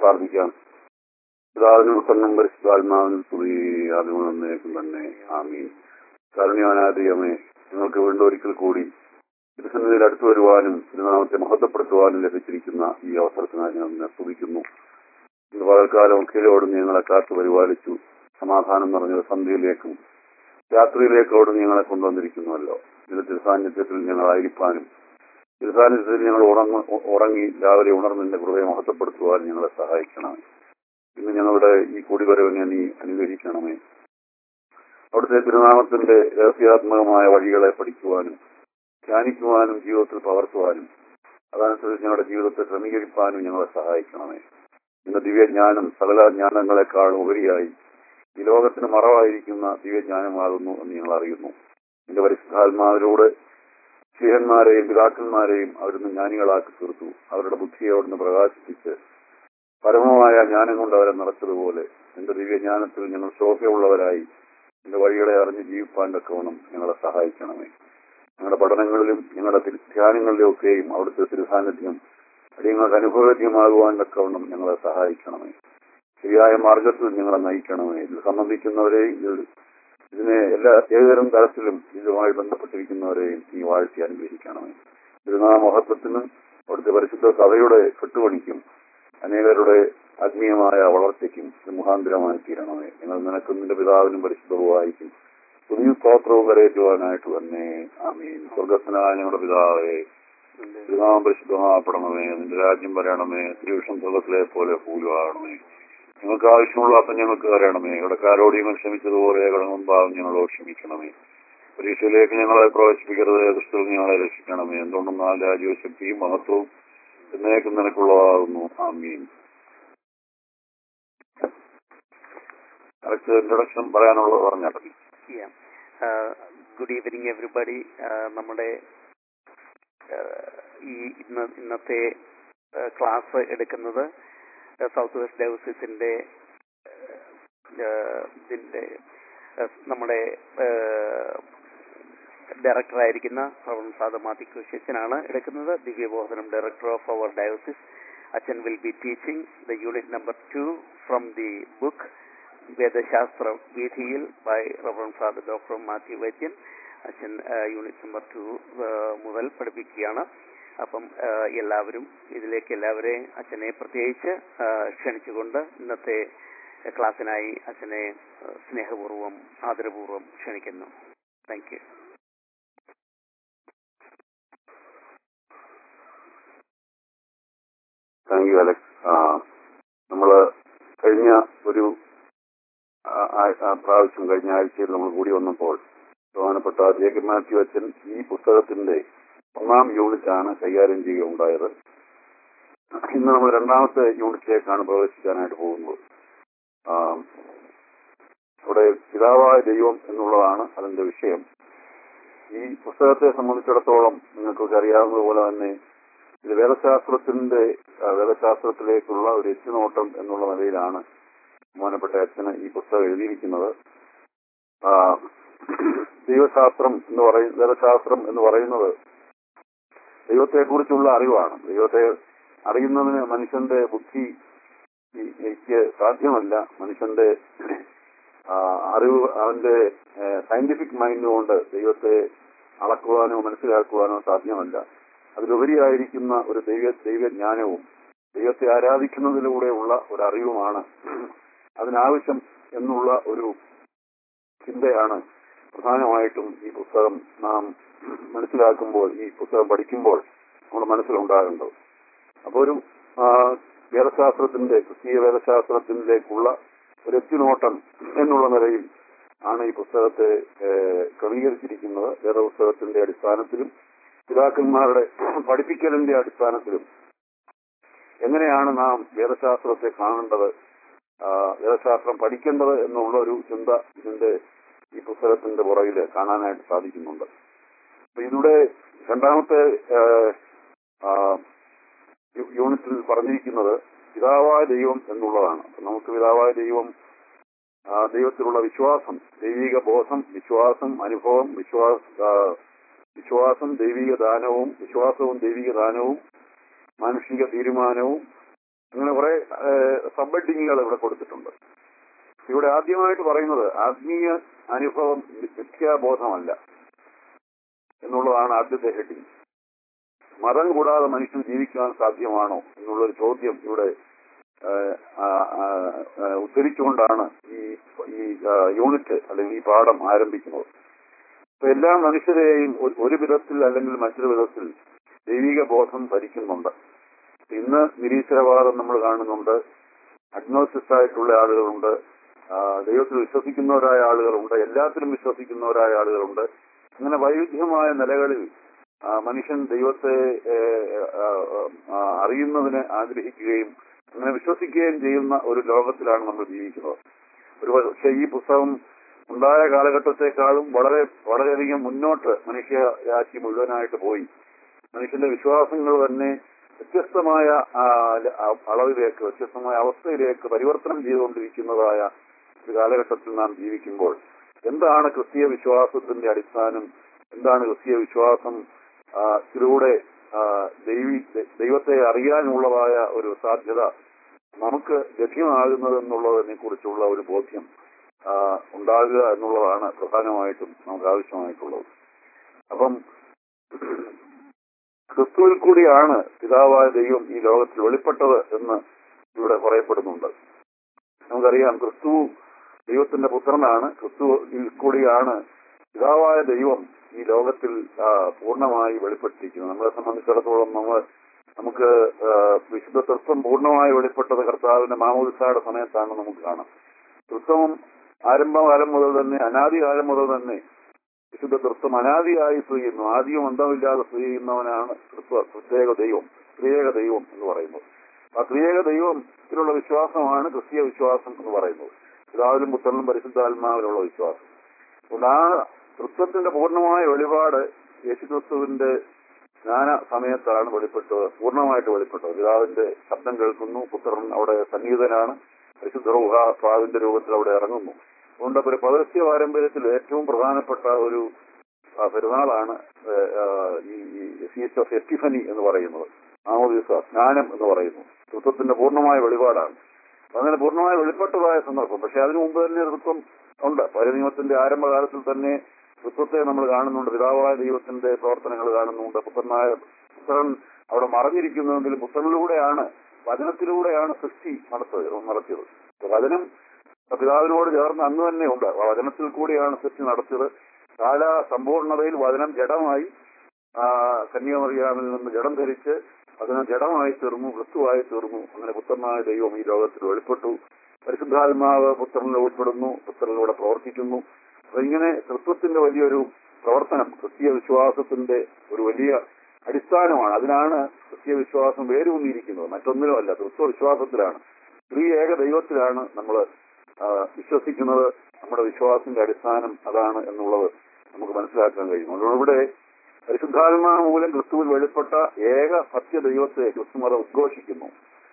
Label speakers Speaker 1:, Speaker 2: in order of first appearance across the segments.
Speaker 1: പ്രാർത്ഥിക്കാം പിതാവിനും സ്വന്തം പരിശുദ്ധാത്മാവിനും സ്തുതി അതുകൊണ്ട് തന്നേക്കും തന്നെ ആമീൻ കാരുണ്യാനാദിയമേ നിങ്ങൾക്ക് വീണ്ടും ഒരിക്കൽ കൂടി തിരുസന്നിധിയിൽ അടുത്തു വരുവാനും തിരുനാമത്തെ മഹത്വപ്പെടുത്തുവാനും ലഭിച്ചിരിക്കുന്ന ഈ അവസരത്തിനായി ഞാൻ നിന്നെ സ്തുതിക്കുന്നു ഇന്ന് പകൽക്കാലം കീഴോട് ഞങ്ങളെ കാത്തു പരിപാലിച്ചു സമാധാനം നിറഞ്ഞ സന്ധ്യയിലേക്കും രാത്രിയിലേക്കോട് ഞങ്ങളെ കൊണ്ടുവന്നിരിക്കുന്നുവല്ലോ ഇത് തിരുസാന്നിധ്യത്തിൽ ഞങ്ങളായിരിക്കാനും തിരുസാന്നിധ്യത്തിൽ ഞങ്ങൾ ഉറങ്ങ ഉറങ്ങി രാവിലെ ഉണർന്നിന്റെ കൃപയെ മഹത്വപ്പെടുത്തുവാൻ ഞങ്ങളെ സഹായിക്കണമേ ഇന്ന് ഞങ്ങളുടെ ഈ കൂടിവരവിനെ നീ അനുഗ്രഹിക്കണമേ അവിടുത്തെ തിരുനാമത്തിന്റെ രഹസ്യാത്മകമായ വഴികളെ പഠിക്കുവാനും ധ്യാനിക്കുവാനും ജീവിതത്തിൽ പകർത്തുവാനും അതനുസരിച്ച് ഞങ്ങളുടെ ജീവിതത്തെ ക്രമീകരിക്കാനും ഞങ്ങളെ സഹായിക്കണമേ ഇന്ന് ദിവ്യജ്ഞാനം സകല ജ്ഞാനങ്ങളെക്കാൾ ഉപരിയായി ഈ ലോകത്തിന് മറവായിരിക്കുന്ന ദിവ്യജ്ഞാനമാകുന്നു എന്ന് ഞങ്ങൾ അറിയുന്നു എന്റെ പരിശുദ്ധാത്മാവിലൂടെ ശ്രീഹന്മാരെയും പിതാക്കന്മാരെയും അവിടുന്ന് ജ്ഞാനികളാക്കി തീർത്തു അവരുടെ ബുദ്ധിയെ അവിടുന്ന് പ്രകാശിപ്പിച്ച് പരമമായ ജ്ഞാനം കൊണ്ട് അവരെ നിറച്ചതുപോലെ എന്റെ ദിവ്യജ്ഞാനത്തിൽ ഞങ്ങൾ ശോഭയുള്ളവരായി എന്റെ വഴികളെ അറിഞ്ഞ് ജീവിപ്പാൻ തക്കവണ്ണം ഞങ്ങളെ സഹായിക്കണമേ ഞങ്ങളുടെ പഠനങ്ങളിലും ഞങ്ങളുടെ തിരു- ധ്യാനങ്ങളിലും ഒക്കെയും അവിടുത്തെ തിരുസാന്നിധ്യം അടിയങ്ങൾക്ക് അനുഭവവേദ്യമാകുവാൻ തക്കവണ്ണം ഞങ്ങളെ സഹായിക്കണമേ ശരിയായ മാർഗത്തിൽ ഞങ്ങളെ നയിക്കണമേ ഇത് സംബന്ധിക്കുന്നവരെയും ഇത് ഇതിനെ എല്ലാ ഏതുതരം തരത്തിലും ഇതുമായി ബന്ധപ്പെട്ടിരിക്കുന്നവരെയും ഈ വാഴ്ത്തി അനുഗ്രഹിക്കണമേ തിരുനാമ മഹത്വത്തിന് അവിടുത്തെ പരിശുദ്ധ സഭയുടെ കെട്ടുപണിക്കും അനേകരുടെ ആത്മീയമായ വളർച്ചയ്ക്കും ഇത് മുഖാന്തരമായി തീരണമേ നിങ്ങൾ നിനക്കും നിന്റെ പിതാവിനും പരിശുദ്ധവുമായിരിക്കും പുതിയ സ്തോത്രവും കരയേറ്റുവാനായിട്ട് തന്നെ ആമീൻ സ്വർഗസ്നായ ഞങ്ങളുടെ പിതാവേ തിരുനാമം പരിശുദ്ധമാപ്പെടണമേ നിന്റെ രാജ്യം വരണമേ തിരുവിഷം സ്വർഗത്തിലെ പോലെ പൂലുവാകണമേ ഞങ്ങൾക്ക് ആവശ്യമുള്ള അപ്പം ഞങ്ങൾക്ക് തരണമേ ഇടക്കാരോട് ഞങ്ങൾ ക്ഷമിച്ചതുപോലെ കടങ്ങുമ്പാവും ഞങ്ങളോട് ക്ഷമിക്കണമേ പരീക്ഷയിലേക്ക് ഞങ്ങളെ പ്രവേശിപ്പിക്കരുത് ക്രിസ്തുവിൽ ഞങ്ങളെ രക്ഷിക്കണമേ എന്തുകൊണ്ടെന്നാൽ രാജ്യവും ശക്തിയും മഹത്വവും എന്നേക്കും നിനക്കുള്ളതാകുന്നു ആമീൻ കറക്റ്റ് ഇൻട്രൊഡക്ഷൻ പറയാനുള്ളത് പറഞ്ഞാൽ
Speaker 2: Yeah. Uh, good evening everybody. Uh, നമ്മുടെ uh, ഈ ഇന്ന് ഇന്നത്തെ ക്ലാസ് എടുക്കുന്നത് സൗത്ത് വെസ്റ്റ് ഡയോസിസിന്റെ ഇതിന്റെ uh, നമ്മുടെ ഡയറക്ടറായിരിക്കുന്ന പ്രവൺ സാദ മാത്തിക്കുശനാണ് എടുക്കുന്നത് ദിവ്യബോധനം ഡയറക്ടർ ഓഫ് അവർ ഡയോസിസ് അച്ഛൻ will be teaching the unit number two from the book വേദശാസ്ത്ര വീഥിയിൽ by reverend father doctor Mathew Vaidyan അച്ഛൻ യൂണിറ്റ് നമ്പർ ടു മുതൽ പഠിപ്പിക്കുകയാണ് അപ്പം ആ, എല്ലാവരും ഇതിലേക്ക് എല്ലാവരെയും അച്ഛനെ പ്രത്യേകിച്ച് ആ, ക്ഷണിച്ചുകൊണ്ട് ഇന്നത്തെ ക്ലാസ്സിനായി അച്ഛനെ ആ, സ്നേഹപൂർവ്വം ആദരപൂർവ്വം ക്ഷണിക്കുന്നു thank you
Speaker 1: thank you Alex നമ്മള് കഴിഞ്ഞ ഒരു ആ, ആ- ആ പ്രാവശ്യം കഴിഞ്ഞ ആഴ്ചയിൽ നമ്മൾ കൂടി വന്നപ്പോൾ ബഹുമാനപ്പെട്ട ജേക്കബ് മാത്യു അച്ഛൻ ഈ പുസ്തകത്തിന്റെ ഒന്നാം യൂണിറ്റ് ആണ് കൈകാര്യം ചെയ്യുകയുണ്ടായത് ഇന്ന് നമ്മൾ രണ്ടാമത്തെ യൂണിറ്റിലേക്കാണ് പ്രവേശിക്കാനായിട്ട് പോകുന്നത് ആ, ഇവിടെ പിതാവായ ദൈവം എന്നുള്ളതാണ് അതിന്റെ വിഷയം ഈ പുസ്തകത്തെ സംബന്ധിച്ചിടത്തോളം നിങ്ങൾക്കൊക്കെ അറിയാവുന്നതുപോലെ തന്നെ ഇത് വേദശാസ്ത്രത്തിന്റെ ആ, വേദശാസ്ത്രത്തിലേക്കുള്ള ഒരു എത്തിനോട്ടം എന്നുള്ള നിലയിലാണ് ബഹുമാനപ്പെട്ട അച്ഛന് ഈ പുസ്തകം എഴുതിയിരിക്കുന്നത് ആ, ദൈവശാസ്ത്രം എന്ന് പറയുന്ന വേദശാസ്ത്രം എന്ന് പറയുന്നത് ദൈവത്തെക്കുറിച്ചുള്ള അറിവാണ് ദൈവത്തെ അറിയുന്നതിന് മനുഷ്യന്റെ ബുദ്ധി ക്ക് സാധ്യമല്ല മനുഷ്യന്റെ ആ, അറിവ് അവന്റെ സയന്റിഫിക് മൈൻഡ് കൊണ്ട് ദൈവത്തെ അളക്കുവാനോ മനസ്സിലാക്കുവാനോ സാധ്യമല്ല അതിലുപരിയായിരിക്കുന്ന ഒരു ദൈവ ദൈവജ്ഞാനവും ദൈവത്തെ ആരാധിക്കുന്നതിലൂടെയുള്ള ഒരു അറിവുമാണ് അതിനാവശ്യം എന്നുള്ള ഒരു ചിന്തയാണ് പ്രധാനമായിട്ടും ഈ പുസ്തകം നാം മനസ്സിലാക്കുമ്പോൾ ഈ പുസ്തകം പഠിക്കുമ്പോൾ നമ്മുടെ മനസ്സിലുണ്ടാകേണ്ടത് അപ്പോൾ ഒരു ആ, വേദശാസ്ത്രത്തിന്റെ ക്രിസ്തീയ വേദശാസ്ത്രത്തിലേക്കുള്ള ഒരു എത്തിനോട്ടം എന്നുള്ള നിലയിൽ ആണ് ഈ പുസ്തകത്തെ ഏഹ്, ക്രമീകരിച്ചിരിക്കുന്നത് വേദപുസ്തകത്തിന്റെ അടിസ്ഥാനത്തിലും പിതാക്കന്മാരുടെ പഠിപ്പിക്കലിന്റെ അടിസ്ഥാനത്തിലും എങ്ങനെയാണ് നാം വേദശാസ്ത്രത്തെ കാണേണ്ടത് ആ, വേദശാസ്ത്രം പഠിക്കേണ്ടത് എന്നുള്ള ഒരു ചിന്ത ഇതിന്റെ ഈ പുസ്തകത്തിന്റെ പുറകില് കാണാനായിട്ട് സാധിക്കുന്നുണ്ട് അപ്പൊ ഇതിലൂടെ രണ്ടാമത്തെ ഏഹ്, ആ, യു- യൂണിറ്റിൽ പറഞ്ഞിരിക്കുന്നത് പിതാവായ ദൈവം എന്നുള്ളതാണ് അപ്പൊ നമുക്ക് പിതാവായ ദൈവം ആ, ദൈവത്തിലുള്ള വിശ്വാസം ദൈവിക ബോധം വിശ്വാസം അനുഭവം വിശ്വാസ ആ, വിശ്വാസം ദൈവിക ദാനവും വിശ്വാസവും ദൈവിക ദാനവും മാനുഷിക തീരുമാനവും അങ്ങനെ കുറെ സബ്ബഡിങ്ങുകൾ ഇവിടെ കൊടുത്തിട്ടുണ്ട് ഇവിടെ ആദ്യമായിട്ട് പറയുന്നത് ആത്മീയ അനുഭവം മിഥ്യാബോധമല്ല എന്നുള്ളതാണ് ആദ്യത്തെ ഹെഡിങ് മതം കൂടാതെ മനുഷ്യൻ ജീവിക്കാൻ സാധ്യമാണോ എന്നുള്ളൊരു ചോദ്യം ഇവിടെ ഏഹ്, ആ, ആ, ആ, ഉദ്ധരിച്ചുകൊണ്ടാണ് ഈ ഈ ആ, യൂണിറ്റ് അല്ലെങ്കിൽ ഈ പാഠം ആരംഭിക്കുന്നത് അപ്പൊ എല്ലാ മനുഷ്യരെയും ഒരു- ഒരു വിധത്തിൽ അല്ലെങ്കിൽ മറ്റൊരു വിധത്തിൽ ദൈവിക ബോധം ഭരിക്കുന്നുണ്ട് ഇന്ന് നിരീശ്വരവാദം നമ്മൾ കാണുന്നുണ്ട് അഗ്നോസിസ്റ്റ് ആയിട്ടുള്ള ആളുകളുണ്ട് ആ, ദൈവത്തിൽ വിശ്വസിക്കുന്നവരായ ആളുകളുണ്ട് എല്ലാത്തിലും വിശ്വസിക്കുന്നവരായ ആളുകളുണ്ട് അങ്ങനെ വൈവിധ്യമായ നിലകളിൽ ആ, മനുഷ്യൻ ദൈവത്തെ ഏ, ആ, ആ, അറിയുന്നതിന് ആഗ്രഹിക്കുകയും അങ്ങനെ വിശ്വസിക്കുകയും ചെയ്യുന്ന ഒരു ലോകത്തിലാണ് നമ്മൾ ജീവിക്കുന്നത് ഒരു പക്ഷേ ഈ പുസ്തകം ഉണ്ടായ കാലഘട്ടത്തെക്കാളും വളരെ വളരെയധികം മുന്നോട്ട് മനുഷ്യരാശി മുഴുവനായിട്ട് പോയി മനുഷ്യന്റെ വിശ്വാസങ്ങൾ തന്നെ വ്യത്യസ്തമായ ആ, അ- അളവിലേക്ക് വ്യത്യസ്തമായ അവസ്ഥയിലേക്ക് പരിവർത്തനം ചെയ്തുകൊണ്ടിരിക്കുന്നതായ ഒരു കാലഘട്ടത്തിൽ നാം ജീവിക്കുമ്പോൾ എന്താണ് ക്രിസ്തീയ വിശ്വാസത്തിന്റെ അടിസ്ഥാനം എന്താണ് ക്രിസ്തീയ വിശ്വാസം ആ, ഇതിലൂടെ ആ, ദൈവി ദ- ദൈവത്തെ അറിയാനുള്ളതായ ഒരു സാധ്യത നമുക്ക് ലഭ്യമാകുന്നത് എന്നുള്ളതിനെ കുറിച്ചുള്ള ഒരു ബോധ്യം ആ, ഉണ്ടാകുക എന്നുള്ളതാണ് പ്രധാനമായിട്ടും നമുക്ക് ആവശ്യമായിട്ടുള്ളത് അപ്പം ക്രിസ്തുവിൽ കൂടിയാണ് പിതാവായ ദൈവം ഈ ലോകത്തിൽ വെളിപ്പെട്ടത് എന്ന് ഇവിടെ പറയപ്പെടുന്നുണ്ട് നമുക്കറിയാം ക്രിസ്തു ദൈവത്തിന്റെ പുത്രനാണ് ക്രിസ്തുവിൽ കൂടിയാണ് പിതാവായ ദൈവം ഈ ലോകത്തിൽ ആ, പൂർണ്ണമായി വെളിപ്പെട്ടിരിക്കുന്നത് നമ്മളെ സംബന്ധിച്ചിടത്തോളം നമ്മൾ നമുക്ക് ആ, വിശുദ്ധ തൃത്വം പൂർണ്ണമായി വെളിപ്പെട്ടത് കർത്താവിന്റെ മാമോദിസയുടെ സമയത്താണ് നമുക്ക് കാണാം തൃത്വം ആരംഭകാലം മുതൽ തന്നെ അനാദികാലം മുതൽ തന്നെ വിശുദ്ധ തൃത്വം അനാദിയായി സ്ഥിതി ചെയ്യുന്നു ആദ്യം അന്തമില്ലാതെ സ്ഥിതി ചെയ്യുന്നവനാണ് തൃത്വ പ്രത്യേക ദൈവം ത്രിയേക ദൈവം എന്ന് പറയുന്നത് ആ ത്രിയേക ദൈവത്തിലുള്ള വിശ്വാസമാണ് ക്രിസ്തീയ വിശ്വാസം എന്ന് പറയുന്നത് പിതാവിലും പുത്രനും പരിശുദ്ധാത്മാവിലുള്ള വിശ്വാസം അതുകൊണ്ട് ആ തൃത്വത്തിന്റെ പൂർണ്ണമായ വെളിപാട് യേശുക്രിസ്തുവിന്റെ ജ്ഞാന സമയത്താണ് വെളിപ്പെട്ടത് പൂർണ്ണമായിട്ട് വെളിപ്പെട്ടത് പിതാവിന്റെ ശബ്ദം കേൾക്കുന്നു പുത്രൻ അവിടെ സന്നിഹിതനാണ് പരിശുദ്ധ റൂഹ പ്രാവിന്റെ രൂപത്തിൽ അവിടെ ഇറങ്ങുന്നു അതുകൊണ്ട് ഒരു പൗരസ്ത്യ പാരമ്പര്യത്തിൽ ഏറ്റവും പ്രധാനപ്പെട്ട ഒരു ആ, പെരുന്നാളാണ് ഏ, ആ, ഈ ഫീസ്റ്റ് ഓഫ് എസ്റ്റിഫനി എന്ന് പറയുന്നത് ആമോദിസ സ്നാനം എന്ന് പറയുന്നു തൃത്വത്തിന്റെ പൂർണ്ണമായ വെളിപാടാണ് അങ്ങനെ പൂർണ്ണമായ വെളിപ്പെട്ടതായ സന്ദർഭം പക്ഷെ അതിനു മുമ്പ് തന്നെ തൃത്വം ഉണ്ട് പരനിയമത്തിന്റെ ആരംഭകാലത്തിൽ തന്നെ തൃത്വത്തെ നമ്മൾ കാണുന്നുണ്ട് പിതാവായ ദൈവത്തിന്റെ പ്രവർത്തനങ്ങൾ കാണുന്നുണ്ട് പുത്രനായ പുത്രൻ അവിടെ മറഞ്ഞിരിക്കുന്നുവെങ്കിലും പുത്രനിലൂടെയാണ് വചനത്തിലൂടെയാണ് സൃഷ്ടി നടത്തത് നടത്തിയത് അപ്പൊ വചനം പിതാവിനോട് ചേർന്ന് അന്ന് തന്നെ ഉണ്ട് വചനത്തിൽ കൂടിയാണ് സൃഷ്ടി നടത്തിയത് കാല സമ്പൂർണതയിൽ വചനം ജഡമായി ആ, കന്യാമറിയാമിൽ നിന്ന് ജഡം ധരിച്ച് അതിന് ജഡമായി തീർന്നു ക്രിസ്തുവായി തീർന്നു അങ്ങനെ പുത്രനായ ദൈവം ഈ ലോകത്തിൽ വെളിപ്പെട്ടു പരിശുദ്ധാത്മാവ് പുത്രനിൽ ഉൾപ്പെടുന്നു പുത്രനിലൂടെ പ്രവർത്തിക്കുന്നു അപ്പൊ ഇങ്ങനെ തൃത്വത്തിന്റെ വലിയൊരു പ്രവർത്തനം ക്രിസ്തീയ വിശ്വാസത്തിന്റെ ഒരു വലിയ അടിസ്ഥാനമാണ് അതിനാണ് ക്രിസ്തീയ വിശ്വാസം വേരൂന്നിയിരിക്കുന്നത് മറ്റൊന്നിലുമല്ല തൃത്വ വിശ്വാസത്തിലാണ് സ്ത്രീ ഏക ദൈവത്തിലാണ് നമ്മൾ വിശ്വസിക്കുന്നത് നമ്മുടെ വിശ്വാസത്തിന്റെ അടിസ്ഥാനം അതാണ് എന്നുള്ളത് നമുക്ക് മനസ്സിലാക്കാൻ കഴിയും അതുകൊണ്ട് ഇവിടെ പരിശുദ്ധാത്മാ മൂലം ക്രിസ്തുവിൽ വെളിപ്പെട്ട ഏക സത്യ ദൈവത്തെ ക്രിസ്തുമത ഉദ്ഘോഷിക്കുന്നു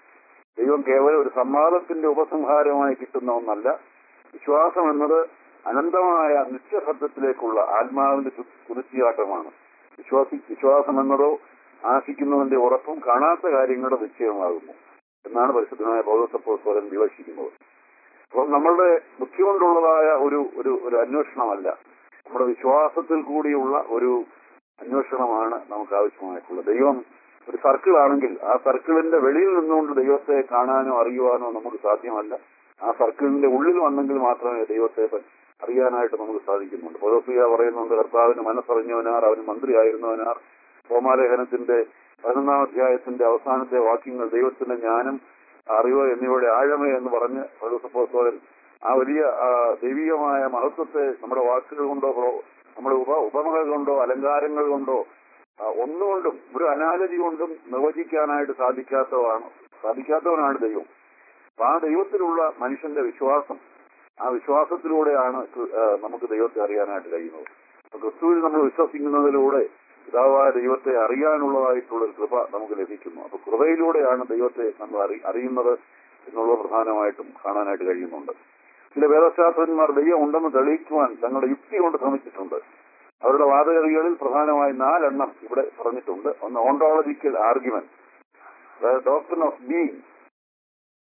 Speaker 1: ദൈവം കേവലം ഒരു സംവാദത്തിന്റെ ഉപസംഹാരമായി കിട്ടുന്ന ഒന്നല്ല വിശ്വാസം എന്നത് അനന്തമായ നിത്യസത്യത്തിലേക്കുള്ള ആത്മാവിന്റെ കു- കുതിച്ചുചാട്ടമാണ് വിശ്വാസി വിശ്വാസം എന്നതോ ആശിക്കുന്നതിന്റെ ഉറപ്പും കാണാത്ത കാര്യങ്ങളുടെ നിശ്ചയമാകുന്നു എന്നാണ് പരിശുദ്ധനായ പൗരസപ്പോസ്വരൻ വിവക്ഷിക്കുന്നത് അപ്പം നമ്മളുടെ ബുദ്ധി കൊണ്ടുള്ളതായ ഒരു ഒരു ഒരു അന്വേഷണമല്ല നമ്മുടെ വിശ്വാസത്തിൽ കൂടിയുള്ള ഒരു അന്വേഷണമാണ് നമുക്ക് ആവശ്യമായിട്ടുള്ളത് ദൈവം ഒരു സർക്കിൾ ആണെങ്കിൽ ആ സർക്കിളിന്റെ വെളിയിൽ നിന്നുകൊണ്ട് ദൈവത്തെ കാണാനോ അറിയുവാനോ നമുക്ക് സാധ്യമല്ല ആ സർക്കിളിന്റെ ഉള്ളിൽ വന്നെങ്കിൽ മാത്രമേ ദൈവത്തെ പ- അറിയാനായിട്ട് നമുക്ക് സാധിക്കുന്നുണ്ട് പൗരസ്ലിയ പറയുന്നുണ്ട് കർത്താവിന് മനസ്സറിഞ്ഞവനാർ അവന് മന്ത്രിയായിരുന്നവനാർ റോമാലേഖനത്തിന്റെ പതിനൊന്നാം അധ്യായത്തിന്റെ അവസാനത്തെ വാക്യങ്ങൾ ദൈവത്തിന്റെ ജ്ഞാനം അറിവ് എന്നിവയുടെ ആഴമേ എന്ന് പറഞ്ഞ് പൗരസപ്പോസ്തോലൻ ആ വലിയ ആ, ദൈവികമായ മഹത്വത്തെ നമ്മുടെ വാക്കുകൾ കൊണ്ടോ പ്രോ- നമ്മുടെ ഉപ ഉപമകൾ കൊണ്ടോ അലങ്കാരങ്ങൾ കൊണ്ടോ ആ, ഒന്നുകൊണ്ടും ഒരു അനാലജി കൊണ്ടും നിർവചിക്കാനായിട്ട് സാധിക്കാത്തതാണ് സാധിക്കാത്തവനാണ് ദൈവം അപ്പൊ ആ ദൈവത്തിലുള്ള മനുഷ്യന്റെ വിശ്വാസം ആ വിശ്വാസത്തിലൂടെയാണ് ക്രി- ആ, നമുക്ക് ദൈവത്തെ അറിയാനായിട്ട് കഴിയുന്നത് അപ്പൊ ക്രിസ്തുവിൽ നമ്മൾ വിശ്വസിക്കുന്നതിലൂടെ പിതാവായ ദൈവത്തെ അറിയാനുള്ളതായിട്ടുള്ള ഒരു കൃപ നമുക്ക് ലഭിക്കുന്നു അപ്പൊ കൃപയിലൂടെയാണ് ദൈവത്തെ നമ്മൾ അറി അറിയുന്നത് എന്നുള്ളത് പ്രധാനമായിട്ടും കാണാനായിട്ട് കഴിയുന്നുണ്ട് ചില വേദശാസ്ത്രജ്ഞന്മാർ ദൈവം ഉണ്ടെന്ന് തെളിയിക്കുവാൻ തങ്ങളുടെ യുക്തി കൊണ്ട് ശ്രമിച്ചിട്ടുണ്ട് അവരുടെ വാദഗതികളിൽ പ്രധാനമായി നാലെണ്ണം ഇവിടെ പറഞ്ഞിട്ടുണ്ട് ഒന്ന് ഓണ്ടോളജിക്കൽ ആർഗ്യുമെന്റ് അതായത് ഡോക്ടർ ഓഫ് ബീങ്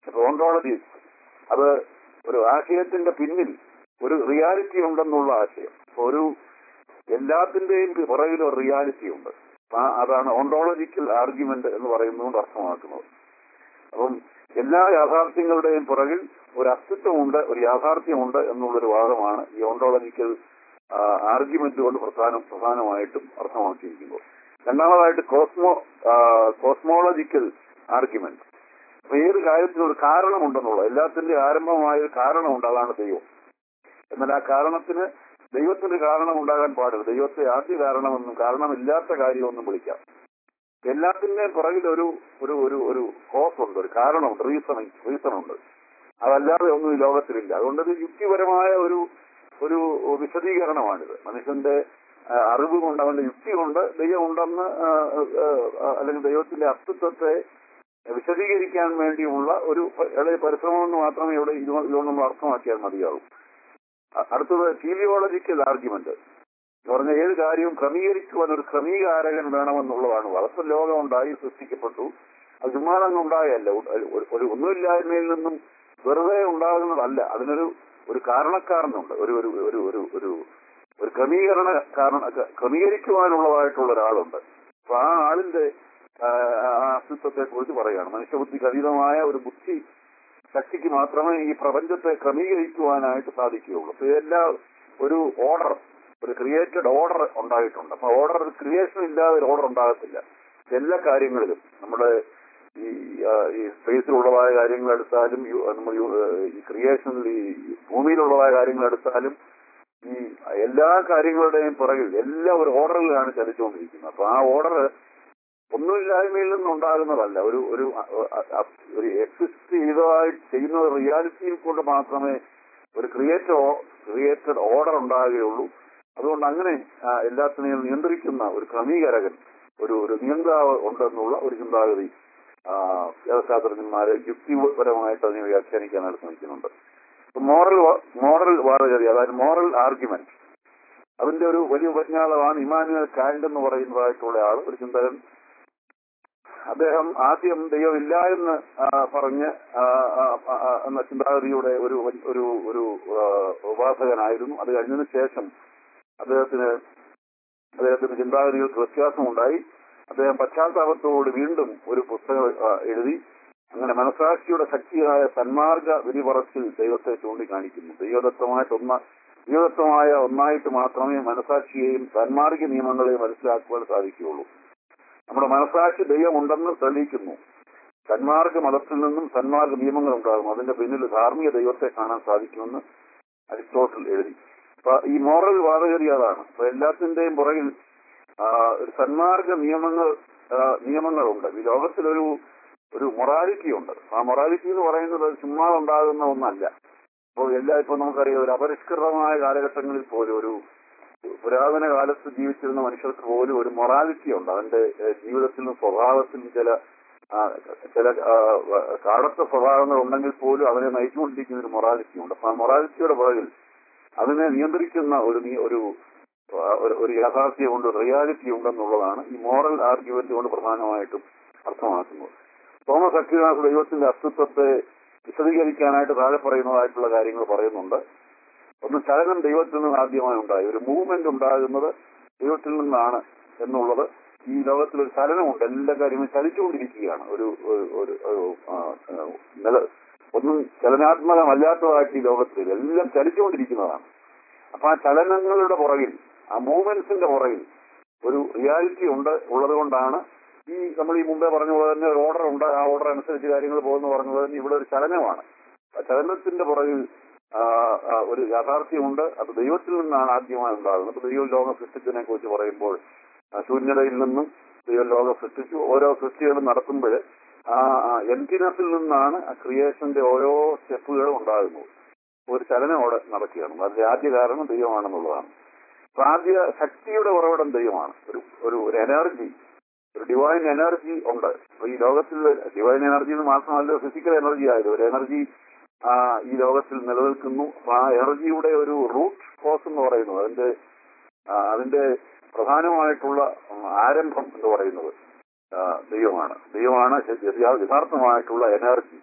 Speaker 1: ഓണ്ടോളജി അത് ഒരു ആശയത്തിന്റെ പിന്നിൽ ഒരു റിയാലിറ്റി ഉണ്ടെന്നുള്ള ആശയം ഒരു എല്ലാത്തിന്റെയും പുറകിൽ ഒരു റിയാലിറ്റി ഉണ്ട് ആ അതാണ് ഓണ്ടോളജിക്കൽ ആർഗ്യുമെന്റ് എന്ന് പറയുന്നതുകൊണ്ട് അർത്ഥമാക്കുന്നത് അപ്പം എല്ലാ യാഥാർത്ഥ്യങ്ങളുടെയും പുറകിൽ ഒരു അസ്തിത്വമുണ്ട് ഒരു യാഥാർത്ഥ്യമുണ്ട് എന്നുള്ളൊരു വാദമാണ് ഈ ഓണ്ടോളജിക്കൽ ആർഗ്യുമെന്റ് കൊണ്ട് പ്രധാനം പ്രധാനമായിട്ടും അർത്ഥമാക്കിയിരിക്കുന്നത് രണ്ടാമതായിട്ട് കോസ്മോ കോസ്മോളജിക്കൽ ആർഗ്യുമെന്റ് അപ്പൊ ഏത് കാര്യത്തിനും ഒരു കാരണമുണ്ടെന്നുള്ളത് എല്ലാത്തിന്റെ ആരംഭമായ ഒരു കാരണമുണ്ട് അതാണ് ദൈവം എന്നാൽ ആ കാരണത്തിന് ദൈവത്തിന് കാരണം ഉണ്ടാകാൻ പാടില്ല ദൈവത്തെ ആദ്യ കാരണമെന്നും കാരണമില്ലാത്ത കാര്യമൊന്നും വിളിക്കാം എല്ലാത്തിന്റെയും പുറകിൽ ഒരു ഒരു ഒരു ഒരു കോസ് ഉണ്ട് ഒരു കാരണമുണ്ട് റീസണിങ് റീസൺ ഉണ്ട് അതല്ലാതെ ഒന്നും ഈ ലോകത്തിലില്ല അതുകൊണ്ട് ഇത് യുക്തിപരമായ ഒരു ഒരു വിശദീകരണമാണിത് മനുഷ്യന്റെ ആ, അറിവ് കൊണ്ട് അവന്റെ യുക്തി കൊണ്ട് ദൈവം ഉണ്ടെന്ന് ആ, ആ, അല്ലെങ്കിൽ ദൈവത്തിന്റെ അസ്തിത്വത്തെ വിശദീകരിക്കാൻ വേണ്ടിയുള്ള ഒരു ഇളയ പരിശ്രമം എന്ന് മാത്രമേ ഇവിടെ ഇത് ഇതുകൊണ്ട് നമ്മൾ അർത്ഥമാക്കിയാൽ മതിയാവും അ- അടുത്തത് ടീലിയോളജിക്കൽ ആർഗ്യുമെന്റ് എന്ന് പറഞ്ഞ ഏത് കാര്യവും ക്രമീകരിക്കുവാൻ ഒരു ക്രമീകാരകൻ വേണമെന്നുള്ളതാണ് വളർത്ത ലോകം ഉണ്ടായി സൃഷ്ടിക്കപ്പെട്ടു അത് ചുമ്മാതങ്ങ് ഉണ്ടായല്ല ഒരു- ഒരു- ഒരു ഒന്നുമില്ലായ്മയിൽ നിന്നും വെറുതെ ഉണ്ടാകുന്നതല്ല അതിനൊരു ഒരു കാരണക്കാരനുണ്ട് ഒരു ഒരു ഒരു ഒരു ഒരു ഒരു ക്രമീകരണ കാരണ ക്രമീകരിക്കുവാനുള്ളതായിട്ടുള്ള ഒരാളുണ്ട് അപ്പൊ ആ ആളിന്റെ ആ, ആ അസ്തിത്വത്തെ കുറിച്ച് പറയുകയാണ് മനുഷ്യബുദ്ധിക്ക് അതീതമായ ഒരു ബുദ്ധി ശക്തിക്ക് മാത്രമേ ഈ പ്രപഞ്ചത്തെ ക്രമീകരിക്കുവാനായിട്ട് സാധിക്കുകയുള്ളൂ അപ്പൊ ഇതെല്ലാം ഒരു ഓർഡർ ഒരു ക്രിയേറ്റഡ് ഓർഡർ ഉണ്ടായിട്ടുണ്ട് അപ്പൊ ഓർഡർ ക്രിയേഷൻ ഇല്ലാതെ ഒരു ഓർഡർ ഉണ്ടാകത്തില്ല എല്ലാ കാര്യങ്ങളിലും നമ്മുടെ ഈ ആ, ഈ സ്പേസിലുള്ളതായ കാര്യങ്ങൾ എടുത്താലും യു- നമ്മൾ യു- ഈ ക്രിയേഷനിൽ ഈ ഭൂമിയിലുള്ളതായ കാര്യങ്ങൾ എടുത്താലും ഈ എല്ലാ കാര്യങ്ങളുടെയും പുറകിൽ എല്ലാം ഒരു ഓർഡറിലാണ് ചലിച്ചുകൊണ്ടിരിക്കുന്നത് അപ്പൊ ആ ഓർഡർ ഒന്നുമില്ലായ്മയിൽ നിന്നുണ്ടാകുന്നതല്ല ഒരു ഒരു അ- അ- ഒരു എക്സിസ്റ്റ് ചെയ്തതായി ചെയ്യുന്ന റിയാലിറ്റിയിൽ കൊണ്ട് മാത്രമേ ഒരു ക്രിയേറ്റർ ക്രിയേറ്റഡ് ഓർഡർ ഉണ്ടാകുകയുള്ളൂ അതുകൊണ്ട് അങ്ങനെ ആ, എല്ലാത്തിനെയും നിയന്ത്രിക്കുന്ന ഒരു ക്രമീകരകൻ ഒരു ഒരു നിയന്ത്രാവ് ഉണ്ടെന്നുള്ള ഒരു ചിന്താഗതി ആ, വ്യവശാസ്ത്രജ്ഞന്മാരെ യുക്തിപരമായിട്ട് അതിനെ വ്യാഖ്യാനിക്കാനായിട്ട് ശ്രമിക്കുന്നുണ്ട് മോറൽ മോറൽ വാദഗതി അതായത് മോറൽ ആർഗ്യുമെന്റ് അതിന്റെ ഒരു വലിയ ഉപജ്ഞാതമാണ് ഇമാനുവൽ കാൻഡ് എന്ന് പറയുന്നതായിട്ടുള്ള ആൾ ഒരു ചിന്തകൻ അദ്ദേഹം ആദ്യം ദൈവമില്ല എന്ന് ആ, പറഞ്ഞ് ആ, ആ, ആ, ആ, എന്ന ചിന്താഗതിയുടെ ഒരു വലി- ഒരു ഒരു ആ, ഉപാസകനായിരുന്നു അത് കഴിഞ്ഞതിന് ശേഷം അദ്ദേഹത്തിന് അദ്ദേഹത്തിന് ചിന്താഗതികൾക്ക് വ്യത്യാസമുണ്ടായി അദ്ദേഹം പശ്ചാത്താപത്തോട് വീണ്ടും ഒരു പുസ്തകം ആ, എഴുതി അങ്ങനെ മനസാക്ഷിയുടെ ശക്തിയായ സന്മാർഗ വിധിപറച്ചിൽ ദൈവത്തെ ചൂണ്ടിക്കാണിക്കുന്നു ദൈവദത്തമായിട്ടൊന്ന ദൈവദത്തമായ ഒന്നായിട്ട് മാത്രമേ മനസാക്ഷിയെയും സന്മാർഗ നിയമങ്ങളെയും മനസ്സിലാക്കുവാൻ സാധിക്കുകയുള്ളൂ നമ്മുടെ മനസാക്ഷി ദൈവമുണ്ടെന്ന് തെളിയിക്കുന്നു സന്മാർഗ മതത്തിൽ നിന്നും സന്മാർഗ നിയമങ്ങൾ ഉണ്ടാകും അതിന്റെ പിന്നിൽ ധാർമ്മിക ദൈവത്തെ കാണാൻ സാധിക്കുമെന്ന് അരിസ്റ്റോട്ടിൽ എഴുതി അപ്പൊ ഈ മോറൽ വാദഗതി അതാണ് അപ്പൊ എല്ലാത്തിന്റെയും പുറകിൽ ആ, ഒരു സന്മാർഗ നിയമങ്ങൾ ആ, നിയമങ്ങളുണ്ട് ഈ ലോകത്തിലൊരു ഒരു മൊറാലിറ്റി ഉണ്ട് ആ മൊറാലിറ്റി എന്ന് പറയുന്നത് ചുമ്മാ ഉണ്ടാകുന്ന ഒന്നല്ല അപ്പോൾ എല്ലാ ഇപ്പൊ നമുക്കറിയാം ഒരു അപരിഷ്കൃതമായ കാലഘട്ടങ്ങളിൽ പോലും ഒരു പുരാതന കാലത്ത് ജീവിച്ചിരുന്ന മനുഷ്യർക്ക് പോലും ഒരു മൊറാലിറ്റി ഉണ്ട് അവന്റെ ഏഹ്, ജീവിതത്തിലും സ്വഭാവത്തിലും ചില ആ, ചില ആ, വ- കാടത്ത സ്വഭാവങ്ങൾ ഉണ്ടെങ്കിൽ പോലും അവനെ നയിച്ചുകൊണ്ടിരിക്കുന്ന ഒരു മൊറാലിറ്റി ഉണ്ട് അപ്പൊ ആ മൊറാലിറ്റിയുടെ പുറകിൽ അതിനെ നിയന്ത്രിക്കുന്ന ഒരു നീ- ഒരു ആ, ഒരു- ഒരു യാഥാർത്ഥ്യമുണ്ട് റിയാലിറ്റി ഉണ്ടെന്നുള്ളതാണ് ഈ മോറൽ ആർഗ്യുമെന്റ് കൊണ്ട് പ്രധാനമായിട്ടും അർത്ഥമാക്കുന്നത് തോമസ് അക്വിനാസ് ദൈവത്തിന്റെ അസ്തിത്വത്തെ വിശദീകരിക്കാനായിട്ട് താഴെ പറയുന്നതായിട്ടുള്ള കാര്യങ്ങൾ പറയുന്നുണ്ട് ഒന്ന് ചലനം ദൈവത്തിൽ നിന്ന് ആദ്യമായി ഉണ്ടായി ഒരു മൂവ്മെന്റ് ഉണ്ടാകുന്നത് ദൈവത്തിൽ നിന്നാണ് എന്നുള്ളത് ഈ ലോകത്തിൽ ഒരു ചലനമുണ്ട് എല്ലാ കാര്യങ്ങളും ചലിച്ചുകൊണ്ടിരിക്കുകയാണ് ഒരു ഒരു- ഒരു ഒരു, ആ, ആ, നില ഒന്നും ചലനാത്മകമല്ലാത്തതായിട്ട് ഈ ലോകത്തിൽ എല്ലാം ചലിച്ചുകൊണ്ടിരിക്കുന്നതാണ് അപ്പൊ ആ ചലനങ്ങളുടെ പുറകിൽ ആ മൂവ്മെന്റ്സിന്റെ പുറകിൽ ഒരു റിയാലിറ്റി ഉണ്ട് ഉള്ളത് കൊണ്ടാണ് ഈ നമ്മൾ ഈ മുമ്പേ പറഞ്ഞ പോലെ തന്നെ ഒരു ഓർഡർ ഉണ്ട് ആ ഓർഡർ അനുസരിച്ച് കാര്യങ്ങൾ പോകുന്ന പറഞ്ഞ പോലെ തന്നെ ഇവിടെ ഒരു ചലനമാണ് ആ ചലനത്തിന്റെ പുറകിൽ ആ, ആ, ഒരു യാഥാർത്ഥ്യമുണ്ട് അത് ദൈവത്തിൽ നിന്നാണ് ആദ്യമായി ഉണ്ടാകുന്നത് അപ്പൊ ദൈവം ലോകം സൃഷ്ടിച്ചതിനെ കുറിച്ച് പറയുമ്പോൾ ആ, ശൂന്യതയിൽ നിന്നും ദൈവം ലോകം സൃഷ്ടിച്ചു ഓരോ സൃഷ്ടികളും നടത്തുമ്പോൾ ആ എംറ്റിനെസ്സിൽ നിന്നാണ് ആ ക്രിയേഷന്റെ ഓരോ സ്റ്റെപ്പുകളും ഉണ്ടാകുന്നത് ഒരു ചലനം അവിടെ നടക്കുകയാണ് അതിന്റെ ആദ്യ കാരണം ദൈവമാണെന്നുള്ളതാണ് അപ്പൊ ആദ്യ ശക്തിയുടെ ഉറവിടം ദൈവമാണ് ഒരു ഒരു ഒരു എനർജി ഒരു ഡിവൈൻ എനർജി ഉണ്ട് അപ്പൊ ഈ ലോകത്തിൽ ഡിവൈൻ എനർജി എന്ന് മാത്രമല്ല ഫിസിക്കൽ എനർജി ആയത് ഒരു എനർജി ആ ഈ ലോകത്തിൽ നിലനിൽക്കുന്നു അപ്പൊ ആ എനർജിയുടെ ഒരു റൂട്ട് ഫോഴ്സ് എന്ന് പറയുന്നത് അതിന്റെ ആ, അതിന്റെ പ്രധാനമായിട്ടുള്ള ഉം, ആരംഭം എന്ന് പറയുന്നത് ആ, ദൈവമാണ് ദൈവമാണ് ശ- യഥാ- യഥാർത്ഥമായിട്ടുള്ള എനർജി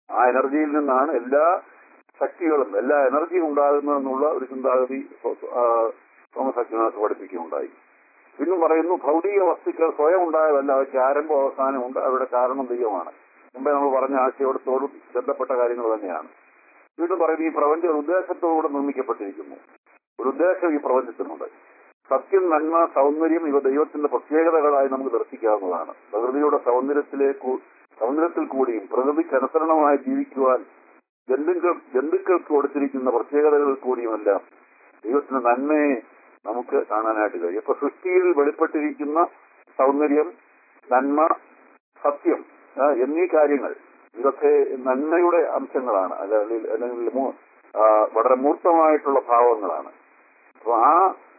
Speaker 1: ആ എനർജിയിൽ നിന്നാണ് എല്ലാ ശക്തികളും എല്ലാ എനർജിയും ഉണ്ടാകുന്നതെന്നുള്ള ഒരു ചിന്താഗതി ആ, തോമസ് അക്വിനാസ് പഠിപ്പിക്കുകയുണ്ടായി പിന്നും പറയുന്നു ഭൗതിക വസ്തുക്കൾ സ്വയം ഉണ്ടായതല്ല അവയ്ക്ക് ആരംഭം അവസാനമുണ്ട് അവരുടെ കാരണം ദൈവമാണ് മുമ്പേ നമ്മൾ പറഞ്ഞ ആശയോടത്തോടും ബന്ധപ്പെട്ട കാര്യങ്ങൾ തന്നെയാണ് വീണ്ടും പറയുന്നു ഈ പ്രപഞ്ചം ഒരു ഉദ്ദേശത്തോടുകൂടെ നിർമ്മിക്കപ്പെട്ടിരിക്കുന്നു ഒരു ഉദ്ദേശം ഈ പ്രപഞ്ചത്തിനുണ്ട് സത്യം നന്മ സൗന്ദര്യം ഇവ ദൈവത്തിന്റെ പ്രത്യേകതകളായി നമുക്ക് ദർശിക്കാവുന്നതാണ് പ്രകൃതിയുടെ സൗന്ദര്യത്തിലേക്ക് സൗന്ദര്യത്തിൽ കൂടിയും പ്രകൃതിക്ക് അനുസരണമായി ജീവിക്കുവാൻ ജന്തുക്കൾ ജന്തുക്കൾക്ക് കൊടുത്തിരിക്കുന്ന പ്രത്യേകതകൾ കൂടിയുമെല്ലാം ദൈവത്തിന്റെ നന്മയെ നമുക്ക് കാണാനായിട്ട് കഴിയും ഇപ്പൊ സൃഷ്ടിയിൽ വെളിപ്പെട്ടിരിക്കുന്ന സൗന്ദര്യം നന്മ സത്യം ആ, എന്നീ കാര്യങ്ങൾ ഇതൊക്കെ നന്മയുടെ അംശങ്ങളാണ് അല്ലെങ്കിൽ അല്ലെങ്കിൽ മൂ- ആ, വളരെ മൂർത്തമായിട്ടുള്ള ഭാവങ്ങളാണ് അപ്പൊ ആ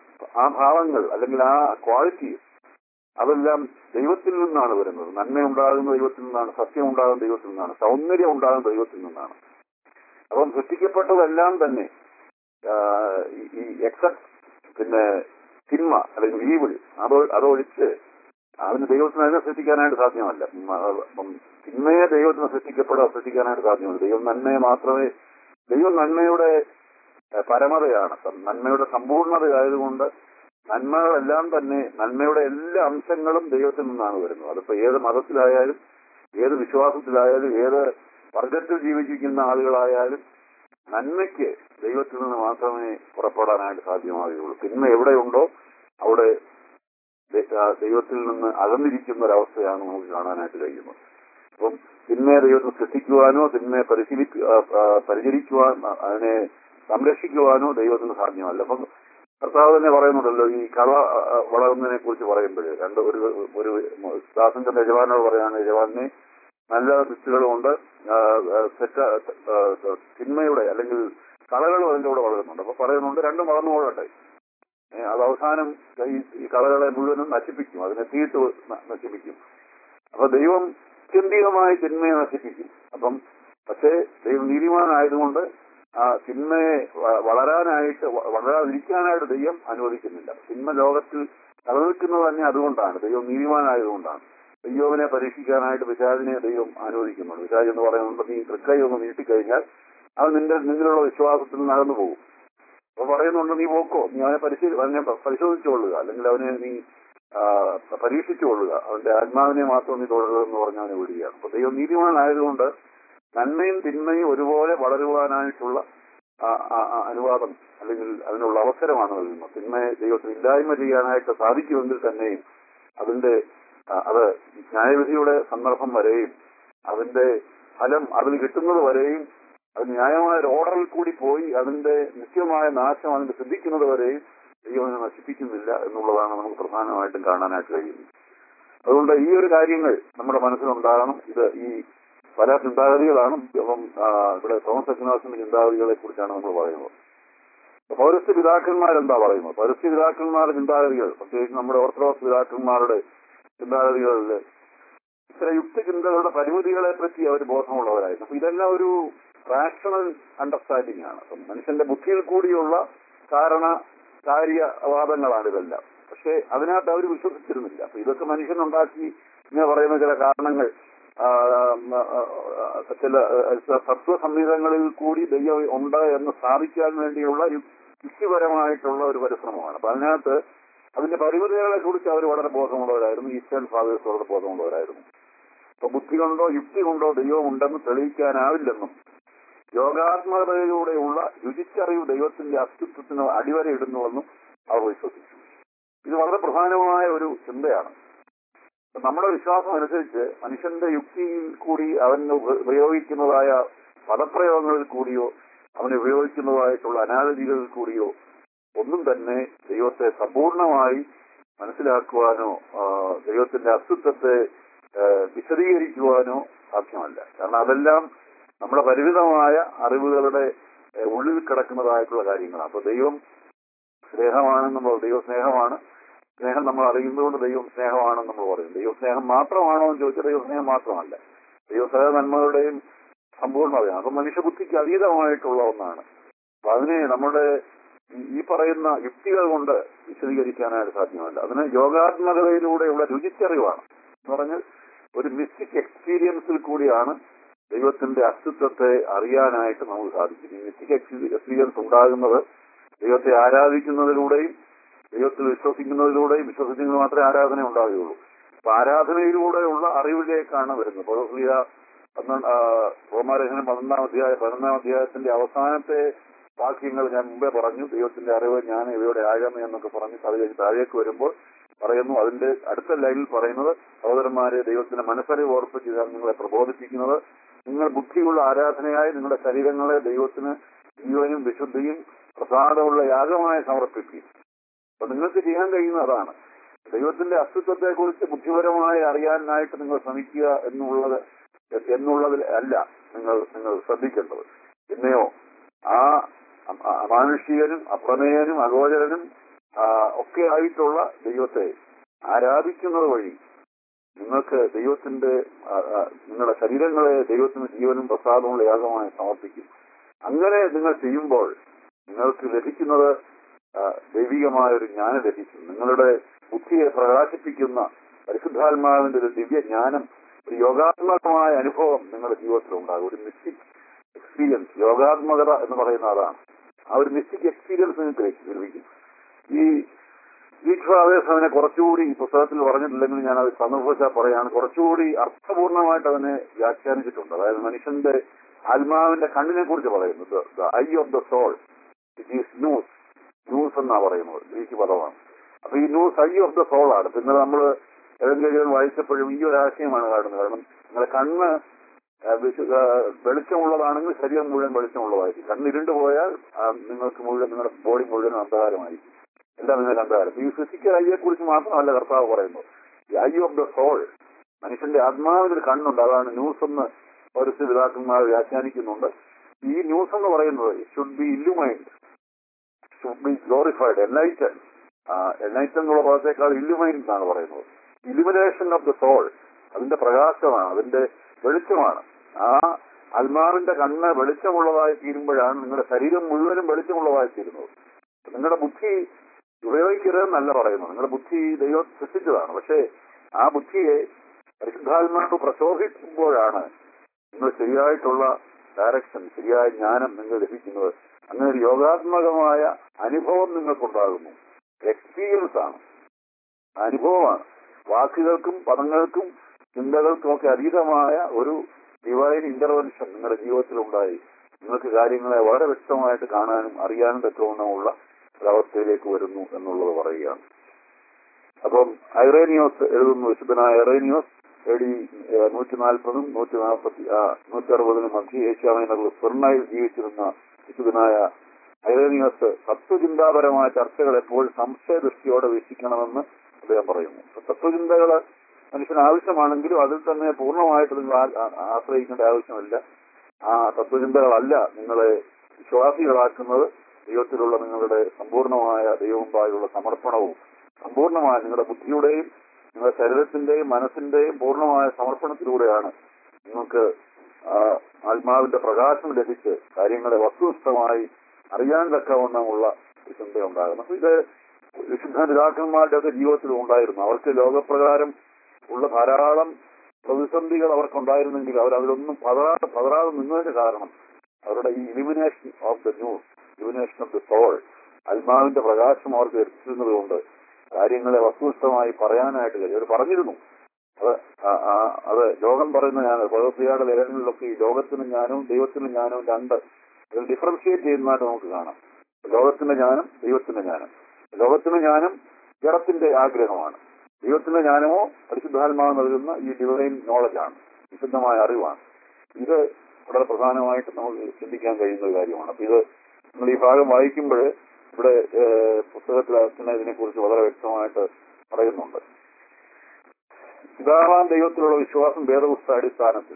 Speaker 1: ആ ഭാവങ്ങൾ അല്ലെങ്കിൽ ആ ക്വാളിറ്റി അതെല്ലാം ദൈവത്തിൽ നിന്നാണ് വരുന്നത് നന്മ ഉണ്ടാകുന്ന ദൈവത്തിൽ നിന്നാണ് സത്യം ഉണ്ടാകുന്ന ദൈവത്തിൽ നിന്നാണ് സൗന്ദര്യം ഉണ്ടാകുന്ന ദൈവത്തിൽ നിന്നാണ് അപ്പം സൃഷ്ടിക്കപ്പെട്ടതെല്ലാം തന്നെ ആ, ഈ- ഈ എക്സെപ്റ്റ് പിന്നെ തിന്മ അല്ലെങ്കിൽ ഈവിൾ അത് അതൊഴിച്ച് അതിന് ദൈവത്തിന് അതിനെ സൃഷ്ടിക്കാനായിട്ട് സാധ്യമല്ല ഉം, ആ, ഉം, തിന്മയെ ദൈവത്തിന് സൃഷ്ടിക്കപ്പെടാൻ സൃഷ്ടിക്കാനായിട്ട് സാധ്യമല്ല ദൈവം നന്മയെ മാത്രമേ ദൈവം നന്മയുടെ ഏഹ്, പരമതയാണ് നന്മയുടെ സമ്പൂർണ്ണതയായതുകൊണ്ട് നന്മകളെല്ലാം തന്നെ നന്മയുടെ എല്ലാ അംശങ്ങളും ദൈവത്തിൽ നിന്നാണ് വരുന്നത് അതിപ്പോ ഏത് മതത്തിലായാലും ഏത് വിശ്വാസത്തിലായാലും ഏത് വർഗത്തിൽ ജീവിച്ചിരിക്കുന്ന ആളുകളായാലും നന്മയ്ക്ക് ദൈവത്തിൽ നിന്ന് മാത്രമേ പുറപ്പെടാനായിട്ട് സാധ്യമാകുകയുള്ളൂ തിന്മ എവിടെയുണ്ടോ അവിടെ ദൈ- ആ ദൈവത്തിൽ നിന്ന് അകന്നിരിക്കുന്ന ഒരവസ്ഥയാണ് നമുക്ക് കാണാനായിട്ട് കഴിയുന്നത് അപ്പം തിന്മയെ ദൈവത്തെ സൃഷ്ടിക്കുവാനോ തിന്മയെ പരിശീലിക്ക ആ, ആ, പരിചരിക്കുവാൻ ആ, അതിനെ സംരക്ഷിക്കുവാനോ ദൈവത്തിന് സാധ്യമല്ല അപ്പം കർത്താവ് തന്നെ പറയുന്നുണ്ടല്ലോ ഈ കള ആ, ആ, വളരുന്നതിനെ കുറിച്ച് പറയുമ്പോൾ രണ്ട് ഒരു ഒരു ദാസന്റെ യജമാനോട് പറയാണ് യജമാനെ നല്ല വിത്തുകളുമുണ്ട് ആ, ആ, തെറ്റ ആ, തിന്മയുടെ അല്ലെങ്കിൽ കളകളും അതിന്റെ കൂടെ വളരുന്നുണ്ട് അപ്പൊ പറയുന്നുണ്ട് രണ്ടും വളർന്നു കൊള്ളട്ടെ ഏ, അത് അവസാനം ഈ ഈ കളകളെ മുഴുവനും നശിപ്പിക്കും അതിനെ തീയിട്ട് ന- നശിപ്പിക്കും അപ്പൊ ദൈവം ചിന്തികമായി തിന്മയെ നശിപ്പിക്കും അപ്പം പക്ഷേ ദൈവം നീതിമാനായതുകൊണ്ട് ആ തിന്മയെ വ- വളരാനായിട്ട് വ- വളരാതിരിക്കാനായിട്ട് ദൈവം അനുവദിക്കുന്നില്ല തിന്മ ലോകത്തിൽ നിലനിൽക്കുന്നത് തന്നെ അതുകൊണ്ടാണ് ദൈവം നീതിമാനായതുകൊണ്ടാണ് ദൈവവിനെ പരീക്ഷിക്കാനായിട്ട് പിശാചിനെ ദൈവം അനുവദിക്കുന്നുണ്ട് പിശാജ് എന്ന് പറയുന്നത് നീ തൃക്കൈ ഒന്ന് നീട്ടിക്കഴിഞ്ഞാൽ അത് നിന്റെ നിന്നിലുള്ള വിശ്വാസത്തിൽ നിന്ന് അകന്നു പോകും അപ്പൊ പറയുന്നുണ്ട് നീ പോക്കോ നീ അവനെ പരിശീലി അവനെ പ- പരിശോധിച്ചുകൊള്ളുക അല്ലെങ്കിൽ അവനെ നീ ആ, പരീക്ഷിച്ചുകൊള്ളുക അവന്റെ ആത്മാവിനെ മാത്രം നീ തുടരുതെന്ന് പറഞ്ഞ് അവനെ വിടുകയാണ് അപ്പൊ ദൈവം നീതിമാനായതുകൊണ്ട് നന്മയും തിന്മയും ഒരുപോലെ വളരുവാനായിട്ടുള്ള ആ, ആ, ആ അനുവാദം അല്ലെങ്കിൽ അതിനുള്ള അവസരമാണ് നൽകുന്നത് തിന്മയെ ദൈവത്തിന് ഇല്ലായ്മ ചെയ്യാനായിട്ട് സാധിക്കുമെങ്കിൽ തന്നെയും അതിന്റെ ആ, അത് ന്യായവിധിയുടെ സന്ദർഭം വരെയും അതിന്റെ ഫലം അതിൽ കിട്ടുന്നത് വരെയും അത് ന്യായമായ ഒരു ഓർഡറിൽ കൂടി പോയി അതിന്റെ നിത്യമായ നാശം അതിന്റെ സിദ്ധിക്കുന്നത് വരെയും ദൈവം അതിനെ നശിപ്പിക്കുന്നില്ല എന്നുള്ളതാണ് നമുക്ക് പ്രധാനമായിട്ടും കാണാനായിട്ട് കഴിയുന്നത് അതുകൊണ്ട് ഈ ഒരു കാര്യങ്ങൾ നമ്മുടെ മനസ്സിലുണ്ടാകണം ഇത് ഈ പല ചിന്താഗതികളാണ് അപ്പം ആ, ഇവിടെ തോമസ് അഗ്നാസിന്റെ ചിന്താഗതികളെ കുറിച്ചാണ് നമ്മൾ പറയുന്നത് പൗരസ്ത്യ പിതാക്കന്മാരെന്താ പറയുന്നത് പൗരസ്ത്യ പിതാക്കന്മാരുടെ ചിന്താഗതികൾ പ്രത്യേകിച്ച് നമ്മുടെ ഓർത്തഡോക്സ് പിതാക്കന്മാരുടെ ചിന്താഗതികളിൽ ഇത്ര യുക്തിചിന്തകളുടെ പരിമിതികളെ പറ്റി അവർ ബോധമുള്ളവരായിരുന്നു അപ്പൊ ഇതെല്ലാം ഒരു റാഷണൽ അണ്ടർസ്റ്റാൻഡിംഗ് ആണ് അപ്പം മനുഷ്യന്റെ ബുദ്ധിയിൽ കൂടിയുള്ള കാരണ കാര്യവാദങ്ങളാണ് ഇതെല്ലാം പക്ഷെ അതിനകത്ത് അവർ വിശ്വസിച്ചിരുന്നില്ല അപ്പൊ ഇതൊക്കെ മനുഷ്യനുണ്ടാക്കി ഇങ്ങനെ പറയുന്ന ചില കാരണങ്ങൾ ആ, ആ, ആ, ചില ആ, തത്വ സംഹിതങ്ങളിൽ കൂടി ദൈവം ഉണ്ട് എന്ന് സ്ഥാപിക്കാൻ വേണ്ടിയുള്ള യു- യുക്തിപരമായിട്ടുള്ള ഒരു പരിശ്രമമാണ് അപ്പൊ അതിനകത്ത് അതിന്റെ പരിമിതികളെ കുറിച്ച് അവർ വളരെ ബോധമുള്ളവരായിരുന്നു ഈസ്റ്റേൺ ഫാദേഴ്സ് വളരെ ബോധമുള്ളവരായിരുന്നു അപ്പൊ ബുദ്ധി കൊണ്ടോ യുക്തി കൊണ്ടോ ദൈവം ഉണ്ടെന്ന് തെളിയിക്കാനാവില്ലെന്നും യോഗാത്മകതയിലൂടെയുള്ള രുചിച്ചറിവ് ദൈവത്തിന്റെ അസ്തിത്വത്തിന് അടിവരയിടുന്നുവെന്നും അവർ വിശ്വസിച്ചു ഇത് വളരെ പ്രധാനമായ ഒരു ചിന്തയാണ് അപ്പൊ നമ്മുടെ വിശ്വാസം അനുസരിച്ച് മനുഷ്യന്റെ യുക്തിയിൽ കൂടി അവൻ ഉപ- ഉപയോഗിക്കുന്നതായ പദപ്രയോഗങ്ങളിൽ കൂടിയോ അവൻ ഉപയോഗിക്കുന്നതായിട്ടുള്ള അനാദതികളിൽ കൂടിയോ ഒന്നും തന്നെ ദൈവത്തെ സമ്പൂർണമായി മനസ്സിലാക്കുവാനോ ആ, ദൈവത്തിന്റെ അസ്തിത്വത്തെ ആ, വിശദീകരിക്കുവാനോ സാധ്യമല്ല കാരണം അതെല്ലാം നമ്മുടെ പരിമിതമായ അറിവുകളുടെ ആ, ഉള്ളിൽ കിടക്കുന്നതായിട്ടുള്ള കാര്യങ്ങളാണ് അപ്പൊ ദൈവം സ്നേഹമാണെന്ന് നമ്മൾ ദൈവം സ്നേഹമാണ് സ്നേഹം നമ്മൾ അറിയുന്നതുകൊണ്ട് ദൈവം സ്നേഹമാണെന്ന് നമ്മൾ പറയും ദൈവ സ്നേഹം മാത്രമാണോ എന്ന് ചോദിച്ചാൽ ദൈവ സ്നേഹം മാത്രമല്ല ദൈവ സകല നന്മകളുടെയും സമ്പൂർണ്ണതയാണ് അപ്പൊ മനുഷ്യബുദ്ധിക്ക് അതീതമായിട്ടുള്ള ഒന്നാണ് അപ്പൊ അതിനെ നമ്മുടെ ഈ- ഈ പറയുന്ന യുക്തികൾ കൊണ്ട് വിശദീകരിക്കാനായിട്ട് സാധ്യമല്ല അതിന് യോഗാത്മകതയിലൂടെയുള്ള രുചിച്ചറിവാണ് എന്ന് പറഞ്ഞാൽ ഒരു മിസ്റ്റിക് എക്സ്പീരിയൻസിൽ കൂടിയാണ് ദൈവത്തിന്റെ അസ്തിത്വത്തെ അറിയാനായിട്ട് നമുക്ക് സാധിക്കും ഈ മിത്തിക് എക്സ്പീരിയൻസ് ഉണ്ടാകുന്നത് ദൈവത്തെ ആരാധിക്കുന്നതിലൂടെയും ദൈവത്തിൽ വിശ്വസിക്കുന്നതിലൂടെയും വിശ്വസിക്കുന്നത് മാത്രമേ ആരാധന ഉണ്ടാകുകയുള്ളൂ അപ്പൊ ആരാധനയിലൂടെയുള്ള അറിവിലേക്കാണ് വരുന്നത് പൗർസ്ലിയ റോമാലേഖനം പതിനൊന്നാം അധ്യായ പതിനൊന്നാം അധ്യായത്തിന്റെ അവസാനത്തെ വാക്യങ്ങൾ ഞാൻ മുമ്പേ പറഞ്ഞു ദൈവത്തിന്റെ അറിവ് ഞാൻ ഇവയുടെ ആഴമ എന്നൊക്കെ പറഞ്ഞ് അത് കഴിഞ്ഞ് താഴേക്ക് വരുമ്പോൾ പറയുന്നു അതിന്റെ അടുത്ത ലൈനിൽ പറയുന്നത് സഹോദരന്മാരെ ദൈവത്തിന്റെ മനസ്സറിവ് ഓർപ്പിച്ച് ഞാൻ നിങ്ങളെ പ്രബോധിപ്പിക്കുന്നത് നിങ്ങൾ ബുദ്ധിയുള്ള ആരാധനയായി നിങ്ങളുടെ ശരീരങ്ങളെ ദൈവത്തിന് ജീവനും വിശുദ്ധിയും പ്രസാദമുള്ള യാഗമായി സമർപ്പിക്കും അപ്പൊ നിങ്ങൾക്ക് ചെയ്യാൻ കഴിയുന്ന അതാണ് ദൈവത്തിന്റെ അസ്തിത്വത്തെ കുറിച്ച് ബുദ്ധിപരമായി അറിയാനായിട്ട് നിങ്ങൾ ശ്രമിക്കുക എന്നുള്ളത് എന്നുള്ളതിൽ അല്ല നിങ്ങൾ നിങ്ങൾ ശ്രദ്ധിക്കേണ്ടത് പിന്നെയോ ആ അമാനുഷികനും അപ്രമേയനും അഗോചരനും ഒക്കെ ആയിട്ടുള്ള ദൈവത്തെ ആരാധിക്കുന്നത് വഴി നിങ്ങൾക്ക് ദൈവത്തിന്റെ നിങ്ങളുടെ ശരീരങ്ങളെ ദൈവത്തിന് ജീവനും പ്രസാദമുള്ള യാഗമായി സമർപ്പിക്കും അങ്ങനെ നിങ്ങൾ ചെയ്യുമ്പോൾ നിങ്ങൾക്ക് ലഭിക്കുന്നത് ദൈവികമായ ഒരു ജ്ഞാനം ലഭിക്കും നിങ്ങളുടെ ബുദ്ധിയെ പ്രകാശിപ്പിക്കുന്ന പരിശുദ്ധാത്മാവിന്റെ ഒരു ദിവ്യ ജ്ഞാനം ഒരു യോഗാത്മകമായ അനുഭവം നിങ്ങളുടെ ജീവിതത്തിൽ ഉണ്ടാകും ഒരു മിസ്റ്റിക് എക്സ്പീരിയൻസ് യോഗാത്മകത എന്ന് പറയുന്ന അതാണ് ആ ഒരു മിസ്റ്റിക് എക്സ്പീരിയൻസ് നിങ്ങൾക്ക് ലഭിക്കും ഈ ദീക്ഷാവേശം അതിനെ കുറച്ചുകൂടി ഈ പുസ്തകത്തിൽ പറഞ്ഞിട്ടില്ലെങ്കിൽ ഞാൻ അത് സന്ദർഭവശാൽ പറയാണ് കുറച്ചുകൂടി അർത്ഥപൂർണമായിട്ട് അതിനെ വ്യാഖ്യാനിച്ചിട്ടുണ്ട് അതായത് മനുഷ്യന്റെ ആത്മാവിന്റെ കണ്ണിനെ കുറിച്ച് പറയുന്നത് eye of the soul it is nous nous എന്നാ പറയുന്നത് ഗ്രീക്ക് പദമാണ് അപ്പൊ ഈ nous eye of the soul ആണ് പിന്നെ നമ്മൾ ഏതെങ്കിലും വായിച്ചപ്പോഴും ഈ ഒരു ആശയമാണ് കാണുന്നത് കാരണം നിങ്ങളുടെ കണ്ണ് വെളിച്ചമുള്ളതാണെങ്കിൽ ശരീരം മുഴുവൻ വെളിച്ചമുള്ളതായിരിക്കും കണ്ണ് ഇരുണ്ടു പോയാൽ നിങ്ങൾക്ക് മുഴുവൻ നിങ്ങളുടെ ബോഡി മുഴുവൻ അന്ധകാരമായിരിക്കും എല്ലാം നിങ്ങൾ അന്ധകാരം ഈ ഫിസിക്കൽ ഐയെ കുറിച്ച് മാത്രമല്ല കർത്താവ് പറയുന്നത് ഈ ഐ ഓഫ് ദ സോൾ മനുഷ്യന്റെ ആത്മാവിനൊരു കണ്ണുണ്ട് അതാണ് ന്യൂസ് എന്ന് ഒരു പിതാക്കന്മാർ വ്യാഖ്യാനിക്കുന്നുണ്ട് ഈ ന്യൂസ് എന്ന് പറയുന്നത് should be illumined should be glorified enlighten enlighten എന്നുള്ള പദത്തേക്കാൾ ഇല്ലുമൈൻഡ് എന്നാണ് പറയുന്നത് ഇലുമിനേഷൻ ഓഫ് ദ സോൾ അതിന്റെ പ്രകാശമാണ് അതിന്റെ വെളിച്ചമാണ് ആ ആത്മാവിന്റെ കണ്ണ് വെളിച്ചമുള്ളതായി തീരുമ്പോഴാണ് നിങ്ങളുടെ ശരീരം മുഴുവനും വെളിച്ചമുള്ളതായി തീരുന്നത് നിങ്ങളുടെ ബുദ്ധി ഉപയോഗിക്കരുതെന്നല്ല പറയുന്നത് നിങ്ങളുടെ ബുദ്ധി ദൈവം സൃഷ്ടിച്ചതാണ് പക്ഷേ ആ ബുദ്ധിയെ പരിശുദ്ധാത്മാവ് പ്രശോഭിക്കുമ്പോഴാണ് നിങ്ങൾ ശരിയായിട്ടുള്ള ഡയറക്ഷൻ ശരിയായ ജ്ഞാനം നിങ്ങൾ ലഭിക്കുന്നത് അങ്ങനെ ഒരു യോഗാത്മകമായ അനുഭവം നിങ്ങൾക്കുണ്ടാകുന്നു എക്സ്പീരിയൻസ് ആണ് അനുഭവമാണ് വാക്കുകൾക്കും പദങ്ങൾക്കും ചിന്തകൾക്കും ഒക്കെ അതീതമായ ഒരു ഡിവൈൻ ഇന്റർവെൻഷൻ നിങ്ങളുടെ ജീവിതത്തിൽ ഉണ്ടായി നിങ്ങൾക്ക് കാര്യങ്ങളെ വളരെ വ്യക്തമായിട്ട് കാണാനും അറിയാനും തക്കവണ്ണമുള്ള ഒരവസ്ഥയിലേക്ക് വരുന്നു എന്നുള്ളത് പറയുകയാണ് അപ്പം ഐറേനിയോസ് എഴുതുന്നു വിശുദ്ധനായ ഐറേനിയോസ് എ ഡി നൂറ്റി നാൽപ്പതും നൂറ്റി നാൽപ്പത്തി നൂറ്റി അറുപതിനും മധ്യ ഏഷ്യാമൈനുള്ള സ്വർണ്ണയിൽ ജീവിച്ചിരുന്ന വിശുദ്ധനായ ഐറേനിയോസ് തത്വചിന്താപരമായ ചർച്ചകൾ എപ്പോഴും സംശയദൃഷ്ടിയോടെ വീക്ഷിക്കണമെന്ന് അദ്ദേഹം പറയുന്നു തത്വചിന്തകൾ മനുഷ്യന് ആവശ്യമാണെങ്കിലും അതിൽ തന്നെ പൂർണ്ണമായിട്ട് നിങ്ങൾ ആശ്രയിക്കേണ്ട ആവശ്യമില്ല ആ തത്വചിന്തകളല്ല നിങ്ങളെ വിശ്വാസികളാക്കുന്നത് ദൈവത്തിലുള്ള നിങ്ങളുടെ സമ്പൂർണമായ ദൈവമുമ്പായുള്ള സമർപ്പണവും സമ്പൂർണമായ നിങ്ങളുടെ ബുദ്ധിയുടെയും നിങ്ങളുടെ ശരീരത്തിന്റെയും മനസ്സിന്റെയും പൂർണ്ണമായ സമർപ്പണത്തിലൂടെയാണ് നിങ്ങൾക്ക് ആത്മാവിന്റെ പ്രകാശം ലഭിച്ച് കാര്യങ്ങളെ വസ്തുനിഷ്ഠമായി അറിയാൻ തക്കവണ്ണമുള്ള ഒരു ചിന്ത ഉണ്ടാകുന്നു അപ്പൊ ഇത് വിശുദ്ധ പിതാക്കന്മാരുടെ ഒക്കെ ജീവിതത്തിലും ഉണ്ടായിരുന്നു അവർക്ക് ലോകപ്രകാരം ഉള്ള ധാരാളം പ്രതിസന്ധികൾ അവർക്കുണ്ടായിരുന്നെങ്കിൽ അവർ അതിലൊന്നും പതറാതെ പതറാതെ നിന്നതിന് കാരണം അവരുടെ ഈ elimination of the nous elimination of the soul ആത്മാവിന്റെ പ്രകാശം അവർക്ക് എത്തിച്ചിരുന്നത് കൊണ്ട് കാര്യങ്ങളെ വസ്തുനിഷ്ഠമായി പറയാനായിട്ട് കഴിയും അവർ പറഞ്ഞിരുന്നു അത് അത് ലോകം പറയുന്ന ഞാൻ ഭഗവത്ഗീതയുടെ ലേഖനങ്ങളിലൊക്കെ ഈ ലോകത്തിന് ജ്ഞാനവും ദൈവത്തിന്റെ ജ്ഞാനവും രണ്ട് ഇതിൽ ഡിഫറൻഷിയേറ്റ് ചെയ്യുന്നതായിട്ട് നമുക്ക് കാണാം ലോകത്തിന്റെ ജ്ഞാനം ദൈവത്തിന്റെ ജ്ഞാനം ലോകത്തിന്റെ ജ്ഞാനം ജഡത്തിന്റെ ആഗ്രഹമാണ് ദൈവത്തിന്റെ ജ്ഞാനമോ പരിശുദ്ധാത്മാവ് നൽകുന്ന ഈ ഡിവൈൻ നോളജാണ് വിശുദ്ധമായ അറിവാണ് ഇത് വളരെ പ്രധാനമായിട്ട് നമുക്ക് ചിന്തിക്കാൻ കഴിയുന്ന ഒരു കാര്യമാണ് അപ്പൊ ഇത് നമ്മൾ ഈ ഭാഗം വായിക്കുമ്പോൾ ഇവിടെ പുസ്തകത്തിൽ തന്നെ ഇതിനെക്കുറിച്ച് വളരെ വ്യക്തമായിട്ട് പറയുന്നുണ്ട് പിതാവാം ദൈവത്തിലുള്ള വിശ്വാസം വേദപുസ്തക അടിസ്ഥാനത്തിൽ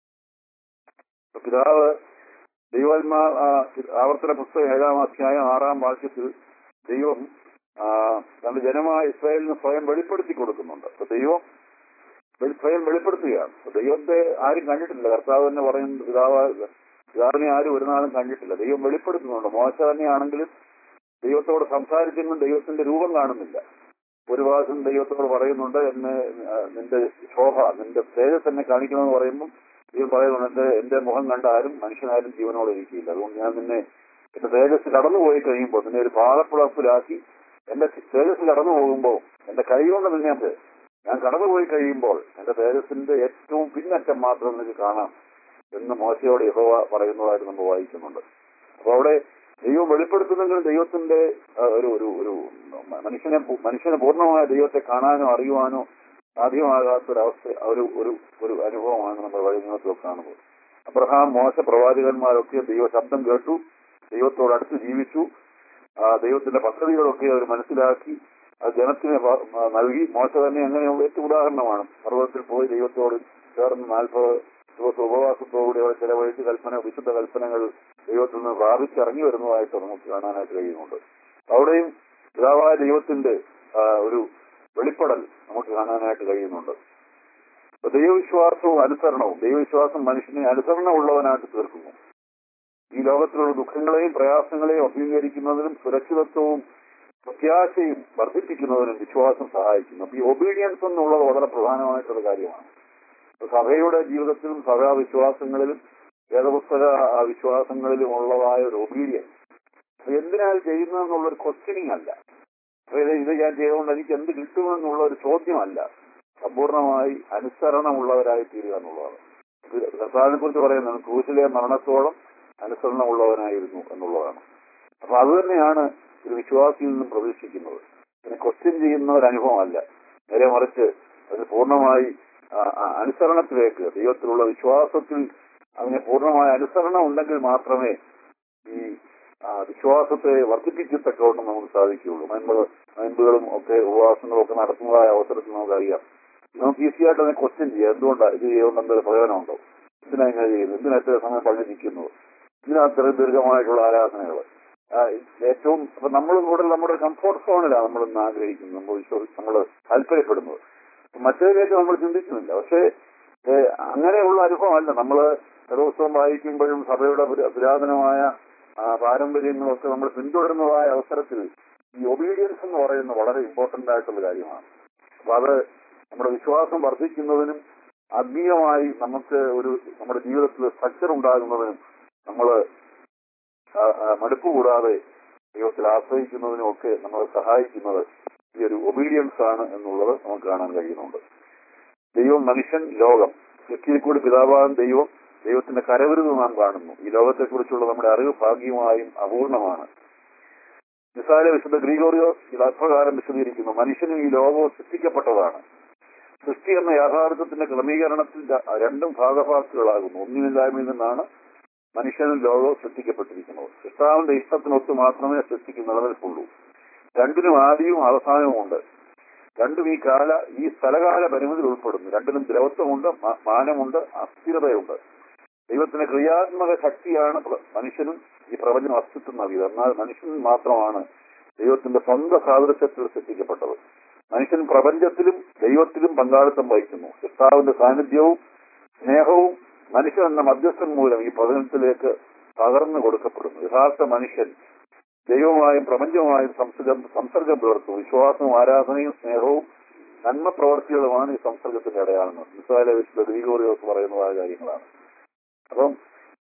Speaker 1: പിതാവ് ദൈവാത്മാ ആവർത്തന പുസ്തകം ഏഴാം അധ്യായം ആറാം വാക്യത്തിൽ ദൈവം തന്റെ ജനമായ ഇസ്രായേലിന് സ്വയം വെളിപ്പെടുത്തി കൊടുക്കുന്നുണ്ട് അപ്പൊ ദൈവം സ്വയം വെളിപ്പെടുത്തുകയാണ് ദൈവത്തെ ആരും കണ്ടിട്ടില്ല കർത്താവ് തന്നെ പറയുന്നത് പിതാവ് പിതാവിനെ ആരും ഒരു നാളും കണ്ടിട്ടില്ല ദൈവം വെളിപ്പെടുത്തുന്നുണ്ട് മോശ തന്നെയാണെങ്കിലും ദൈവത്തോട് സംസാരിച്ചെങ്കിലും ദൈവത്തിന്റെ രൂപം കാണുന്നില്ല ഒരു പ്രാവശ്യം ദൈവത്തോട് പറയുന്നുണ്ട് എന്നെ നിന്റെ ശോഭ നിന്റെ തേജസ് എന്നെ കാണിക്കണമെന്ന് പറയുമ്പോൾ ദൈവം പറയുന്നു എന്റെ എന്റെ മുഖം കണ്ട ആരും മനുഷ്യനാരും ജീവനോടെ ഇരിക്കില്ല അതുകൊണ്ട് ഞാൻ നിന്നെ എന്റെ തേജസ് കടന്നുപോയി കഴിയുമ്പോൾ നിന്നെ ഒരു പാകപ്പുളപ്പിലാക്കി എന്റെ തേജസ് കടന്നു പോകുമ്പോൾ എന്റെ കൈ കൊണ്ട് നിന്നെ ഞാൻ കടന്നുപോയി കഴിയുമ്പോൾ എന്റെ തേജസ്സിന്റെ ഏറ്റവും പിന്നറ്റം മാത്രം നിനക്ക് കാണാം എന്ന് മോശയോട് യഹോവ പറയുന്നതായിട്ട് നമ്മൾ വായിക്കുന്നുണ്ട് അപ്പൊ അവിടെ ദൈവം വെളിപ്പെടുത്തുന്നെങ്കിൽ ദൈവത്തിന്റെ ആ, ഒരു ഒരു ഒരു മനുഷ്യനെ പൂ- മനുഷ്യനെ പൂർണ്ണമായ ദൈവത്തെ കാണാനോ അറിയുവാനോ സാധ്യമാകാത്ത ഒരവസ്ഥ ഒരു ഒരു ഒരു അനുഭവമാണ് നമ്മൾ വഴിനിയമത്തിൽ കാണുന്നത് അബ്രഹാം മോശ പ്രവാചകന്മാരൊക്കെ ദൈവ ശബ്ദം കേട്ടു ദൈവത്തോട് അടുത്ത് ജീവിച്ചു ആ ദൈവത്തിന്റെ പദ്ധതികളൊക്കെ അവർ മനസ്സിലാക്കി അത് ജനത്തിന് പ- ആ, നൽകി മോശ തന്നെ അങ്ങനെയുള്ള ഏറ്റവും ഉദാഹരണമാണ് പർവ്വതത്തിൽ പോയി ദൈവത്തോട് ചേർന്ന് നാൽപ്പത് ദിവസം ഉപവാസത്തോടുകൂടി അവർ ചെലവഴിച്ച് കൽപ്പന വിശുദ്ധ കൽപ്പനകൾ ദൈവത്തിൽ നിന്ന് പ്രാപിച്ചിറങ്ങി വരുന്നതായിട്ട് നമുക്ക് കാണാനായിട്ട് കഴിയുന്നുണ്ട് അവിടെയും പിതാവായ ദൈവത്തിന്റെ ആ, ഒരു വെളിപ്പെടൽ നമുക്ക് കാണാനായിട്ട് കഴിയുന്നുണ്ട് അപ്പൊ ദൈവവിശ്വാസവും അനുസരണവും ദൈവവിശ്വാസം മനുഷ്യനെ അനുസരണമുള്ളവനായിട്ട് തീർക്കുന്നു ഈ ലോകത്തിലുള്ള ദുഃഖങ്ങളെയും പ്രയാസങ്ങളെയും അഭിമുഖീകരിക്കുന്നതിനും സുരക്ഷിതത്വവും പ്രത്യാശയും വർദ്ധിപ്പിക്കുന്നതിനും വിശ്വാസം സഹായിക്കുന്നു അപ്പൊ ഈ ഒബീഡിയൻസ് എന്നുള്ളത് വളരെ പ്രധാനമായിട്ടുള്ള കാര്യമാണ് അപ്പൊ സഭയുടെ ജീവിതത്തിലും സഭാ വിശ്വാസങ്ങളിലും വേദപുസ്തക ആ, വിശ്വാസങ്ങളിലും ഉള്ളതായ ഒരു ഒബീഡിയൻസ് എന്തിനാണ് ചെയ്യുന്നതെന്നുള്ളൊരു ക്വസ്റ്റ്യനിങ് അല്ല അതായത് ഇത് ഞാൻ ചെയ്തുകൊണ്ട് എനിക്ക് എന്ത് കിട്ടുമെന്നുള്ള ഒരു ചോദ്യമല്ല സമ്പൂർണമായി അനുസരണമുള്ളവരായി തീരുക എന്നുള്ളതാണ് കർത്താവിനെ കുറിച്ച് പറയുന്നത് ക്രൂശിലെ മരണത്തോളം അനുസരണമുള്ളവനായിരുന്നു എന്നുള്ളതാണ് അപ്പൊ അത് തന്നെയാണ് ഒരു വിശ്വാസിയിൽ നിന്നും പ്രതീക്ഷിക്കുന്നത് ഇതിനെ ക്വസ്റ്റ്യൻ ചെയ്യുന്ന ഒരു അനുഭവമല്ല നേരെ മറിച്ച് അത് പൂർണ്ണമായി ആ, ആ, അനുസരണത്തിലേക്ക് ദൈവത്തിലുള്ള വിശ്വാസത്തിൽ അതിനെ പൂർണ്ണമായ അനുസരണം ഉണ്ടെങ്കിൽ മാത്രമേ ഈ ആ, വിശ്വാസത്തെ വർദ്ധിപ്പിക്കത്തക്കവണ്ണം നമുക്ക് സാധിക്കുകയുള്ളൂ മൻപ് മൻപുകളും ഒക്കെ ഉപവാസങ്ങളും ഒക്കെ നടത്തുന്നതായ അവസരത്തിൽ നമുക്കറിയാം നമുക്ക് ഈസി ആയിട്ട് അതിനെ ക്വസ്റ്റ്യൻ ചെയ്യാം എന്തുകൊണ്ടാണ് ഇത് ചെയ്യുകൊണ്ട് എന്തൊരു പ്രയോജനമുണ്ടോ എന്തിനാ ഇങ്ങനെ ചെയ്യുന്നു എന്തിനാ എത്ര സമയം പള്ളി നിൽക്കുന്നു ഇതിനാ അത്ര ദീർഘമായിട്ടുള്ള ആരാധനകൾ ഏറ്റവും അപ്പൊ നമ്മൾ കൂടുതൽ നമ്മുടെ കംഫോർട്ട് സോണിലാണ് നമ്മൾ ഇന്ന് ആഗ്രഹിക്കുന്നത് നമ്മൾ വിശ്വസിച്ച് നമ്മൾ താല്പര്യപ്പെടുന്നത് മറ്റേതിലേക്ക് നമ്മൾ ചിന്തിക്കുന്നില്ല പക്ഷേ ഏഹ്, അങ്ങനെയുള്ള അനുഭവമല്ല നമ്മൾ ദിവസവും വായിക്കുമ്പോഴും സഭയുടെ പുര- പുരാതനമായ ആ, പാരമ്പര്യങ്ങളൊക്കെ നമ്മൾ പിന്തുടരുന്നതായ അവസരത്തിൽ ഈ ഒബീഡിയൻസ് എന്ന് പറയുന്നത് വളരെ ഇമ്പോർട്ടന്റ് ആയിട്ടുള്ള കാര്യമാണ് അപ്പൊ അത് നമ്മുടെ വിശ്വാസം വർദ്ധിക്കുന്നതിനും ആത്മീയമായി നമുക്ക് ഒരു നമ്മുടെ ജീവിതത്തിൽ സ്ട്രക്ചർ ഉണ്ടാകുന്നതിനും നമ്മൾ മടുപ്പ് കൂടാതെ ദൈവത്തിൽ ആശ്രയിക്കുന്നതിനും ഒക്കെ നമ്മളെ സഹായിക്കുന്നത് ഈ ഒരു ഒബീഡിയൻസ് ആണ് എന്നുള്ളത് നമുക്ക് കാണാൻ കഴിയുന്നുണ്ട് ദൈവം മനുഷ്യൻ ലോകം സൃഷ്ടിയിൽ കൂടി പിതാവാൻ ദൈവം ദൈവത്തിന്റെ കരവിരുത് നാം കാണുന്നു ഈ ലോകത്തെക്കുറിച്ചുള്ള നമ്മുടെ അറിവ് ഭാഗ്യമായും അപൂർണമാണ് നിസാര വിശുദ്ധ ഗ്രീഗോറിയോസ് ഇത് അപ്രകാരം വിശദീകരിക്കുന്നു മനുഷ്യനും ഈ ലോകവും സൃഷ്ടിക്കപ്പെട്ടതാണ് സൃഷ്ടി എന്ന യാഥാർത്ഥ്യത്തിന്റെ ക്രമീകരണത്തിൽ ര- രണ്ടും ഭാഗഭാക്കുകളാകുന്നു ഒന്നിനില്ലായ്മയിൽ നിന്നാണ് മനുഷ്യനും ലോകവും സൃഷ്ടിക്കപ്പെട്ടിരിക്കുന്നത് കൃഷ്ണാവിന്റെ ഇഷ്ടത്തിനൊത്ത് മാത്രമേ സൃഷ്ടിക്ക് നിലനിൽപ്പുള്ളൂ രണ്ടിനും ആദിയും അവസാനവും ഉണ്ട് രണ്ടും ഈ കാല ഈ സ്ഥലകാല പരിമിതിയിൽ ഉൾപ്പെടുന്നു രണ്ടിനും ദ്രവത്വമുണ്ട് മ- മാനമുണ്ട് അസ്ഥിരതയുണ്ട് ദൈവത്തിന്റെ ക്രിയാത്മക ശക്തിയാണ് പ്ര- മനുഷ്യനും ഈ പ്രപഞ്ചം അസ്തിത്വം നൽകിയത് എന്നാൽ മനുഷ്യൻ മാത്രമാണ് ദൈവത്തിന്റെ സ്വന്തം സാദൃശ്യത്തിൽ സൃഷ്ടിക്കപ്പെട്ടത് മനുഷ്യൻ പ്രപഞ്ചത്തിലും ദൈവത്തിലും പങ്കാളിത്തം വഹിക്കുന്നു കർത്താവിന്റെ സാന്നിധ്യവും സ്നേഹവും മനുഷ്യൻ എന്ന മധ്യസ്ഥൻ മൂലം ഈ പ്രപഞ്ചത്തിലേക്ക് പകർന്നു കൊടുക്കപ്പെടുന്നു യഥാർത്ഥ മനുഷ്യൻ ദൈവമായും പ്രപഞ്ചമായും സംസർഗം സംസർഗം പുലർത്തും വിശ്വാസവും ആരാധനയും സ്നേഹവും നന്മ പ്രവർത്തികളുമാണ് ഈ സംസർഗത്തിന്റെ അടയാളങ്ങൾ മിസാലെ വിശുദ്ധ ഗ്രീഗോറിയോസ് പറയുന്നതായ കാര്യങ്ങളാണ് അപ്പം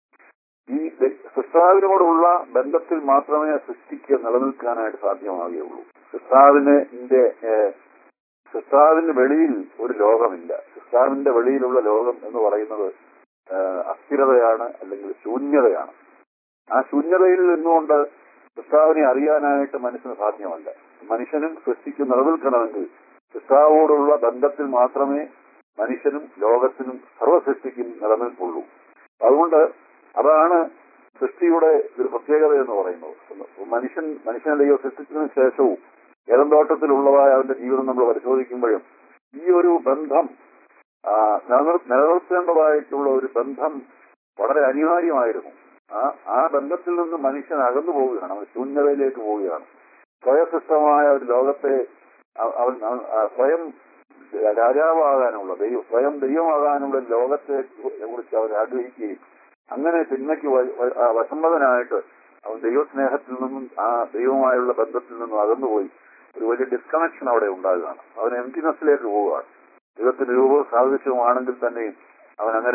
Speaker 1: ഈ ദ- സൃഷ്ടാവിനോടുള്ള ബന്ധത്തിൽ മാത്രമേ സൃഷ്ടിക്ക് നിലനിൽക്കാനായിട്ട് സാധ്യമാകുകയുള്ളൂ സൃഷ്ടാവിന്റെ ഏഹ്, സൃഷ്ടാവിന് വെളിയിൽ ഒരു ലോകമില്ല സൃഷ്ടാവിന്റെ വെളിയിലുള്ള ലോകം എന്ന് പറയുന്നത് ഏഹ്, അസ്ഥിരതയാണ് അല്ലെങ്കിൽ ശൂന്യതയാണ് ആ ശൂന്യതയിൽ നിന്നുകൊണ്ട് സൃഷ്ടാവിനെ അറിയാനായിട്ട് മനുഷ്യന് സാധ്യമല്ല മനുഷ്യനും സൃഷ്ടിക്ക് നിലനിൽക്കണമെങ്കിൽ സൃഷ്ടാവോടുള്ള ബന്ധത്തിൽ മാത്രമേ മനുഷ്യനും ലോകത്തിനും സർവ്വസൃഷ്ടിക്കും നിലനിൽപ്പുള്ളൂ അതുകൊണ്ട് അതാണ് സൃഷ്ടിയുടെ ഒരു പ്രത്യേകത എന്ന് പറയുന്നത് മനുഷ്യൻ മനുഷ്യനെ ദൈവം സൃഷ്ടിച്ചതിന് ശേഷവും ഏതന്തോട്ടത്തിലുള്ളതായ അവന്റെ ജീവിതം നമ്മൾ പരിശോധിക്കുമ്പോഴും ഈ ഒരു ബന്ധം ആ, നിലനിർ- നിലനിർത്തേണ്ടതായിട്ടുള്ള ഒരു ബന്ധം വളരെ അനിവാര്യമായിരുന്നു ആ ആ ബന്ധത്തിൽ നിന്ന് മനുഷ്യൻ അകന്നു പോവുകയാണ് അവൻ ശൂന്യതയിലേക്ക് പോവുകയാണ് സ്വയസിദ്ധമായ ഒരു ലോകത്തെ അവ- അവൻ അവൻ, ആ, സ്വയം രാജാവാകാനുള്ള ദൈവം സ്വയം ദൈവമാകാനുള്ള ഒരു ലോകത്തെ കുറിച്ച് അവൻ ആഗ്രഹിക്കുകയും അങ്ങനെ തിന്മയ്ക്ക് വ- വ- ആ, വശംവദനായിട്ട് അവൻ ദൈവസ്നേഹത്തിൽ നിന്നും ആ ദൈവമായുള്ള ബന്ധത്തിൽ നിന്നും അകന്നുപോയി ഒരു വലിയ ഡിസ്കണക്ഷൻ അവിടെ ഉണ്ടാകുകയാണ് അവൻ എംറ്റിനെസ്സിലേക്ക് പോവുകയാണ് ദൈവത്തിന്റെ രൂപവും സാദൃശ്യവുമാണെങ്കിൽ തന്നെയും അവൻ അങ്ങനെ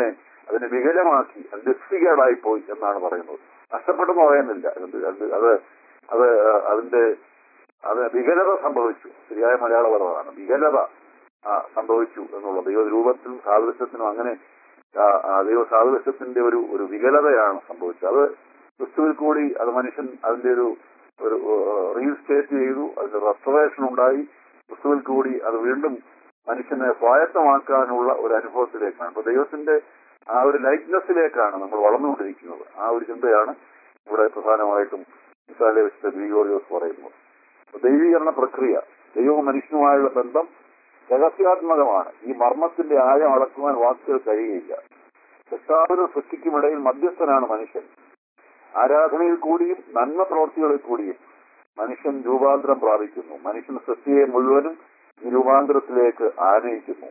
Speaker 1: അതിനെ വികലമാക്കി അത് ഡെസ്റ്റിക്കേഡായി പോയി എന്നാണ് പറയുന്നത് നഷ്ടപ്പെട്ടെന്ന് പറയുന്നില്ല അത് അത് അത് അത് അതിന്റെ അത് വികലത സംഭവിച്ചു ശരിയായ മലയാള പദമാണ് വികലത ആ, സംഭവിച്ചു എന്നുള്ളത് ദൈവ രൂപത്തിനും സാദൃശ്യത്തിനും അങ്ങനെ ആ, ആ, ദൈവ സാദൃശ്യത്തിന്റെ ഒരു ഒരു വികലതയാണ് സംഭവിച്ചത് അത് ക്രിസ്തുവിൽ കൂടി അത് മനുഷ്യൻ അതിന്റെ ഒരു ഒരു റീസ്റ്റേറ്റ് ചെയ്തു അതിന്റെ റെസ്റ്റോറേഷൻ ഉണ്ടായി ക്രിസ്തുവിൽ കൂടി അത് വീണ്ടും മനുഷ്യനെ സ്വായത്തമാക്കാനുള്ള ഒരു അനുഭവത്തിലേക്കാണ് അപ്പൊ ദൈവത്തിന്റെ ആ ഒരു ലൈറ്റ്നെസ്സിലേക്കാണ് നമ്മൾ വളർന്നുകൊണ്ടിരിക്കുന്നത് ആ ഒരു ചിന്തയാണ് ഇവിടെ പ്രധാനമായിട്ടും മിസാലെ വിശുദ്ധ ഗ്രിഗോറിയോസ് പറയുന്നത് അപ്പൊ ദൈവീകരണ പ്രക്രിയ ദൈവവും മനുഷ്യനുമായുള്ള ബന്ധം രഹസ്യാത്മകമാണ് ഈ മർമ്മത്തിന്റെ ആഴം അളക്കുവാൻ വാക്കുകൾ കഴിയുകയില്ല സൃഷ്ടാവിനും സൃഷ്ടിക്കുമിടയിൽ മധ്യസ്ഥനാണ് മനുഷ്യൻ ആരാധനയിൽ കൂടിയും നന്മ പ്രവൃത്തികളിൽ കൂടിയും മനുഷ്യൻ രൂപാന്തരം പ്രാപിക്കുന്നു മനുഷ്യൻ സൃഷ്ടിയെ മുഴുവനും ഈ രൂപാന്തരത്തിലേക്ക് ആനയിക്കുന്നു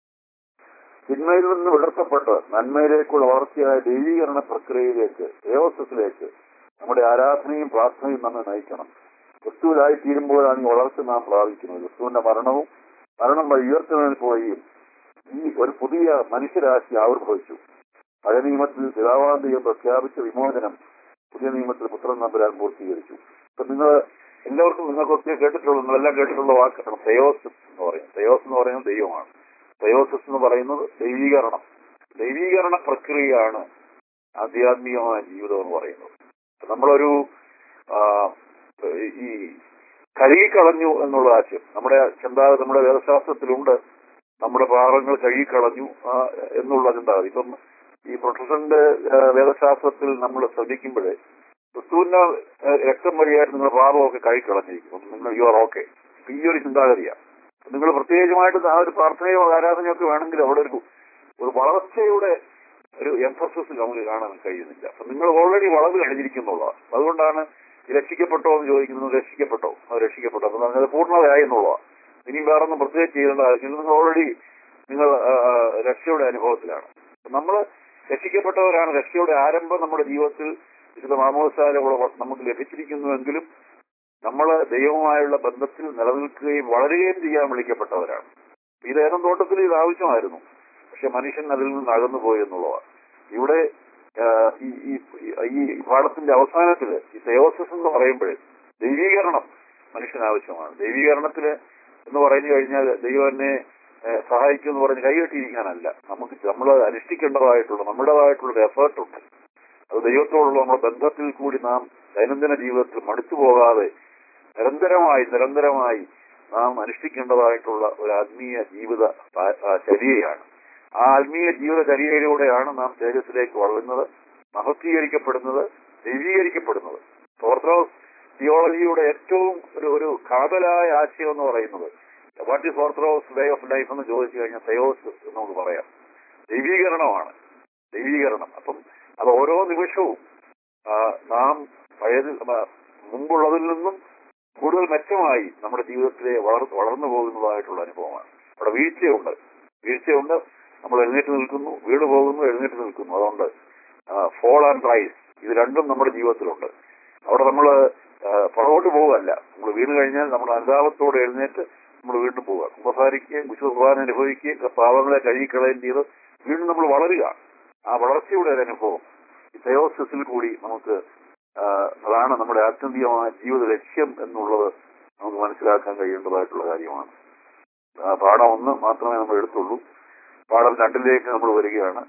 Speaker 1: തിന്മയിൽ നിന്ന് വിടർത്തപ്പെട്ട് നന്മയിലേക്കുള്ള വളർച്ചയായ ദൈവീകരണ പ്രക്രിയയിലേക്ക് ദേവസ്വത്തിലേക്ക് നമ്മുടെ ആരാധനയും പ്രാർത്ഥനയും നമ്മെ നയിക്കണം ക്രിസ്തുവിലായി തീരുമ്പോഴാണ് ഈ വളർച്ച നാം പ്രാപിക്കുന്നത് ക്രിസ്തുവിന്റെ മരണവും മരണം വഴി ഉയർത്തെഴുന്നേൽക്കുകയും ഈ ഒരു പുതിയ മനുഷ്യരാശി ആവിർഭവിച്ചു പഴയ നിയമത്തിൽ പിതാവാന്തയം പ്രഖ്യാപിച്ച വിമോചനം പുതിയ നിയമത്തിൽ പുത്രൻ നമ്പരാൻ പൂർത്തീകരിച്ചു അപ്പൊ നിങ്ങൾ എല്ലാവർക്കും നിങ്ങൾക്കൊക്കെ കേട്ടിട്ടുള്ള നിങ്ങളെല്ലാം കേട്ടിട്ടുള്ള വാക്കാണ് തെയോസിസ് എന്ന് പറയുന്നത് തെയോസ് എന്ന് പറയുന്നത് ദൈവമാണ് തെയോസിസ് എന്ന് പറയുന്നത് ദൈവീകരണം ദൈവീകരണ പ്രക്രിയയാണ് ആധ്യാത്മികമായ ജീവിതം എന്ന് പറയുന്നത് അപ്പൊ നമ്മളൊരു ആ, ഈ കഴുകിക്കളഞ്ഞു എന്നുള്ള ആശയം നമ്മുടെ ചിന്താഗതി നമ്മുടെ വേദശാസ്ത്രത്തിലുണ്ട് നമ്മുടെ പാപങ്ങൾ കഴുകിക്കളഞ്ഞു ആ, എന്നുള്ള ചിന്താഗതി ഇപ്പം ഈ പ്രൊട്ടസ്റ്റന്റ് വേദശാസ്ത്രത്തിൽ നമ്മൾ ശ്രദ്ധിക്കുമ്പോഴേ ക്രിസ്തുവിന്റെ ആ, രക്തം വഴിയായിട്ട് നിങ്ങളുടെ പാപമൊക്കെ കഴുകിക്കളഞ്ഞിരിക്കും നിങ്ങൾ യു ആർ ഓക്കെ ഈ ഒരു ചിന്താഗതിയാണ് നിങ്ങൾ പ്രത്യേകമായിട്ട് ആ ഒരു പ്രാർത്ഥനയോ ആരാധനയോ ഒക്കെ വേണമെങ്കിൽ അവിടെ ഒരു ഒരു വളർച്ചയുടെ ഒരു എംഫസിസ് നമുക്ക് കാണാൻ കഴിയുന്നില്ല അപ്പൊ നിങ്ങൾ ഓൾറെഡി വളവ് കഴിഞ്ഞിരിക്കുന്നുള്ളതാണ് അതുകൊണ്ടാണ് ഈ രക്ഷിക്കപ്പെട്ടോ എന്ന് ചോദിക്കുന്നത് രക്ഷിക്കപ്പെട്ടോ അത് രക്ഷിക്കപ്പെട്ടോ എന്ന് പറഞ്ഞത് പൂർണ്ണതയായി എന്നുള്ളതാണ് ഇനി വേറൊന്നും പ്രത്യേകിച്ച് ചെയ്യേണ്ട ആവശ്യമില്ല നിങ്ങൾ ഓൾറെഡി നിങ്ങൾ ആ, ആ, രക്ഷയുടെ അനുഭവത്തിലാണ് നമ്മൾ രക്ഷിക്കപ്പെട്ടവരാണ് രക്ഷയുടെ ആരംഭം നമ്മുടെ ജീവിതത്തിൽ വിശുദ്ധ മാമോസാലുള്ള നമുക്ക് ലഭിച്ചിരിക്കുന്നുവെങ്കിലും നമ്മൾ ദൈവവുമായുള്ള ബന്ധത്തിൽ നിലനിൽക്കുകയും വളരുകയും ചെയ്യാൻ വിളിക്കപ്പെട്ടവരാണ് ഇത് ഏതം തോട്ടത്തിൽ ഇത് ആവശ്യമായിരുന്നു പക്ഷെ മനുഷ്യൻ അതിൽ നിന്ന് അകന്നു പോയി എന്നുള്ളതാണ് ഇവിടെ ആ, ഈ ഈ- ഈ പാഠത്തിന്റെ അവസാനത്തില് ഈ തെയോസിസ് എന്ന് പറയുമ്പോൾ ദൈവീകരണം മനുഷ്യന് ആവശ്യമാണ് ദൈവീകരണത്തില് എന്ന് പറഞ്ഞു കഴിഞ്ഞാൽ ദൈവം എന്നെ ഏഹ്, സഹായിക്കും എന്ന് പറഞ്ഞ് കൈകെട്ടിയിരിക്കാനല്ല നമുക്ക് നമ്മൾ അനുഷ്ഠിക്കേണ്ടതായിട്ടുള്ള നമ്മുടേതായിട്ടുള്ള ഒരു എഫേർട്ട് ഉണ്ട് അത് ദൈവത്തോടുള്ള നമ്മുടെ ബന്ധത്തിൽ കൂടി നാം ദൈനംദിന ജീവിതത്തിൽ മടുത്തു പോകാതെ നിരന്തരമായി നിരന്തരമായി നാം അനുഷ്ഠിക്കേണ്ടതായിട്ടുള്ള ഒരു ആത്മീയ ജീവിത പ- ആ, ചര്യയാണ് ആ ആത്മീയ ജീവിത ചര്യയിലൂടെയാണ് നാം തേജസ്സിലേക്ക് വളരുന്നത് മഹത്വീകരിക്കപ്പെടുന്നത് ദൈവീകരിക്കപ്പെടുന്നത് ഓർത്തഡോക്സ് തിയോളജിയുടെ ഏറ്റവും ഒരു ഒരു കാതലായ ആശയം എന്ന് പറയുന്നത് what is orthodox way of life എന്ന് ചോദിച്ചു കഴിഞ്ഞാൽ തയോസ് എന്ന് നമുക്ക് പറയാം ദൈവീകരണമാണ് ദൈവീകരണം അപ്പം അത് ഓരോ നിമിഷവും ആ, നാം പഴയതിൽ ആ, മുമ്പുള്ളതിൽ നിന്നും കൂടുതൽ മെച്ചമായി നമ്മുടെ ജീവിതത്തിലെ വളർ വളർന്നു പോകുന്നതായിട്ടുള്ള അനുഭവമാണ് അവിടെ വീഴ്ചയുണ്ട് വീഴ്ചയുണ്ട് നമ്മൾ എഴുന്നേറ്റ് നിൽക്കുന്നു വീട് പോകുന്നു എഴുന്നേറ്റ് നിൽക്കുന്നു അതുകൊണ്ട് ഫോൾ ആൻഡ് റൈസ് ഇത് രണ്ടും നമ്മുടെ ജീവിതത്തിലുണ്ട് അവിടെ നമ്മൾ പുറകോട്ട് പോവുകയല്ല നമ്മൾ വീണ് കഴിഞ്ഞാൽ നമ്മൾ അനുതാപത്തോടെ എഴുന്നേറ്റ് നമ്മൾ വീണ്ടും പോവുക കുമ്പസാരിക്കുകയും വിശുദ്ധ കുർബാന അനുഭവിക്കുകയും പാവങ്ങളെ കഴുകിക്കളയുകയും ചെയ്ത് വീണ്ടും നമ്മൾ വളരുക ആ വളർച്ചയുടെ ഒരു അനുഭവം ഈ തയോസിസിൽ കൂടി നമുക്ക് ആ, അതാണ് നമ്മുടെ ആത്യന്തികമായ ജീവിത ലക്ഷ്യം എന്നുള്ളത് നമുക്ക് മനസ്സിലാക്കാൻ കഴിയേണ്ടതായിട്ടുള്ള കാര്യമാണ് ആ, പാഠം ഒന്ന് മാത്രമേ നമ്മൾ എടുത്തുള്ളൂ പാഠം രണ്ടിലേക്ക് നമ്മൾ വരികയാണ്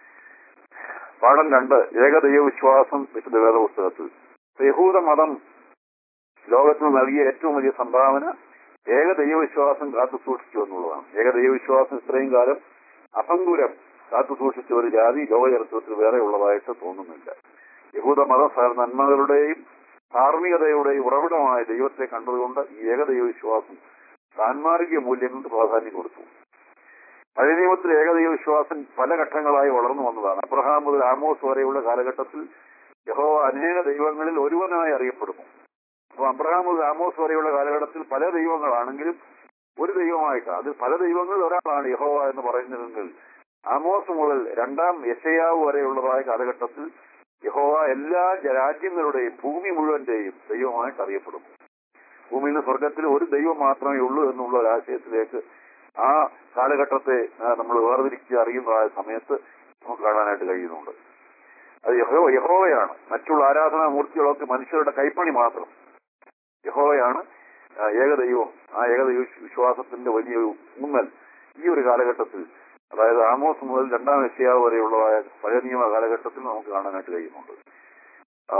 Speaker 1: പാഠം രണ്ട് ഏകദൈവ വിശ്വാസം വിശുദ്ധ വേദ പുസ്തകത്തിൽ യഹൂദ മതം ലോകത്തിന് നൽകിയ ഏറ്റവും വലിയ സംഭാവന ഏകദൈവ വിശ്വാസം കാത്തു സൂക്ഷിച്ചു എന്നുള്ളതാണ് ഏകദൈവ വിശ്വാസം ഇത്രയും കാലം അസങ്കുരം കാത്തു സൂക്ഷിച്ച ഒരു ജാതി ലോകചരിത്രത്തിൽ വേറെ ഉള്ളതായിട്ട് തോന്നുന്നില്ല യഹൂദ മത സ- നന്മകളുടെയും ധാർമ്മികതയുടെയും ഉറവിടമായ ദൈവത്തെ കണ്ടതുകൊണ്ട് ഈ ഏകദൈവ വിശ്വാസം സാൻമാർഗിക മൂല്യങ്ങൾക്ക് പ്രാധാന്യം കൊടുത്തു പഴയ നിയമത്തിൽ ഏകദൈവ വിശ്വാസം പല ഘട്ടങ്ങളായി വളർന്നു വന്നതാണ് അബ്രഹാം മുതൽ ആമോസ് വരെയുള്ള കാലഘട്ടത്തിൽ യഹോ അനേക ദൈവങ്ങളിൽ ഒരുവനായി അറിയപ്പെടുന്നു അപ്പൊ അബ്രഹാം മുതൽ ആമോസ് വരെയുള്ള കാലഘട്ടത്തിൽ പല ദൈവങ്ങളാണെങ്കിലും ഒരു ദൈവമായിട്ട് അത് പല ദൈവങ്ങളിൽ ഒരാളാണ് യഹോവ എന്ന് പറയുന്നതെങ്കിൽ ആമോസ് മുതൽ രണ്ടാം യശയാവ് വരെയുള്ളതായ കാലഘട്ടത്തിൽ യഹോവ എല്ലാ ജ- രാജ്യങ്ങളുടെയും ഭൂമി മുഴുവന്റെയും ദൈവമായിട്ട് അറിയപ്പെടുന്നു ഭൂമിയിൽ നിന്ന് സ്വർഗത്തിൽ ഒരു ദൈവം മാത്രമേ ഉള്ളൂ എന്നുള്ള ഒരു ആശയത്തിലേക്ക് ആ കാലഘട്ടത്തെ നമ്മൾ വേർതിരിച്ച് അറിയുന്നതായ സമയത്ത് നമുക്ക് കാണാനായിട്ട് കഴിയുന്നുണ്ട് അത് യഹോ യഹോവയാണ് മറ്റുള്ള ആരാധനാ മൂർത്തികളൊക്കെ മനുഷ്യരുടെ കൈപ്പണി മാത്രം യഹോവയാണ് ആ, ഏകദൈവം ആ ഏകദൈവ വിശ്വാസത്തിന്റെ വലിയൊരു ഊന്നൽ ഈ ഒരു കാലഘട്ടത്തിൽ അതായത് ആമോസ് മുതൽ രണ്ടാം എത്തിയാവ് വരെയുള്ളതായ പഴയ നിയമ കാലഘട്ടത്തിൽ നമുക്ക് കാണാനായിട്ട് കഴിയുന്നുണ്ട് ആ,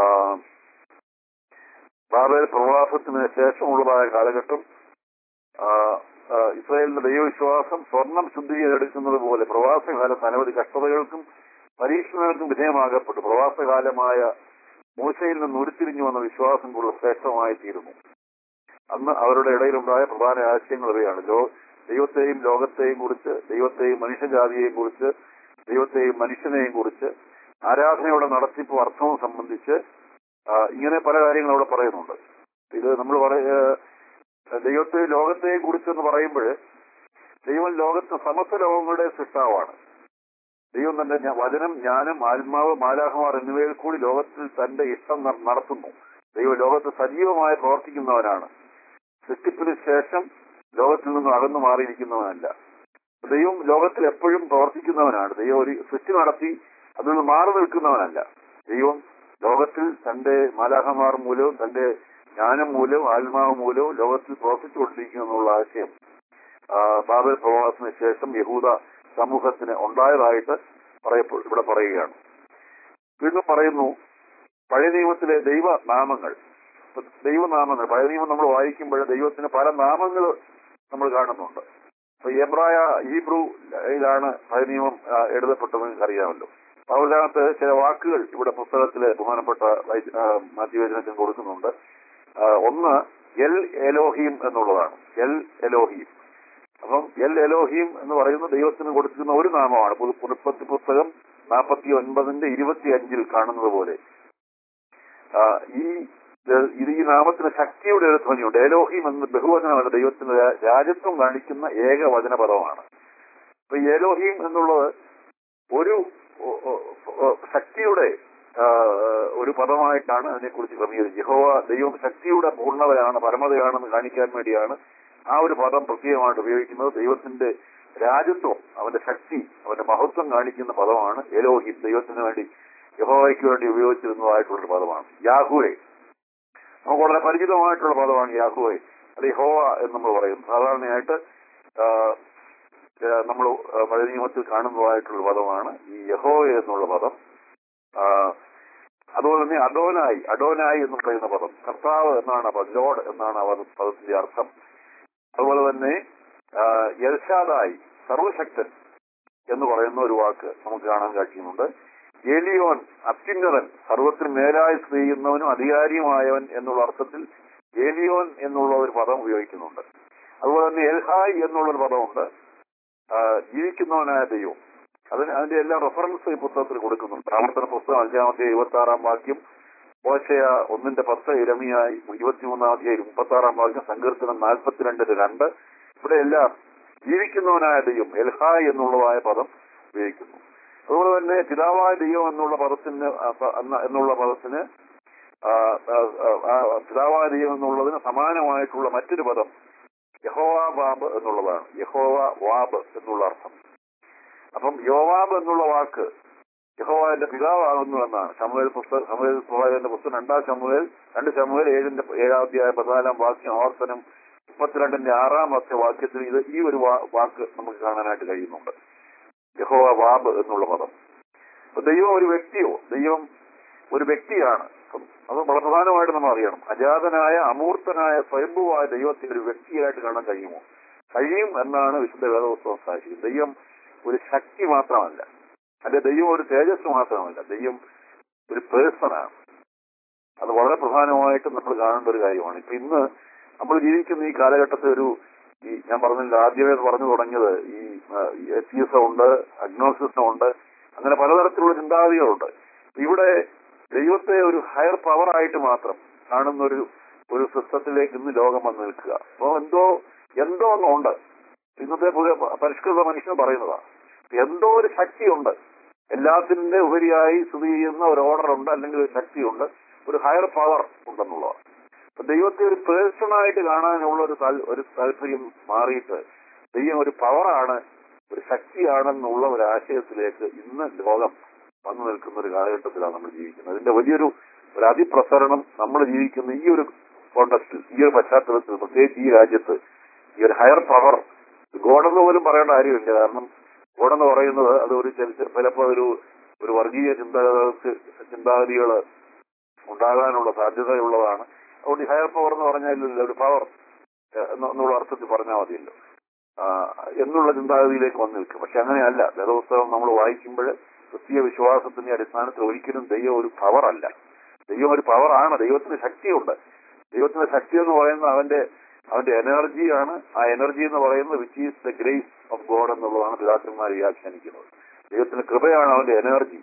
Speaker 1: ബാബേൽ പ്രവാസത്തിന് ശേഷമുള്ളതായ കാലഘട്ടം ആ, ആ, ഇസ്രായേലിന്റെ ദൈവവിശ്വാസം സ്വർണം ശുദ്ധീകരിക്കുന്നത് പോലെ പ്രവാസകാലത്ത് അനവധി കഷ്ടതകൾക്കും പരീക്ഷണങ്ങൾക്കും വിധേയമാകപ്പെട്ടു പ്രവാസകാലമായ മൂശയിൽ നിന്ന് ഉരുത്തിരിഞ്ഞു വന്ന വിശ്വാസം കൂടുതൽ ശ്രേഷ്ഠമായി തീരുന്നു അന്ന് അവരുടെ ഇടയിലുണ്ടായ പ്രധാന ആശയങ്ങൾ ഇവയാണ് ലോ ദൈവത്തെയും ലോകത്തെയും കുറിച്ച് ദൈവത്തെയും മനുഷ്യജാതിയെയും കുറിച്ച് ദൈവത്തെയും മനുഷ്യനെയും കുറിച്ച് ആരാധനയുടെ നടത്തിപ്പും അർത്ഥവും സംബന്ധിച്ച് ആ, ഇങ്ങനെ പല കാര്യങ്ങളും അവിടെ പറയുന്നുണ്ട് ഇത് നമ്മൾ പറയ ദൈവത്തെ ലോകത്തെയും കുറിച്ചെന്ന് പറയുമ്പോൾ ദൈവം ലോകത്ത് സമസ്ത ലോകങ്ങളുടെ സൃഷ്ടാവാണ് ദൈവം തന്റെ ജ്ഞ- വചനം ജ്ഞാനം ആത്മാവ് മാലാഹമാർ എന്നിവയിൽ കൂടി ലോകത്തിൽ തന്റെ ഇഷ്ടം ന- നടത്തുന്നു ദൈവം ലോകത്ത് സജീവമായി പ്രവർത്തിക്കുന്നവനാണ് സൃഷ്ടിപ്പിന് ശേഷം ലോകത്തിൽ നിന്നും അകന്നു മാറിയിരിക്കുന്നവനല്ല ദൈവം ലോകത്തിൽ എപ്പോഴും പ്രവർത്തിക്കുന്നവനാണ് ദൈവം ഒരു സൃഷ്ടി നടത്തി അതിൽ നിന്ന് മാറി നിൽക്കുന്നവനല്ല ദൈവം ലോകത്തിൽ തന്റെ മാലാഹമാർ മൂലവും തന്റെ ജ്ഞാനം മൂലവും ആത്മാവ് മൂലവും ലോകത്തിൽ പ്രവർത്തിച്ചുകൊണ്ടിരിക്കുന്നു എന്നുള്ള ആശയം ആ, ബാബൽ പ്രവാസത്തിന് ശേഷം യഹൂദ സമൂഹത്തിന് ഉണ്ടായതായിട്ട് പറയപ്പെ ഇവിടെ പറയുകയാണ് വീണ്ടും പറയുന്നു പഴയ നിയമത്തിലെ ദൈവനാമങ്ങൾ ഇപ്പൊ ദൈവനാമങ്ങൾ പഴയ നിയമം നമ്മൾ വായിക്കുമ്പോൾ ദൈവത്തിന് പല നാമങ്ങൾ നമ്മൾ കാണുന്നുണ്ട് അപ്പൊ എബ്രായ ഹീബ്രു ഇതാണ് പഴയ നിയമം ആ, എഴുതപ്പെട്ടതെന്ന് നിങ്ങൾക്ക് അറിയാമല്ലോ അപ്പൊ അതിനകത്ത് ചില വാക്കുകൾ ഇവിടെ പുസ്തകത്തിലെ ബഹുമാനപ്പെട്ട വൈദ്യ- ആ, മാധ്യവേദനത്തിന് കൊടുക്കുന്നുണ്ട് ആ, ഒന്ന് എൽ എലോഹീം എന്നുള്ളതാണ് എൽ എലോഹീം അപ്പം എൽ എലോഹീം എന്ന് പറയുന്ന ദൈവത്തിന് കൊടുക്കുന്ന ഒരു നാമമാണ് പുതു- പുതുപ്പത്തി പുസ്തകം നാൽപ്പത്തി ഒൻപതിന്റെ ഇരുപത്തി അഞ്ചിൽ കാണുന്നത് പോലെ ആ, ഈ ഇത് ഇത് ഈ നാമത്തിന് ശക്തിയുടെ ഒരു ധ്വനിയുണ്ട് ഏലോഹീം എന്ന ബഹുവചനമല്ല ദൈവത്തിന്റെ രാ- രാജ്യത്വം കാണിക്കുന്ന ഏക വചനപദമാണ് അപ്പൊ ഈ ഏലോഹീം എന്നുള്ളത് ഒരു ഒ- ഒ- ഒ- ശക്തിയുടെ ആ, ഒരു പദമായിട്ടാണ് അതിനെക്കുറിച്ച് ക്രമീകരിച്ചത് യഹോവ ദൈവം ശക്തിയുടെ പൂർണ്ണതയാണ് പരമതയാണെന്ന് കാണിക്കാൻ വേണ്ടിയാണ് ആ ഒരു പദം പ്രത്യേകമായിട്ട് ഉപയോഗിക്കുന്നത് ദൈവത്തിന്റെ രാജ്യത്വം അവന്റെ ശക്തി അവന്റെ മഹത്വം കാണിക്കുന്ന പദമാണ് എലോഹിം ദൈവത്തിന് വേണ്ടി യഹോവയ്ക്ക് വേണ്ടി ഉപയോഗിച്ചിരുന്നതായിട്ടുള്ളൊരു പദമാണ് യാഹുവെ നമുക്ക് വളരെ പരിചിതമായിട്ടുള്ള പദമാണ് യാഹുവെ അത് യഹോവ എന്ന് നമ്മൾ പറയും സാധാരണയായിട്ട് നമ്മൾ പഴയ നിയമത്തിൽ കാണുന്നതായിട്ടുള്ള പദമാണ് ഈ യഹോവ എന്നുള്ള പദം ആ, അതുപോലെ തന്നെ അഡോനായി അഡോനായി എന്ന് പറയുന്ന പദം കർത്താവ് എന്നാണ് ആ പദം ലോഡ് എന്നാണ് ആ പദ- പദത്തിന്റെ അർത്ഥം അതുപോലെ തന്നെ ആ, എൽഷാദായി സർവശക്തൻ എന്ന് പറയുന്ന ഒരു വാക്ക് നമുക്ക് കാണാൻ കഴിയുന്നുണ്ട് ഏലിയോൻ അത്യുന്നതൻ സർവത്തിന് മേലായി സ്ഥിതി ചെയ്യുന്നവനും അധികാരിയുമായവൻ എന്നുള്ള അർത്ഥത്തിൽ ഏലിയോൻ എന്നുള്ള ഒരു പദം ഉപയോഗിക്കുന്നുണ്ട് അതുപോലെ തന്നെ എൽഹായ് എന്നുള്ള ഒരു പദമുണ്ട് ആ, ജീവിക്കുന്നവനായ ദൈവം അതിന് അതിന്റെ എല്ലാ റെഫറൻസ് ഈ പുസ്തകത്തിൽ കൊടുക്കുന്നുണ്ട് ആവർത്തന പുസ്തകം അഞ്ചാമത്തെ ഇരുപത്തി ആറാം വാക്യം ഓശയ ഒന്നിന്റെ പത്ത് ഇരമിയായി ഇരുപത്തിമൂന്നാമത്തെ മുപ്പത്തി ആറാം വാക്യം സങ്കീർത്തനം നാൽപ്പത്തിരണ്ടിന് രണ്ട് ഇവിടെ എല്ലാം ജീവിക്കുന്നവനായ ദൈവം എൽഹായ് എന്നുള്ളതായ പദം ഉപയോഗിക്കുന്നു അതുപോലെ തന്നെ പിതാവായ ദൈവം എന്നുള്ള പദത്തിന് ആ, പ- എന്ന- എന്നുള്ള പദത്തിന് ആ, ആ, ആ, ആ, പിതാവായ ദൈവം എന്നുള്ളതിന് സമാനമായിട്ടുള്ള മറ്റൊരു പദം യഹോവ വാബ് എന്നുള്ളതാണ് യഹോവ വാബ് എന്നുള്ള അർത്ഥം അപ്പം യോവാബ് എന്നുള്ള വാക്ക് യഹോവാന്റെ പിതാവാകുന്നു എന്നാണ് ശമുവേൽ പുസ്തകം ശമുവേൽ പ്രവാചകന്റെ പുസ്തകം രണ്ടാം ശമുവേൽ രണ്ട് ശമുവേൽ ഏഴിന്റെ ഏഴാം അധ്യായ പതിനാലാം വാക്യം ആവർത്തനം മുപ്പത്തിരണ്ടിന്റെ ആറാമത്തെ വാക്യത്തിൽ ഇത് ഈ ഒരു വാ- വാക്ക് നമുക്ക് കാണാനായിട്ട് കഴിയുന്നുണ്ട് യഹോവ വാബ് എന്നുള്ള പദം അപ്പൊ ദൈവം ഒരു വ്യക്തിയോ ദൈവം ഒരു വ്യക്തിയാണ് അപ്പം അത് വളരെ പ്രധാനമായിട്ട് നമ്മൾ അറിയണം അജാതനായ അമൂർത്തനായ സ്വയംഭുവായ ദൈവത്തെ ഒരു വ്യക്തിയായിട്ട് കാണാൻ കഴിയുമോ കഴിയും എന്നാണ് വിശുദ്ധ വേദപുസ്തകം സാധിക്കുന്നത് ദൈവം ഒരു ശക്തി മാത്രമല്ല അല്ലെ ദൈവം ഒരു തേജസ് മാത്രമല്ല ദൈവം ഒരു പേഴ്സണാണ് അത് വളരെ പ്രധാനമായിട്ട് നമ്മൾ കാണേണ്ട ഒരു കാര്യമാണ് ഇപ്പൊ ഇന്ന് നമ്മൾ ജീവിക്കുന്ന ഈ കാലഘട്ടത്തിൽ ഒരു ഈ ഞാൻ പറഞ്ഞില്ല ആദ്യമേ പറഞ്ഞു തുടങ്ങിയത് ഈ എത്തിയസം ഉണ്ട് അഗ്നോസിസം ഉണ്ട് അങ്ങനെ പലതരത്തിലുള്ള ചിന്താഗതികളുണ്ട് ഇവിടെ ദൈവത്തെ ഒരു ഹയർ പവർ ആയിട്ട് മാത്രം കാണുന്ന ഒരു ഒരു സിസ്റ്റത്തിലേക്ക് ഇന്ന് ലോകം വന്ന് നിൽക്കുക അപ്പോൾ എന്തോ എന്തോ ഒന്നുണ്ട് ഇന്നത്തെ പുതിയ പരിഷ്കൃത മനുഷ്യൻ പറയുന്നതാണ് എന്തോ ഒരു ശക്തിയുണ്ട് എല്ലാത്തിന്റെ ഉപരിയായി സ്ഥിതി ചെയ്യുന്ന ഒരു ഓർഡർ ഉണ്ട് അല്ലെങ്കിൽ ഒരു ശക്തിയുണ്ട് ഒരു ഹയർ പവർ ഉണ്ടെന്നുള്ളതാണ് അപ്പൊ ദൈവത്തെ ഒരു പേഴ്സണായിട്ട് കാണാനുള്ള ഒരു താൽ- ഒരു താല്പര്യം മാറിയിട്ട് ദൈവം ഒരു പവറാണ് ഒരു ശക്തിയാണെന്നുള്ള ഒരു ആശയത്തിലേക്ക് ഇന്ന് ലോകം വന്നു നിൽക്കുന്ന ഒരു കാലഘട്ടത്തിലാണ് നമ്മൾ ജീവിക്കുന്നത് അതിന്റെ വലിയൊരു ഒരു അതിപ്രസരണം നമ്മൾ ജീവിക്കുന്ന ഈ ഒരു കോണ്ടക്സ്റ്റിൽ ഈ ഒരു പശ്ചാത്തലത്തിൽ പ്രത്യേകിച്ച് ഈ രാജ്യത്ത് ഈ ഒരു ഹയർ പവർ ഗോഡെന്ന് പോലും പറയേണ്ട കാര്യമില്ല കാരണം ഗോഡെന്ന് പറയുന്നത് അത് ഒരു ചില- ചിലപ്പോൾ ഒരു ഒരു വർഗീയ ചിന്തകൾക്ക് ചിന്താഗതികൾ ഉണ്ടാകാനുള്ള സാധ്യതയുള്ളതാണ് അതുകൊണ്ട് ഈ ഹയർ പവർ എന്ന് പറഞ്ഞാൽ ഒരു പവർ എന്നുള്ള അർത്ഥത്തിൽ പറഞ്ഞാൽ മതിയല്ലോ ആ, എന്നുള്ള ചിന്താഗതിയിലേക്ക് വന്നു നിൽക്കും പക്ഷെ അങ്ങനെയല്ല വേദപുസ്തകം നമ്മൾ വായിക്കുമ്പോൾ ക്രിസ്തീയ വിശ്വാസത്തിന്റെ അടിസ്ഥാനത്തിൽ ഒരിക്കലും ദൈവം ഒരു പവർ അല്ല ദൈവം ഒരു പവറാണ് ദൈവത്തിന് ശക്തിയുണ്ട് ദൈവത്തിന്റെ ശക്തി എന്ന് പറയുന്നത് അവന്റെ അവന്റെ എനർജിയാണ് ആ എനർജി എന്ന് പറയുന്നത് which is the grace of God എന്നുള്ളതാണ് പിതാക്കന്മാർ വ്യാഖ്യാനിക്കുന്നത് ദൈവത്തിന്റെ കൃപയാണ് അവന്റെ എനർജി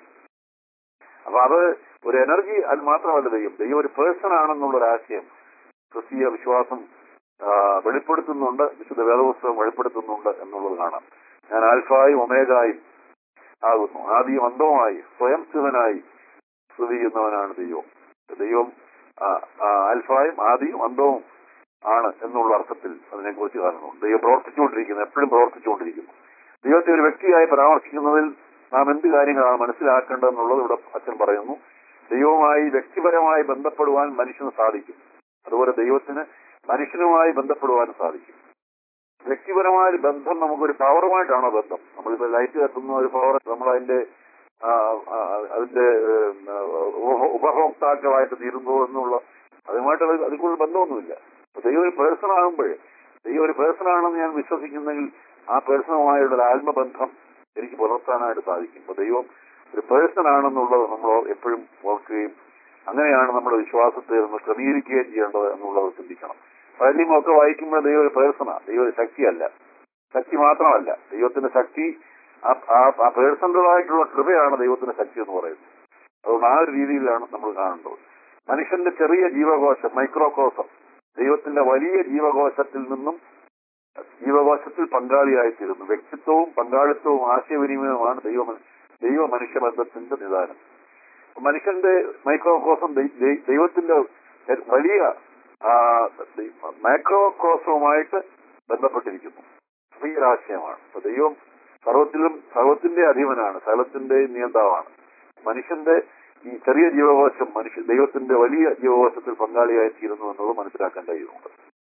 Speaker 1: അപ്പൊ അത് ഒരു എനർജി അത് മാത്രമല്ല ദൈവം ദൈവം ഒരു പേഴ്സൺ ആണെന്നുള്ള ഒരു ആശയം ക്രിസ്തീയ വിശ്വാസം ആ, വെളിപ്പെടുത്തുന്നുണ്ട് വിശുദ്ധ വേദപുസ്തകം വെളിപ്പെടുത്തുന്നുണ്ട് എന്നുള്ളത് കാണാം ഞാൻ ആൽഫായും ഒമേഗായും ആകുന്നു ആദ്യം അന്തവുമായി സ്വയം സ്ഥിതനായി സ്ഥിതി ചെയ്യുന്നവനാണ് ദൈവം ദൈവം ആ, ആ, ആൽഫായും ആദിയും അന്തവും ആണ് എന്നുള്ള അർത്ഥത്തിൽ അതിനെക്കുറിച്ച് കാണുന്നു ദൈവം പ്രവർത്തിച്ചുകൊണ്ടിരിക്കുന്നു എപ്പോഴും പ്രവർത്തിച്ചുകൊണ്ടിരിക്കുന്നു ദൈവത്തെ ഒരു വ്യക്തിയായി പരാമർശിക്കുന്നതിൽ നാം എന്ത് കാര്യങ്ങളാണ് മനസ്സിലാക്കേണ്ടതെന്നുള്ളത് ഇവിടെ അച്ഛൻ പറയുന്നു ദൈവവുമായി വ്യക്തിപരമായി ബന്ധപ്പെടുവാൻ മനുഷ്യന് സാധിക്കും അതുപോലെ ദൈവത്തിന് മനുഷ്യനുമായി ബന്ധപ്പെടുവാൻ സാധിക്കും വ്യക്തിപരമായ ഒരു ബന്ധം നമുക്കൊരു പവറുമായിട്ടാണോ ബന്ധം നമ്മളിപ്പോ ലൈറ്റ് കത്തുന്ന ഒരു പവർ നമ്മൾ അതിന്റെ ആ, ആ, അതിന്റെ ഏം, ഉപഭോ- ഉപഭോക്താക്കളായിട്ട് തീരുന്നു എന്നുള്ള അതുമായിട്ട് അത് അതിൽക്കൂടുതൽ ബന്ധമൊന്നുമില്ല അപ്പൊ ദൈവം ഒരു പേഴ്സൺ ആകുമ്പോഴേ ദൈവം ഒരു പേഴ്സൺ ആണെന്ന് ഞാൻ വിശ്വസിക്കുന്നെങ്കിൽ ആ പേഴ്സണുമായുള്ള ഒരു ആത്മബന്ധം എനിക്ക് പുലർത്താനായിട്ട് സാധിക്കും അപ്പൊ ദൈവം ഒരു പേഴ്സൺ ആണെന്നുള്ളത് നമ്മൾ എപ്പോഴും ഓർക്കുകയും അങ്ങനെയാണ് നമ്മുടെ വിശ്വാസത്തെ നമ്മൾ ക്രമീകരിക്കുകയും ചെയ്യേണ്ടത് എന്നുള്ളത് ചിന്തിക്കണം പഴനിമൊക്കെ വായിക്കുമ്പോൾ ദൈവം ഒരു പേഴ്സണാണ് ദൈവം ഒരു ശക്തിയല്ല ശക്തി മാത്രമല്ല ദൈവത്തിന്റെ ശക്തി ആ- ആ- ആ പേഴ്സണലായിട്ടുള്ള കൃപയാണ് ദൈവത്തിന്റെ ശക്തി എന്ന് പറയുന്നത് അതുകൊണ്ട് ആ ഒരു രീതിയിലാണ് നമ്മൾ കാണേണ്ടത് മനുഷ്യന്റെ ചെറിയ ജീവകോശം മൈക്രോകോസം ദൈവത്തിന്റെ വലിയ ജീവകോശത്തിൽ നിന്നും ജീവകോശത്തിൽ പങ്കാളിയായിത്തീരുന്നു വ്യക്തിത്വവും പങ്കാളിത്തവും ആശയവിനിമയവുമാണ് ദൈവ ദൈവ മനുഷ്യ ബന്ധത്തിന്റെ നിദാനം മനുഷ്യന്റെ മൈക്രോകോസം ദൈ- ദൈ- ദൈവത്തിന്റെ വലിയ മൈക്രോകോസവുമായിട്ട് ബന്ധപ്പെട്ടിരിക്കുന്നു അപ്പൊ ഈ ഒരു ആശയമാണ് അപ്പൊ ദൈവം സർവത്തിലും സർവത്തിന്റെ അധീവനാണ് സകലത്തിന്റെ നിയന്താവാണ് മനുഷ്യന്റെ ഈ ചെറിയ ജീവകോശം മനുഷ്യ ദൈവത്തിന്റെ വലിയ ജീവകോശത്തിൽ പങ്കാളിയായി തീരുന്നു എന്നുള്ളത് മനസ്സിലാക്കാൻ കഴിയുന്നുണ്ട്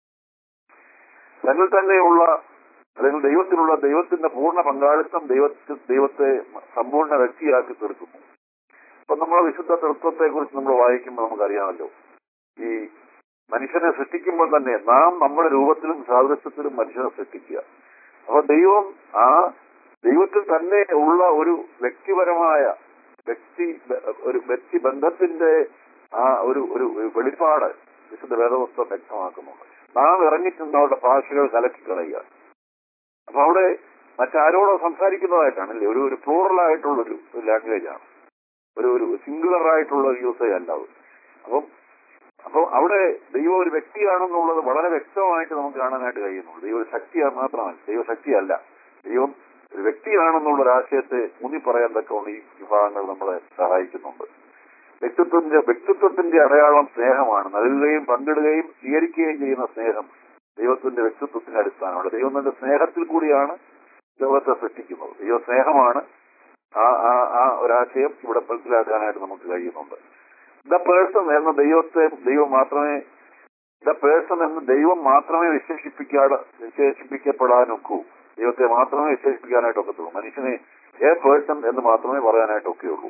Speaker 1: തന്നിൽ തന്നെയുള്ള അല്ലെങ്കിൽ ദൈവത്തിലുള്ള ദൈവത്തിന്റെ പൂർണ്ണ പങ്കാളിത്തം ദൈവത്തിൽ ദൈവത്തെ സമ്പൂർണ്ണ വ്യക്തിയാക്കി തീർക്കുന്നു അപ്പൊ നമ്മളെ വിശുദ്ധ തൃത്വത്തെ കുറിച്ച് നമ്മൾ വായിക്കുമ്പോൾ നമുക്കറിയാമല്ലോ ഈ മനുഷ്യനെ സൃഷ്ടിക്കുമ്പോൾ തന്നെ നാം നമ്മുടെ രൂപത്തിലും സാദൃശ്യത്തിലും മനുഷ്യനെ സൃഷ്ടിക്കുക അപ്പൊ ദൈവം ആ ദൈവത്തിൽ തന്നെ ഉള്ള ഒരു വ്യക്തിപരമായ വ്യക്തി ഒരു വ്യക്തി ബന്ധത്തിന്റെ ആ ഒരു ഒരു വെളിപ്പാട് വിശുദ്ധ വേദപുസ്തകം വ്യക്തമാക്കുന്നുണ്ട് നാം ഇറങ്ങിച്ചെന്നവരുടെ ഭാഷകൾ കലക്കി കളയുക അപ്പൊ അവിടെ മറ്റാരോടോ സംസാരിക്കുന്നതായിട്ടാണ് അല്ലേ ഒരു ഒരു പ്ലൂറൽ ആയിട്ടുള്ള ഒരു ലാംഗ്വേജ് ആണ് ഒരു ഒരു സിംഗുലർ ആയിട്ടുള്ള ഒരു യൂസേജ് അല്ല അത് അപ്പം അപ്പം അവിടെ ദൈവം ഒരു വ്യക്തിയാണെന്നുള്ളത് വളരെ വ്യക്തമായിട്ട് നമുക്ക് കാണാനായിട്ട് കഴിയുന്നുള്ളൂ ദൈവം ഒരു ശക്തിയാണ് മാത്രമല്ല ദൈവശക്തിയല്ല ദൈവം ഒരു വ്യക്തിയാണെന്നുള്ള ഒരു ആശയത്തെ ഊന്നി പറയാൻ തക്കവണ്ണം ഈ വിഭാഗങ്ങൾ നമ്മളെ സഹായിക്കുന്നുണ്ട് വ്യക്തിത്വത്തിന്റെ വ്യക്തിത്വത്തിന്റെ അടയാളം സ്നേഹമാണ് നൽകുകയും പങ്കിടുകയും സ്വീകരിക്കുകയും ചെയ്യുന്ന സ്നേഹം ദൈവത്തിന്റെ വ്യക്തിത്വത്തിന്റെ അടിസ്ഥാനമാണ് ദൈവം തന്റെ സ്നേഹത്തിൽ കൂടിയാണ് ലോകത്തെ സൃഷ്ടിക്കുന്നത് ദൈവ സ്നേഹമാണ് ആ ആ ആ ഒരാശയം ഇവിടെ മനസ്സിലാക്കാനായിട്ട് നമുക്ക് കഴിയുന്നുണ്ട് ദ പേഴ്സൺ എന്ന ദൈവത്തെ ദൈവം മാത്രമേ ദ പേഴ്സൺ എന്ന് ദൈവം മാത്രമേ വിശേഷിപ്പിക്കാതെ വിശേഷിപ്പിക്കപ്പെടാനൊക്കൂ ദൈവത്തെ മാത്രമേ വിശേഷിപ്പിക്കാനായിട്ടൊക്കത്തുള്ളൂ മനുഷ്യനെ എ പേഴ്സൺ എന്ന് മാത്രമേ പറയാനായിട്ടൊക്കെയുള്ളൂ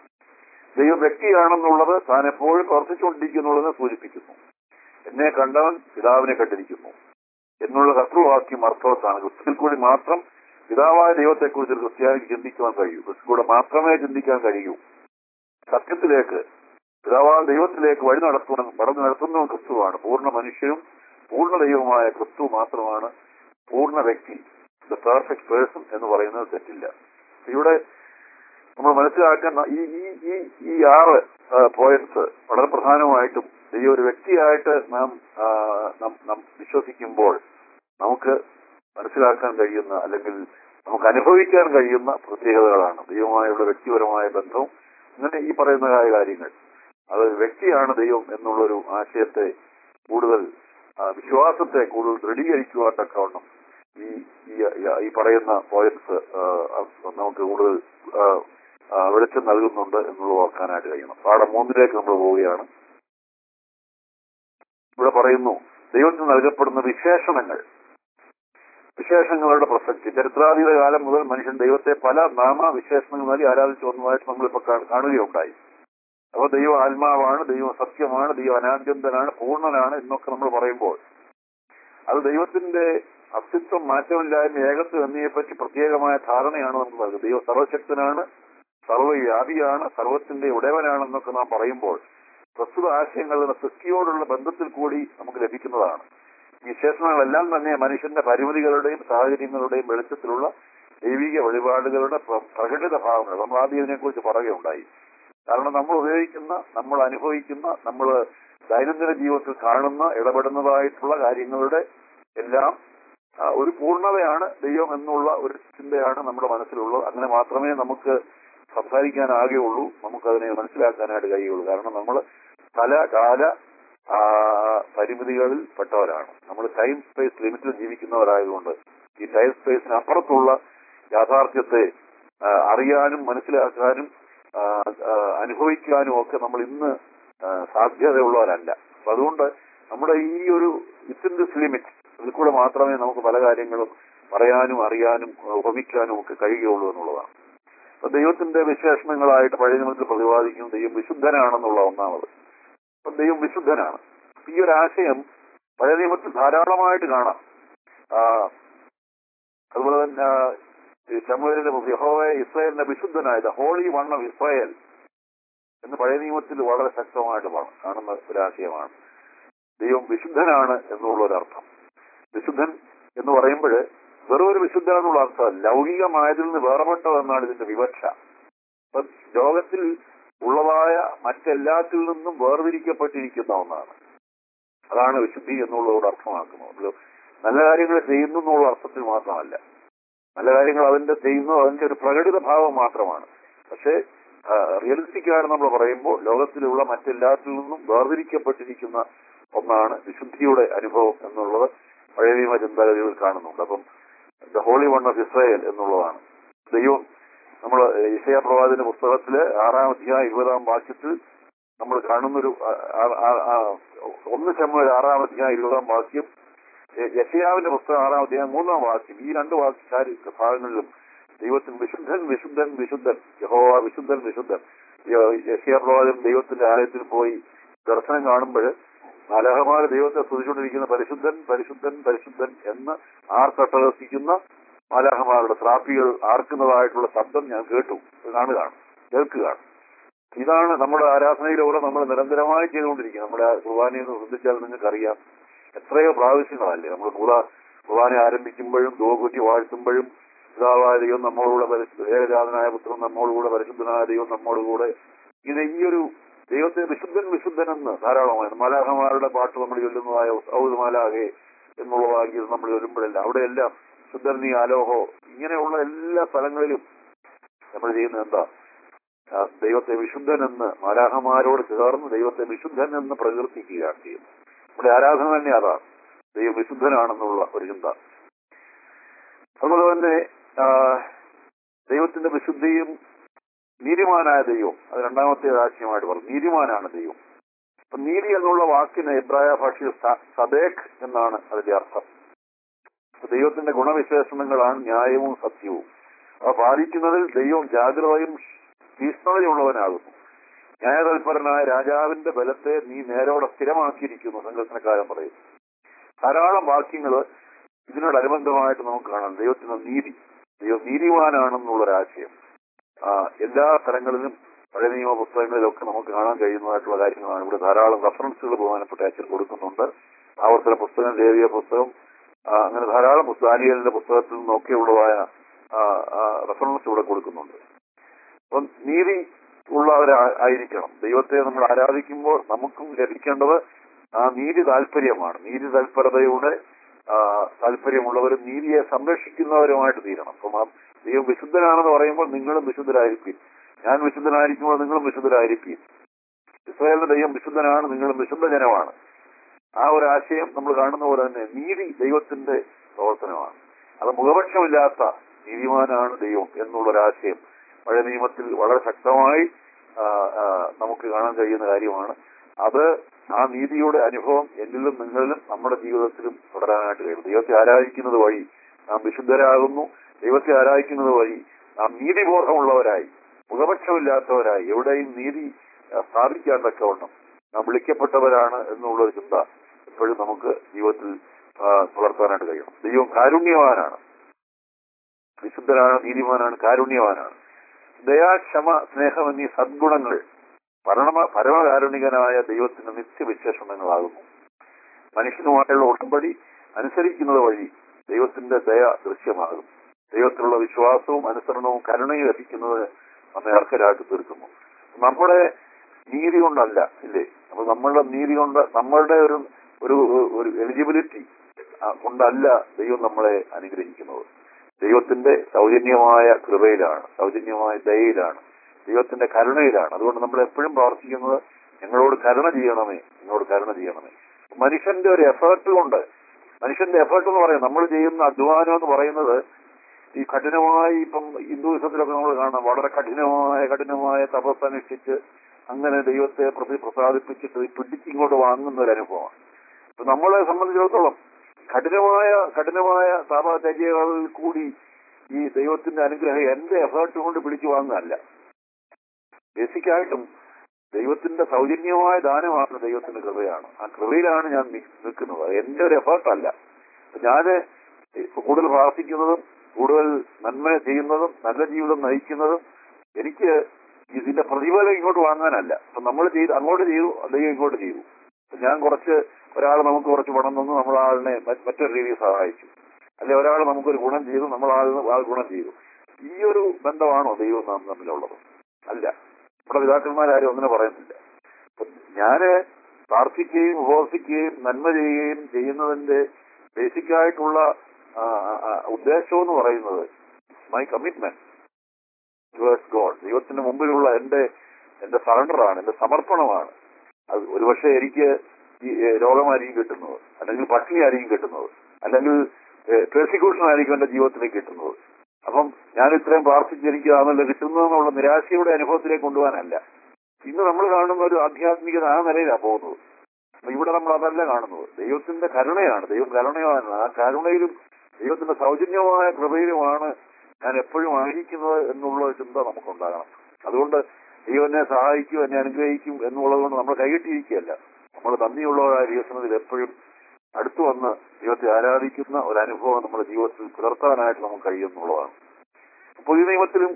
Speaker 1: ദൈവം വ്യക്തിയാണെന്നുള്ളത് താൻ എപ്പോഴും പ്രവർത്തിച്ചുകൊണ്ടിരിക്കുന്നുള്ളതിനെ സൂചിപ്പിക്കുന്നു എന്നെ കണ്ടവൻ പിതാവിനെ കണ്ടിരിക്കുന്നു എന്നുള്ള കർത്തൃവാക്യം അർത്ഥവത്താണ് ക്രിസ്തുവിൽ കൂടി മാത്രം പിതാവായ ദൈവത്തെക്കുറിച്ച് ഒരു ക്രിസ്ത്യാനിക്ക് ചിന്തിക്കുവാൻ കഴിയൂ ക്രിസ്തുകൂടെ മാത്രമേ ചിന്തിക്കാൻ കഴിയൂ സത്യത്തിലേക്ക് പിതാവായ ദൈവത്തിലേക്ക് വഴി നടത്തുന്ന നടന്നു നടത്തുന്നതും ക്രിസ്തുവാണ് പൂർണ്ണ മനുഷ്യനും പൂർണ്ണ ദൈവമായ ക്രിസ്തു മാത്രമാണ് പൂർണ്ണ വ്യക്തി ദ പെർഫെക്റ്റ് പേഴ്സൺ എന്ന് പറയുന്നത് തെറ്റില്ല ഇവിടെ നമ്മൾ മനസ്സിലാക്കുന്ന ഈ ഈ ഈ ഈ ആറ് പോയിന്റ്സ് വളരെ പ്രധാനമായിട്ടും ഈ ഒരു വ്യക്തിയായിട്ട് നാം ആ, നാം- നാം വിശ്വസിക്കുമ്പോൾ നമുക്ക് മനസ്സിലാക്കാൻ കഴിയുന്ന അല്ലെങ്കിൽ നമുക്ക് അനുഭവിക്കാൻ കഴിയുന്ന പ്രത്യേകതകളാണ് ദൈവമായുള്ള വ്യക്തിപരമായ ബന്ധവും അങ്ങനെ ഈ പറയുന്നതായ കാര്യങ്ങൾ അത് വ്യക്തിയാണ് ദൈവം എന്നുള്ളൊരു ആശയത്തെ കൂടുതൽ ആ, വിശ്വാസത്തെ കൂടുതൽ ദൃഢീകരിക്കുവാൻ തക്കവണ്ണം ഈ ഈ- ഈ- ഈ പറയുന്ന പോയിന്റ്സ് നമുക്ക് കൂടുതൽ ആ, ആ, വെളിച്ചം നൽകുന്നുണ്ട് എന്നുള്ളത് ഓർക്കാനായിട്ട് കഴിയണം പാഠം മൂന്നിലേക്ക് നമ്മൾ പോവുകയാണ് ഇവിടെ പറയുന്നു ദൈവത്തിന് നൽകപ്പെടുന്ന വിശേഷണങ്ങൾ വിശേഷങ്ങളുടെ പ്രസക്തി ചരിത്രാതീത കാലം മുതൽ മനുഷ്യൻ ദൈവത്തെ പല നാമവിശേഷണങ്ങൾ നൽകി ആരാധിച്ചു വന്നതായിട്ട് നമ്മളിപ്പോൾ കാ- കാണുകയുണ്ടായി അപ്പോൾ ദൈവം ആത്മാവാണ് ദൈവം സത്യമാണ് ദൈവം അനാദ്യന്തനാണ് പൂർണ്ണനാണ് എന്നൊക്കെ നമ്മൾ പറയുമ്പോൾ അത് ദൈവത്തിന്റെ അസ്തിത്വം മാറ്റമില്ലായ്മ ഏകത്വം എന്നിവയെപ്പറ്റി പ്രത്യേകമായ ധാരണയാണ് നമുക്ക് നൽകുന്നത് ദൈവം സർവശക്തനാണ് സർവ്വവ്യാപിയാണ് സർവത്തിന്റെ ഉടയവനാണെന്നൊക്കെ നാം പറയുമ്പോൾ പ്രസ്തുത ആശയങ്ങളുടെ സൃഷ്ടിയോടുള്ള ബന്ധത്തിൽ കൂടി നമുക്ക് ലഭിക്കുന്നതാണ് ഈ വിശേഷണങ്ങളെല്ലാം തന്നെ മനുഷ്യന്റെ പരിമിതികളുടെയും സാഹചര്യങ്ങളുടെയും വെളിച്ചത്തിലുള്ള ദൈവിക വെളിപാടുകളുടെ പ്ര- പ്രകടിത ഭാവങ്ങൾ നമ്മൾ ആദ്യം ഇതിനെക്കുറിച്ച് പറയുകയുണ്ടായി കാരണം നമ്മൾ ഉപയോഗിക്കുന്ന നമ്മൾ അനുഭവിക്കുന്ന നമ്മൾ ദൈനംദിന ജീവിതത്തിൽ കാണുന്ന ഇടപെടുന്നതായിട്ടുള്ള കാര്യങ്ങളുടെ എല്ലാം ആ, ഒരു പൂർണ്ണതയാണ് ദൈവം എന്നുള്ള ഒരു ചിന്തയാണ് നമ്മുടെ മനസ്സിലുള്ളത് അങ്ങനെ മാത്രമേ നമുക്ക് സംസാരിക്കാനാകുകയുള്ളൂ നമുക്കതിനെ മനസ്സിലാക്കാനായിട്ട് കഴിയുള്ളൂ കാരണം നമ്മൾ പല കാല ആ, പരിമിതികളിൽ പെട്ടവരാണ് നമ്മൾ ടൈം സ്പേസ് ലിമിറ്റിൽ ജീവിക്കുന്നവരായതുകൊണ്ട് ഈ ടൈം സ്പേസിന് അപ്പുറത്തുള്ള യാഥാർത്ഥ്യത്തെ ആ, അറിയാനും മനസ്സിലാക്കാനും ആ, ആ, അനുഭവിക്കാനും ഒക്കെ നമ്മൾ ഇന്ന് ആ, സാധ്യതയുള്ളവരല്ല അപ്പൊ അതുകൊണ്ട് നമ്മുടെ ഈ ഒരു വിത്തിൻ ദിസ് ലിമിറ്റ് ഇതിൽ കൂടെ മാത്രമേ നമുക്ക് പല കാര്യങ്ങളും പറയാനും അറിയാനും ആ, ഉപമിക്കാനും ഒക്കെ കഴിയുകയുള്ളൂ എന്നുള്ളതാണ് അപ്പൊ ദൈവത്തിന്റെ വിശേഷണങ്ങളായിട്ട് പഴയ നിയമത്തിൽ പ്രതിപാദിക്കും ദൈവം വിശുദ്ധനാണെന്നുള്ള ഒന്നാമത് അപ്പൊ ദൈവം വിശുദ്ധനാണ് ഈ ഒരു ആശയം പഴയ നിയമത്തിൽ ധാരാളമായിട്ട് കാണാം ആ, അതുപോലെ തന്നെ ശമുവേലിന്റെ യഹോവയെ ഇസ്രായേലിന്റെ വിശുദ്ധനായത് ഹോളി വൺ ഓഫ് ഇസ്രായേൽ എന്ന് പഴയ നിയമത്തിൽ വളരെ ശക്തമായിട്ട് പ- കാണുന്ന ഒരു ആശയമാണ് ദൈവം വിശുദ്ധനാണ് എന്നുള്ള ഒരർത്ഥം വിശുദ്ധൻ എന്ന് പറയുമ്പോൾ വെറും ഒരു വിശുദ്ധൻ എന്നുള്ള അർത്ഥം ലൗകികമായതിൽ നിന്ന് വേർപെട്ടതെന്നാണ് ഇതിന്റെ വിവക്ഷ അപ്പൊ ലോകത്തിൽ ഉള്ളതായ മറ്റെല്ലാത്തിൽ നിന്നും വേർതിരിക്കപ്പെട്ടിരിക്കുന്ന ഒന്നാണ് അതാണ് വിശുദ്ധി എന്നുള്ളതോട് അർത്ഥമാക്കുന്നത് അത് നല്ല കാര്യങ്ങൾ ചെയ്യുന്നു എന്നുള്ള അർത്ഥത്തിൽ മാത്രമല്ല നല്ല കാര്യങ്ങൾ അതിന്റെ ചെയ്യുന്നു അതിന്റെ ഒരു പ്രകടിത ഭാവം മാത്രമാണ് പക്ഷേ റിയലിസ്റ്റിക് ആണ് നമ്മൾ പറയുമ്പോൾ ലോകത്തിലുള്ള മറ്റെല്ലാത്തിൽ നിന്നും വേർതിരിക്കപ്പെട്ടിരിക്കുന്ന ഒന്നാണ് വിശുദ്ധിയുടെ അനുഭവം എന്നുള്ളത് പഴയ നിയമ ചിന്താഗതികളിൽ കാണുന്നുണ്ട് അപ്പം the holy one of Israel എന്നുള്ളതാണ് ദൈവം നമ്മൾ ഇസയ പ്രവാചന്റെ പുസ്തകത്തില് ആറാം അധ്യായം ഇരുപതാം വാക്യത്തിൽ നമ്മൾ കാണുന്നൊരു ആ- ആ- ആ- ആ- ഒന്ന് ചെമ്മ ആറാം അധ്യായം ഇരുപതാം വാക്യം യ- യശയാവിന്റെ പുസ്തകം ആറാം അധ്യായം മൂന്നാം വാക്യം ഈ രണ്ട് വാക്യ കാര്യ- ഭാഗങ്ങളിലും ദൈവത്തിന് വിശുദ്ധൻ വിശുദ്ധൻ വിശുദ്ധൻ യഹോവ വിശുദ്ധൻ വിശുദ്ധൻ യ- യശയാ പ്രവാചകൻ ദൈവത്തിന്റെ ആലയത്തിൽ പോയി ദർശനം കാണുമ്പോൾ മലഹമാര് ദൈവത്തെ സ്തുതിച്ചുകൊണ്ടിരിക്കുന്ന പരിശുദ്ധൻ പരിശുദ്ധൻ പരിശുദ്ധൻ എന്ന് ആർത്തട്ടഹസിക്കുന്ന മാലാഹമാരുടെ ശ്രാപ്പികൾ ആർക്കുന്നതായിട്ടുള്ള ശബ്ദം ഞാൻ കേട്ടു ഇത് കാണുകയാണ് കേൾക്കുകയാണ് ഇതാണ് നമ്മുടെ ആരാധനയിലൂടെ നമ്മൾ നിരന്തരമായി ചെയ്തുകൊണ്ടിരിക്കുന്നത് നമ്മുടെ കുർബാനയെ ഒന്ന് ശ്രദ്ധിച്ചാൽ നിങ്ങൾക്കറിയാം എത്രയോ പ്രാവശ്യങ്ങളല്ലേ നമ്മൾ കുർബാ കുർബാന ആരംഭിക്കുമ്പോഴും ദോകുറ്റി വാഴ്ത്തുമ്പോഴും പിതാവായ ദൈവം നമ്മോടുകൂടെ പരിശുദ്ധ ഏകജാതനായ പുത്രൻ നമ്മോടുകൂടെ പരിശുദ്ധനായ ദൈവം നമ്മോടുകൂടെ ഇത് ഈ ഒരു ദൈവത്തെ വിശുദ്ധൻ വിശുദ്ധൻ എന്ന് ധാരാളമായി മലാഹമാരുടെ പാട്ട് നമ്മൾ ചൊല്ലുന്നതായ ഔദ് മാലാഹെ എന്നുള്ളതാക്കി നമ്മൾ ചൊല്ലുമ്പോഴല്ല അവിടെയെല്ലാം ശുദ്ധൻ നീ ആലോഹോ ഇങ്ങനെയുള്ള എല്ലാ സ്ഥലങ്ങളിലും നമ്മൾ ചെയ്യുന്നത് എന്താ ആ, ദൈവത്തെ വിശുദ്ധൻ എന്ന് മാലാഹമാരോട് ചേർന്ന് ദൈവത്തെ വിശുദ്ധൻ എന്ന് പ്രകീർത്തിക്കുകയാണ് ചെയ്യുന്നത് നമ്മുടെ ആരാധന തന്നെ അതാണ് ദൈവം വിശുദ്ധനാണെന്നുള്ള ഒരു ചിന്ത അതുപോലെ തന്നെ ആ, ദൈവത്തിന്റെ വിശുദ്ധിയും നീതിമാനായ ദൈവം അത് രണ്ടാമത്തെ ആശയമായിട്ട് പറഞ്ഞു നീതിമാനാണ് ദൈവം അപ്പൊ നീതി എന്നുള്ള വാക്കിന് എബ്രായ ഭാഷയിൽ സ- സദേഖ് എന്നാണ് അതിന്റെ അർത്ഥം അപ്പൊ ദൈവത്തിന്റെ ഗുണവിശേഷണങ്ങളാണ് ന്യായവും സത്യവും അവ പാലിക്കുന്നതിൽ ദൈവം ജാഗ്രതയും തീഷ്ണതയുള്ളവനാകുന്നു ന്യായതൽപരനായ രാജാവിന്റെ ബലത്തെ നീ നേരോടെ സ്ഥിരമാക്കിയിരിക്കുന്നു സങ്കല്പനക്കാരൻ പറയുന്നു ധാരാളം വാക്യങ്ങൾ ഇതിനോടനുബന്ധമായിട്ട് നമുക്ക് കാണാം ദൈവത്തിന്റെ നീതി ദൈവം നീതിവാനാണെന്നുള്ളൊരാശയം ആ, എല്ലാ സ്ഥലങ്ങളിലും പഴയ നിയമ പുസ്തകങ്ങളിലൊക്കെ നമുക്ക് കാണാൻ കഴിയുന്നതായിട്ടുള്ള കാര്യങ്ങളാണ് ഇവിടെ ധാരാളം റെഫറൻസുകൾ ബഹുമാനപ്പെട്ട അച്ഛൻ കൊടുക്കുന്നുണ്ട് ആവർത്തന പുസ്തകം ദേവിയ പുസ്തകം ആ, അങ്ങനെ ധാരാളം പുസ്തകം ദാനിയേലിന്റെ പുസ്തകത്തിൽ നിന്നൊക്കെയുള്ളതായ റെഫറൻസ് ഇവിടെ കൊടുക്കുന്നുണ്ട് അപ്പം നീതി ഉള്ളവരായിരിക്കണം ദൈവത്തെ നമ്മൾ ആരാധിക്കുമ്പോൾ നമുക്കും ലഭിക്കേണ്ടത് ആ നീതി താല്പര്യമാണ് നീതി തൽപരതയുടെ ആ, താല്പര്യമുള്ളവരും നീതിയെ സംരക്ഷിക്കുന്നവരുമായിട്ട് തീരണം അപ്പം ആ ദൈവം വിശുദ്ധനാണെന്ന് പറയുമ്പോൾ നിങ്ങളും വിശുദ്ധരായിരിക്കും ഞാൻ വിശുദ്ധനായിരിക്കുമ്പോൾ നിങ്ങളും വിശുദ്ധരായിരിക്കും ഇസ്രായേലിന്റെ ദൈവം വിശുദ്ധനാണ് നിങ്ങളും വിശുദ്ധ ജനമാണ് ആ ഒരു ആശയം നമ്മൾ കാണുന്ന പോലെ തന്നെ നീതി ദൈവത്തിന്റെ പ്രവർത്തനമാണ് അത് മുഖപക്ഷമില്ലാത്ത നീതിമാനാണ് ദൈവം എന്നുള്ളൊരാശയം പഴയ നിയമത്തിൽ വളരെ ശക്തമായി ആ, ആ, നമുക്ക് കാണാൻ കഴിയുന്ന കാര്യമാണ് അത് ആ നീതിയുടെ അനുഭവം എന്നിലും നിങ്ങളിലും നമ്മുടെ ജീവിതത്തിലും തുടരാനായിട്ട് കഴിയും ദൈവത്തെ ആരാധിക്കുന്നത് വഴി നാം വിശുദ്ധരാകുന്നു ദൈവത്തെ ആരാധിക്കുന്നത് വഴി നാം നീതിബോധമുള്ളവരായി മുഖപക്ഷമില്ലാത്തവരായി എവിടെയും നീതി ആ, സ്ഥാപിക്കാൻ തക്കവണ്ണം നാം വിളിക്കപ്പെട്ടവരാണ് എന്നുള്ള ഒരു ചിന്ത എപ്പോഴും നമുക്ക് ജീവിതത്തിൽ ആ, പുലർത്താനായിട്ട് കഴിയണം ദൈവം കാരുണ്യവാനാണ് വിശുദ്ധനാണ് നീതിമാനാണ് കാരുണ്യവാനാണ് ദയാക്ഷമ സ്നേഹം എന്നീ സദ്ഗുണങ്ങൾ പരമ പരമകാരുണികനായ ദൈവത്തിന്റെ നിത്യവിശേഷണങ്ങളാകുന്നു മനുഷ്യനുമായുള്ള ഉടമ്പടി അനുസരിക്കുന്നത് വഴി ദൈവത്തിന്റെ ദയ ദൃശ്യമാകും ദൈവത്തിലുള്ള വിശ്വാസവും അനുസരണവും കരുണയും ലഭിക്കുന്നത് നമ്മെ അർഹരാക്കി തീർക്കുന്നു നമ്മുടെ നീതി കൊണ്ടല്ല ഇല്ലേ അപ്പൊ നമ്മളുടെ നീതി കൊണ്ട് നമ്മളുടെ ഒരു ഒരു ഒരു എലിജിബിലിറ്റി കൊണ്ടല്ല ദൈവം നമ്മളെ അനുഗ്രഹിക്കുന്നത് ദൈവത്തിന്റെ സൗജന്യമായ കൃപയിലാണ് സൗജന്യമായ ദയയിലാണ് ദൈവത്തിന്റെ കരുണയിലാണ് അതുകൊണ്ട് നമ്മൾ എപ്പോഴും പ്രാർത്ഥിക്കുന്നത് ഞങ്ങളോട് കരുണ ചെയ്യണമേ ഞങ്ങളോട് കരുണ ചെയ്യണമേ മനുഷ്യന്റെ ഒരു എഫേർട്ട് കൊണ്ട് മനുഷ്യന്റെ എഫേർട്ട് എന്ന് പറയുന്നത് നമ്മൾ ചെയ്യുന്ന അധ്വാനം എന്ന് പറയുന്നത് ഈ കഠിനമായി ഇപ്പം ഹിന്ദുവിസത്തിലൊക്കെ നമ്മൾ കാണാം വളരെ കഠിനമായ കഠിനമായ തപസ് അനുഷ്ഠിച്ച് അങ്ങനെ ദൈവത്തെ പ്രതി പ്രസാദിപ്പിച്ചിട്ട് ഈ പിടിച്ചിങ്ങോട്ട് വാങ്ങുന്ന ഒരു അനുഭവമാണ് അപ്പൊ നമ്മളെ സംബന്ധിച്ചിടത്തോളം കഠിനമായ കഠിനമായ താപചര്യകളിൽ കൂടി ഈ ദൈവത്തിന്റെ അനുഗ്രഹം എന്റെ എഫേർട്ട് കൊണ്ട് പിടിച്ചു വാങ്ങുകയല്ല ബേസിക്കായിട്ടും ദൈവത്തിന്റെ സൗജന്യമായ ദാനമാണ് ദൈവത്തിന്റെ കൃപയാണ് ആ കൃപയിലാണ് ഞാൻ നി- നിൽക്കുന്നത് അത് എന്റെ ഒരു എഫേർട്ടല്ല ഞാന് കൂടുതൽ പ്രാർത്ഥിക്കുന്നതും കൂടുതൽ നന്മ ചെയ്യുന്നതും നല്ല ജീവിതം നയിക്കുന്നതും എനിക്ക് ഇതിന്റെ പ്രതിഫലം ഇങ്ങോട്ട് വാങ്ങാനല്ല അപ്പൊ നമ്മൾ ചെയ്ത് അങ്ങോട്ട് ചെയ്തു ദൈവം ഇങ്ങോട്ട് ചെയ്തു അപ്പൊ ഞാൻ കുറച്ച് ഒരാൾ നമുക്ക് കുറച്ച് പണം തന്നു നമ്മൾ ആളിനെ മ- മറ്റൊരു രീതിയിൽ സഹായിച്ചു അല്ലെ ഒരാൾ നമുക്കൊരു ഗുണം ചെയ്തു നമ്മൾ ആളിന് ആൾ ഗുണം ചെയ്തു ഈ ഒരു ബന്ധമാണോ ദൈവം നാം തമ്മിലുള്ളത് അല്ല നമ്മുടെ പിതാക്കന്മാരാരും അങ്ങനെ പറയുന്നില്ല അപ്പൊ ഞാന് പ്രാർത്ഥിക്കുകയും ഉപവസിക്കുകയും നന്മ ചെയ്യുകയും ചെയ്യുന്നതിന്റെ ബേസിക് ആയിട്ടുള്ള ആ, ആ, ഉദ്ദേശം എന്ന് പറയുന്നത് മൈ കമ്മിറ്റ്മെന്റ് ടുവേഴ്സ് ഗോഡ് ദൈവത്തിന് മുമ്പിലുള്ള എന്റെ എന്റെ സറണ്ടറാണ് എന്റെ സമർപ്പണമാണ് അത് ഒരുപക്ഷെ എനിക്ക് ഈ ഏ, രോഗമായിരിക്കും കിട്ടുന്നത് അല്ലെങ്കിൽ പട്ടിണി ആയിരിക്കും കിട്ടുന്നത് അല്ലെങ്കിൽ പ്രോസിക്യൂഷൻ ആയിരിക്കും എന്റെ ജീവിതത്തിലേക്ക് കിട്ടുന്നത് അപ്പം ഞാൻ ഇത്രയും പ്രാർത്ഥിച്ച് എനിക്ക് ആണല്ലോ കിട്ടുന്നതെന്നുള്ള നിരാശയുടെ അനുഭവത്തിലേക്ക് കൊണ്ടുപോകാനല്ല ഇന്ന് നമ്മൾ കാണുന്ന ഒരു ആധ്യാത്മികത ആ നിലയിലാണ് പോകുന്നത് അപ്പൊ ഇവിടെ നമ്മൾ അതല്ല കാണുന്നത് ദൈവത്തിന്റെ കരുണയാണ് ദൈവം കരുണയാണ് ആ കരുണയിലും ദൈവത്തിന്റെ സൗജന്യമായ കൃപയിലുമാണ് ഞാൻ എപ്പോഴും ആയിരിക്കുന്നത് എന്നുള്ള ചിന്ത നമുക്കുണ്ടാകണം അതുകൊണ്ട് ദൈവം എന്നെ സഹായിക്കും എന്നെ അനുഗ്രഹിക്കും എന്നുള്ളത് കൊണ്ട് നമ്മൾ കൈകെട്ടിയിരിക്കുകയല്ല നമ്മൾ നന്ദിയുള്ളവരായ ദൈവസനത്തിൽ എപ്പോഴും അടുത്തു വന്ന് ദൈവത്തെ ആരാധിക്കുന്ന ഒരു അനുഭവം നമ്മുടെ ജീവിതത്തിൽ പുലർത്താനായിട്ട് നമുക്ക് കഴിയുമെന്നുള്ളതാണ് പുതിയ നിയമത്തിലും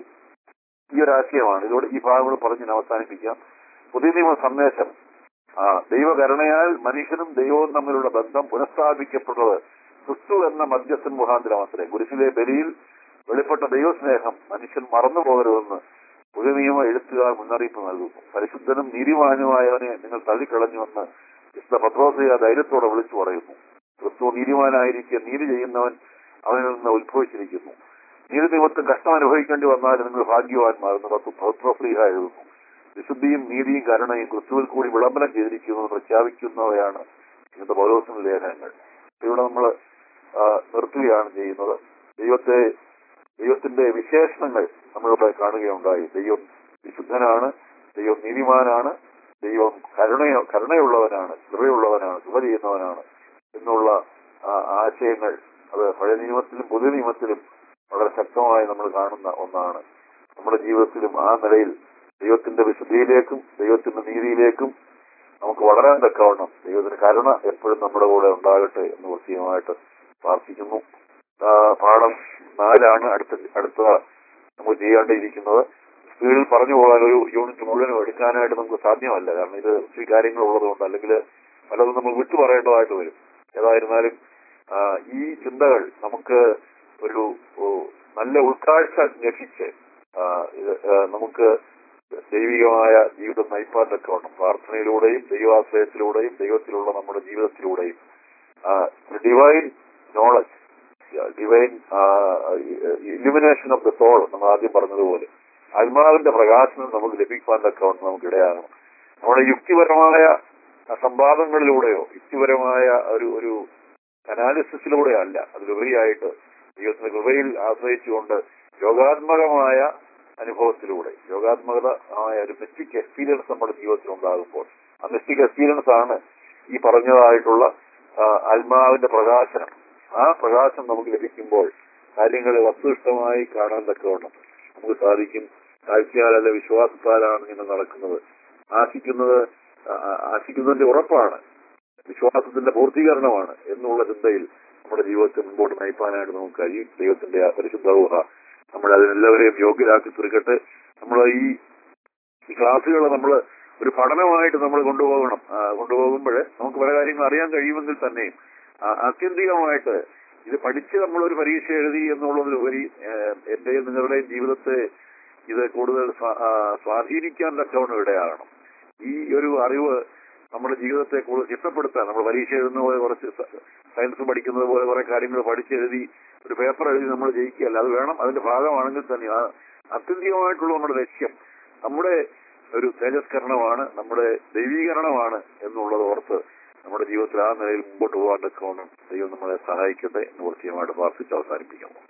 Speaker 1: ഈ ഒരു ആശയമാണ് ഇതോടെ ഈ ഭാഗങ്ങൾ പറഞ്ഞ് ഞാൻ അവസാനിപ്പിക്കാം പുതിയ നിയമ സന്ദേശം ആ ദൈവകരുണയാൽ മനുഷ്യനും ദൈവവും തമ്മിലുള്ള ബന്ധം പുനഃസ്ഥാപിക്കപ്പെട്ടത് ക്രിസ്തു എന്ന മധ്യസ്ഥൻ മുഖാന്തരം അത്രേ കുരിശിലെ ബലിയിൽ വെളിപ്പെട്ട ദൈവസ്നേഹം മനുഷ്യൻ മറന്നു പോകരുതെന്ന് പുതിയ നിയമ എഴുത്തുകാർ മുന്നറിയിപ്പ് നൽകുന്നു പരിശുദ്ധനും നീതിമാനുമായവനെ നിങ്ങൾ തള്ളിക്കളഞ്ഞുവെന്ന് വിശുദ്ധ പത്രോസിയ ധൈര്യത്തോടെ വിളിച്ചു പറയുന്നു ക്രിസ്തു നീതിമാനായിരിക്കെ നീതി ചെയ്യുന്നവൻ അവനിൽ നിന്ന് ഉത്ഭവിച്ചിരിക്കുന്നു നീതി നിമിത്തം കഷ്ടം അനുഭവിക്കേണ്ടി വന്നാൽ നിങ്ങൾ ഭാഗ്യവാന്മാരെന്ന് പത്രോസ്ലിഹ എഴുതുന്നു വിശുദ്ധിയും നീതിയും കരുണയും ക്രിസ്തുവിൽ കൂടി വിളംബരം ചെയ്തിരിക്കുന്നു എന്ന് പ്രഖ്യാപിക്കുന്നവയാണ് ഇന്നത്തെ പൗലോസിന്റെ ലേഖനങ്ങൾ ഇവിടെ നമ്മൾ നിർത്തുകയാണ് ചെയ്യുന്നത് ദൈവത്തെ ദൈവത്തിന്റെ വിശേഷണങ്ങൾ നമ്മളിവിടെ കാണുകയുണ്ടായി ദൈവം വിശുദ്ധനാണ് ദൈവം നീതിമാനാണ് ദൈവം കരുണയോ കരുണയുള്ളവനാണ് കൃപയുള്ളവനാണ് കൃപ ചെയ്യുന്നവനാണ് എന്നുള്ള ആ, ആശയങ്ങൾ അത് പഴയ നിയമത്തിലും പുതിയ നിയമത്തിലും വളരെ ശക്തമായി നമ്മൾ കാണുന്ന ഒന്നാണ് നമ്മുടെ ജീവിതത്തിലും ആ നിലയിൽ ദൈവത്തിന്റെ വിശുദ്ധിയിലേക്കും ദൈവത്തിന്റെ നീതിയിലേക്കും നമുക്ക് വളരാൻ തക്കവണ്ണം ദൈവത്തിന്റെ കരുണ എപ്പോഴും നമ്മുടെ കൂടെ ഉണ്ടാകട്ടെ എന്ന് കൃത്യമായിട്ട് പ്രാർത്ഥിക്കുന്നു ആ, പാഠം നാലാണ് അടുത്ത അടുത്ത നമുക്ക് ചെയ്യേണ്ടിയിരിക്കുന്നത് സ്പീഡിൽ പറഞ്ഞു പോകാൻ ഒരു യൂണിറ്റ് മുഴുവനും എടുക്കാനായിട്ട് നമുക്ക് സാധ്യമല്ല കാരണം ഇത് ഒത്തിരി കാര്യങ്ങൾ ഉള്ളതുകൊണ്ട് അല്ലെങ്കിൽ പലതും നമ്മൾ വിട്ടു പറയേണ്ടതായിട്ട് വരും ഏതായിരുന്നാലും ആ, ഈ ചിന്തകൾ നമുക്ക് ഒരു ഓ, നല്ല ഉൾക്കാഴ്ച ലഭിച്ച് ആ, ഇത്, ആ, നമുക്ക് ദൈവികമായ ജീവിതം നയിപ്പാൻ തക്കവണ്ണം പ്രാർത്ഥനയിലൂടെയും ദൈവാശ്രയത്തിലൂടെയും ദൈവത്തിലുള്ള നമ്മുടെ ജീവിതത്തിലൂടെയും divine knowledge divine illumination of the soul നമ്മൾ ആദ്യം പറഞ്ഞതുപോലെ ആത്മാവിന്റെ പ്രകാശനം നമുക്ക് ലഭിക്കാൻ തക്കവണ്ണം നമുക്ക് ഇടയാകണം നമ്മുടെ യുക്തിപരമായ സംവാദങ്ങളിലൂടെയോ യുക്തിപരമായ ഒരു ഒരു അനാലിസിസിലൂടെയോ അല്ല അതിലുപരിയായിട്ട് ദൈവത്തിന്റെ കൃപയിൽ ആശ്രയിച്ചുകൊണ്ട് യോഗാത്മകമായ അനുഭവത്തിലൂടെ യോഗാത്മകത ആയ ഒരു മിസ്റ്റിക് എക്സ്പീരിയൻസ് നമ്മുടെ ജീവിതത്തിൽ ഉണ്ടാകുമ്പോൾ ആ മിസ്റ്റിക് എക്സ്പീരിയൻസ് ആണ് ഈ പറഞ്ഞതായിട്ടുള്ള ആ, ആത്മാവിന്റെ പ്രകാശനം ആ പ്രകാശം നമുക്ക് ലഭിക്കുമ്പോൾ കാര്യങ്ങളെ വസ്തുനിഷ്ഠമായി കാണാൻ തക്കവണ്ണം നമുക്ക് സാധിക്കും കാഴ്ചയാലല്ല വിശ്വാസത്താലാണ് ഇങ്ങനെ നടക്കുന്നത് ആശിക്കുന്നത് ആ- ആ- ആശിക്കുന്നതിന്റെ ഉറപ്പാണ് വിശ്വാസത്തിന്റെ പൂർത്തീകരണമാണ് എന്നുള്ള ചിന്തയിൽ നമ്മുടെ ജീവിതത്തെ മുമ്പോട്ട് നയിപ്പാനായിട്ട് നമുക്ക് കഴിയും ദൈവത്തിന്റെ ആ പരിശുദ്ധ ഊഹ നമ്മളെ അതിനെല്ലാവരെയും യോഗ്യരാക്കി തീർക്കട്ടെ നമ്മൾ ഈ ഈ ക്ലാസ്സുകൾ നമ്മൾ ഒരു പഠനമായിട്ട് നമ്മൾ കൊണ്ടുപോകണം ആ, കൊണ്ടുപോകുമ്പോൾ നമുക്ക് പല കാര്യങ്ങൾ അറിയാൻ കഴിയുമെങ്കിൽ തന്നെയും ആ, ആത്യന്തികമായിട്ട് ഇത് പഠിച്ച് നമ്മളൊരു പരീക്ഷ എഴുതി എന്നുള്ളതിലുപരി ഏഹ്, എന്റെയും നിങ്ങളുടെയും ജീവിതത്തെ ഇത് കൂടുതൽ സ്വാ- ആ, സ്വാധീനിക്കാൻ തക്കവണ്ണം ഇടയാകണം ഈ ഒരു അറിവ് നമ്മുടെ ജീവിതത്തെ കൂടുതൽ ചിട്ടപ്പെടുത്താൻ നമ്മൾ പരീക്ഷ എഴുതുന്ന പോലെ കുറച്ച് സ- സയൻസ് പഠിക്കുന്നത് പോലെ കുറെ കാര്യങ്ങൾ പഠിച്ചെഴുതി ഒരു പേപ്പർ എഴുതി നമ്മൾ ജയിക്കുകയല്ല അത് വേണം അതിന്റെ ഭാഗമാണെങ്കിൽ തന്നെ ആ അത്യന്തികമായിട്ടുള്ള നമ്മുടെ ലക്ഷ്യം നമ്മുടെ ഒരു തേജസ്കരണമാണ് നമ്മുടെ ദൈവീകരണമാണ് എന്നുള്ളത് ഓർത്ത് നമ്മുടെ ജീവിതത്തിൽ ആ നിലയിൽ മുമ്പോട്ട് പോകാൻ തക്കവണ്ണം ദൈവം നമ്മളെ സഹായിക്കട്ടെ എന്ന് കൃത്യമായിട്ട് പ്രാർത്ഥിച്ച് അവസാനിപ്പിക്കുന്നു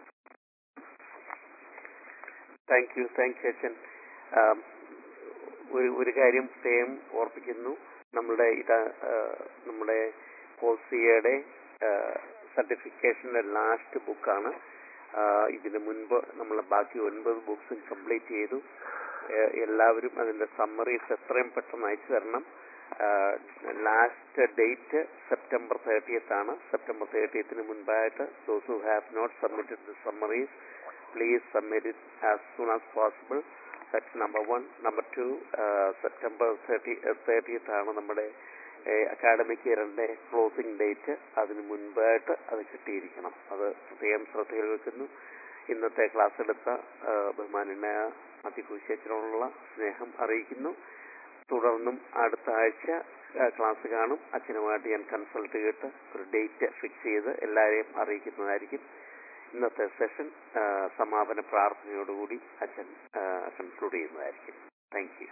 Speaker 2: താങ്ക് യു താങ്ക് യു അച്ഛൻ ആം, ഒരു ഒരു കാര്യം പ്രത്യേകം ഓർപ്പിക്കുന്നു നമ്മുടെ ഇത് ആ, നമ്മുടെ കോസിയയുടെ സർട്ടിഫിക്കേഷന്റെ ലാസ്റ്റ് ബുക്കാണ് ഇതിന് മുൻപ് നമ്മൾ ബാക്കി ഒൻപത് ബുക്സും കംപ്ലീറ്റ് ചെയ്തു ആ, എല്ലാവരും അതിന്റെ സമ്മറീസ് എത്രയും പെട്ടെന്ന് അയച്ചു തരണം ലാസ്റ്റ് ഡേറ്റ് സെപ്റ്റംബർ തേർട്ടിയത്ത് ആണ് സെപ്റ്റംബർ തേർട്ടിയത്തിന് മുൻപായിട്ട് those who have not submitted the summaries please submit it as soon as possible. That's number one. Number two, uh, September 30, uh, 30th ആണ് നമ്മുടെ അക്കാഡമിക് ഇയറിന്റെ ക്ലോസിംഗ് ഡേറ്റ് അതിന് മുൻപായിട്ട് അത് കിട്ടിയിരിക്കണം അത് പ്രത്യേകം ശ്രദ്ധയിൽ വെക്കുന്നു ഇന്നത്തെ ക്ലാസ് എടുത്ത ആ, ബഹുമാനായ അതികുശേഷനോടുള്ള സ്നേഹം അറിയിക്കുന്നു തുടർന്നും അടുത്ത ആഴ്ച ആ, ക്ലാസ് കാണും അച്ഛനുമായിട്ട് ഞാൻ കൺസൾട്ട് ചെയ്തിട്ട് ഒരു ഡേറ്റ് ഫിക്സ് ചെയ്ത് എല്ലാവരെയും അറിയിക്കുന്നതായിരിക്കും ഇന്നത്തെ സെഷൻ സമാപന പ്രാർത്ഥനയോടുകൂടി അച്ഛൻ കൺക്ലൂഡ് ചെയ്യുന്നതായിരിക്കും താങ്ക് യു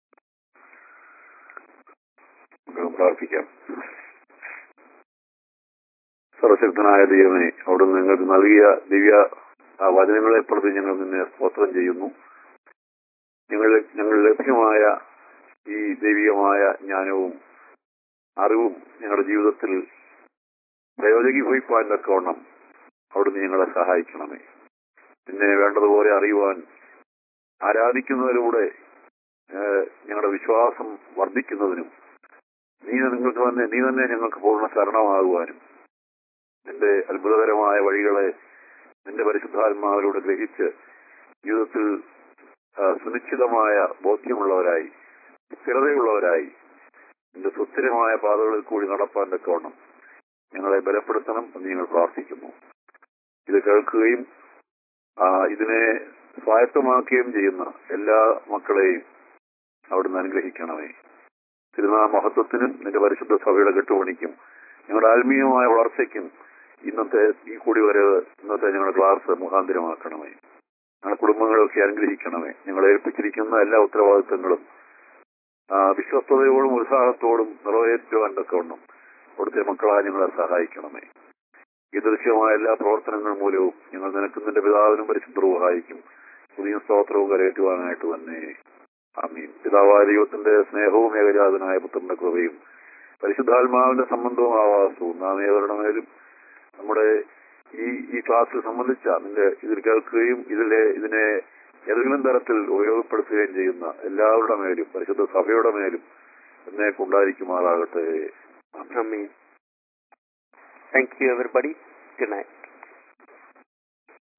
Speaker 1: നമുക്ക് പ്രാർത്ഥിക്കാം സർവശക്തനായ ദൈവമേ അവിടുന്ന് നിങ്ങൾക്ക് നൽകിയ ദിവ്യ ആ വചനങ്ങളെ പ്രതി ഞങ്ങൾ നിന്നെ സ്തോത്രം ചെയ്യുന്നു ഞങ്ങൾ ഞങ്ങൾ ലഭ്യമായ ഈ ദൈവികമായ ജ്ഞാനവും അറിവും ഞങ്ങളുടെ ജീവിതത്തിൽ പ്രയോജകിഭവിപ്പാൻ തക്കവണ്ണം അവിടുന്ന് ഞങ്ങളെ സഹായിക്കണമേ പിന്നെ വേണ്ടതുപോലെ അറിയുവാൻ ആരാധിക്കുന്നതിലൂടെ ഏഹ്, ഞങ്ങളുടെ വിശ്വാസം വർദ്ധിക്കുന്നതിനും നീ നിങ്ങൾക്ക് തന്നെ നീ തന്നെ ഞങ്ങൾക്ക് പൂർണ്ണ ശരണമാകുവാനും നിന്റെ അത്ഭുതകരമായ വഴികളെ നിന്റെ പരിശുദ്ധാത്മാവിലൂടെ ഗ്രഹിച്ച് ജീവിതത്തിൽ ആ, സുനിശ്ചിതമായ ബോധ്യമുള്ളവരായി സ്ഥിരതയുള്ളവരായി നിന്റെ സുസ്ഥിരമായ പാതകളിൽ കൂടി നടപ്പാൻ തക്കവണ്ണം ഞങ്ങളെ ബലപ്പെടുത്തണം എന്ന് ഞങ്ങൾ പ്രാർത്ഥിക്കുന്നു ഇത് കേൾക്കുകയും ആ, ഇതിനെ സ്വായത്തമാക്കുകയും ചെയ്യുന്ന എല്ലാ മക്കളെയും അവിടുന്ന് അനുഗ്രഹിക്കണമേ തിരുനാൾ മഹത്വത്തിനും നിന്റെ പരിശുദ്ധ സഭയുടെ കെട്ടുപണിക്കും ഞങ്ങളുടെ ആത്മീയമായ വളർച്ചയ്ക്കും ഇന്നത്തെ ഈ കൂടി വരവ് ഇന്നത്തെ ഞങ്ങളുടെ ക്ലാസ് മുഖാന്തരമാക്കണമേ ഞങ്ങളുടെ കുടുംബങ്ങളൊക്കെ അനുഗ്രഹിക്കണമേ ഞങ്ങളെ ഏൽപ്പിച്ചിരിക്കുന്ന എല്ലാ ഉത്തരവാദിത്തങ്ങളും ആ, വിശ്വസ്തതയോടും ഉത്സാഹത്തോടും നിറവേറ്റുവാൻ തക്കവണ്ണം അവിടുത്തെ മക്കളായ ഞങ്ങളെ സഹായിക്കണമേ ഈ ദൃശ്യമായ എല്ലാ പ്രവർത്തനങ്ങൾ മൂലവും ഞങ്ങൾ നിനക്കും നിന്റെ പിതാവിനും പരിശുദ്ധവും സഹായിക്കും പുതിയ സ്തോത്രവും കരയേറ്റുവാനായിട്ട് തന്നെ ആമീൻ പിതാവായ ദൈവത്തിന്റെ സ്നേഹവും ഏകജാതനായ പുത്രന്റെ കൃപയും പരിശുദ്ധാത്മാവിന്റെ സംബന്ധവും ആവാസവും നാം ഏവരുടെ മേലും നമ്മുടെ ഈ ഈ ക്ലാസ്സിൽ സംബന്ധിച്ച നിന്റെ ഇതിൽ കേൾക്കുകയും ഇതിലെ ഇതിനെ ഏതെങ്കിലും തരത്തിൽ ഉപയോഗപ്പെടുത്തുകയും ചെയ്യുന്ന എല്ലാവരുടെ മേലും പരിശുദ്ധ സഭയുടെ മേലും എന്നേക്ക് ഉണ്ടായിരിക്കുമാറാകട്ടെ
Speaker 2: Amen. Thank you, everybody. Good night.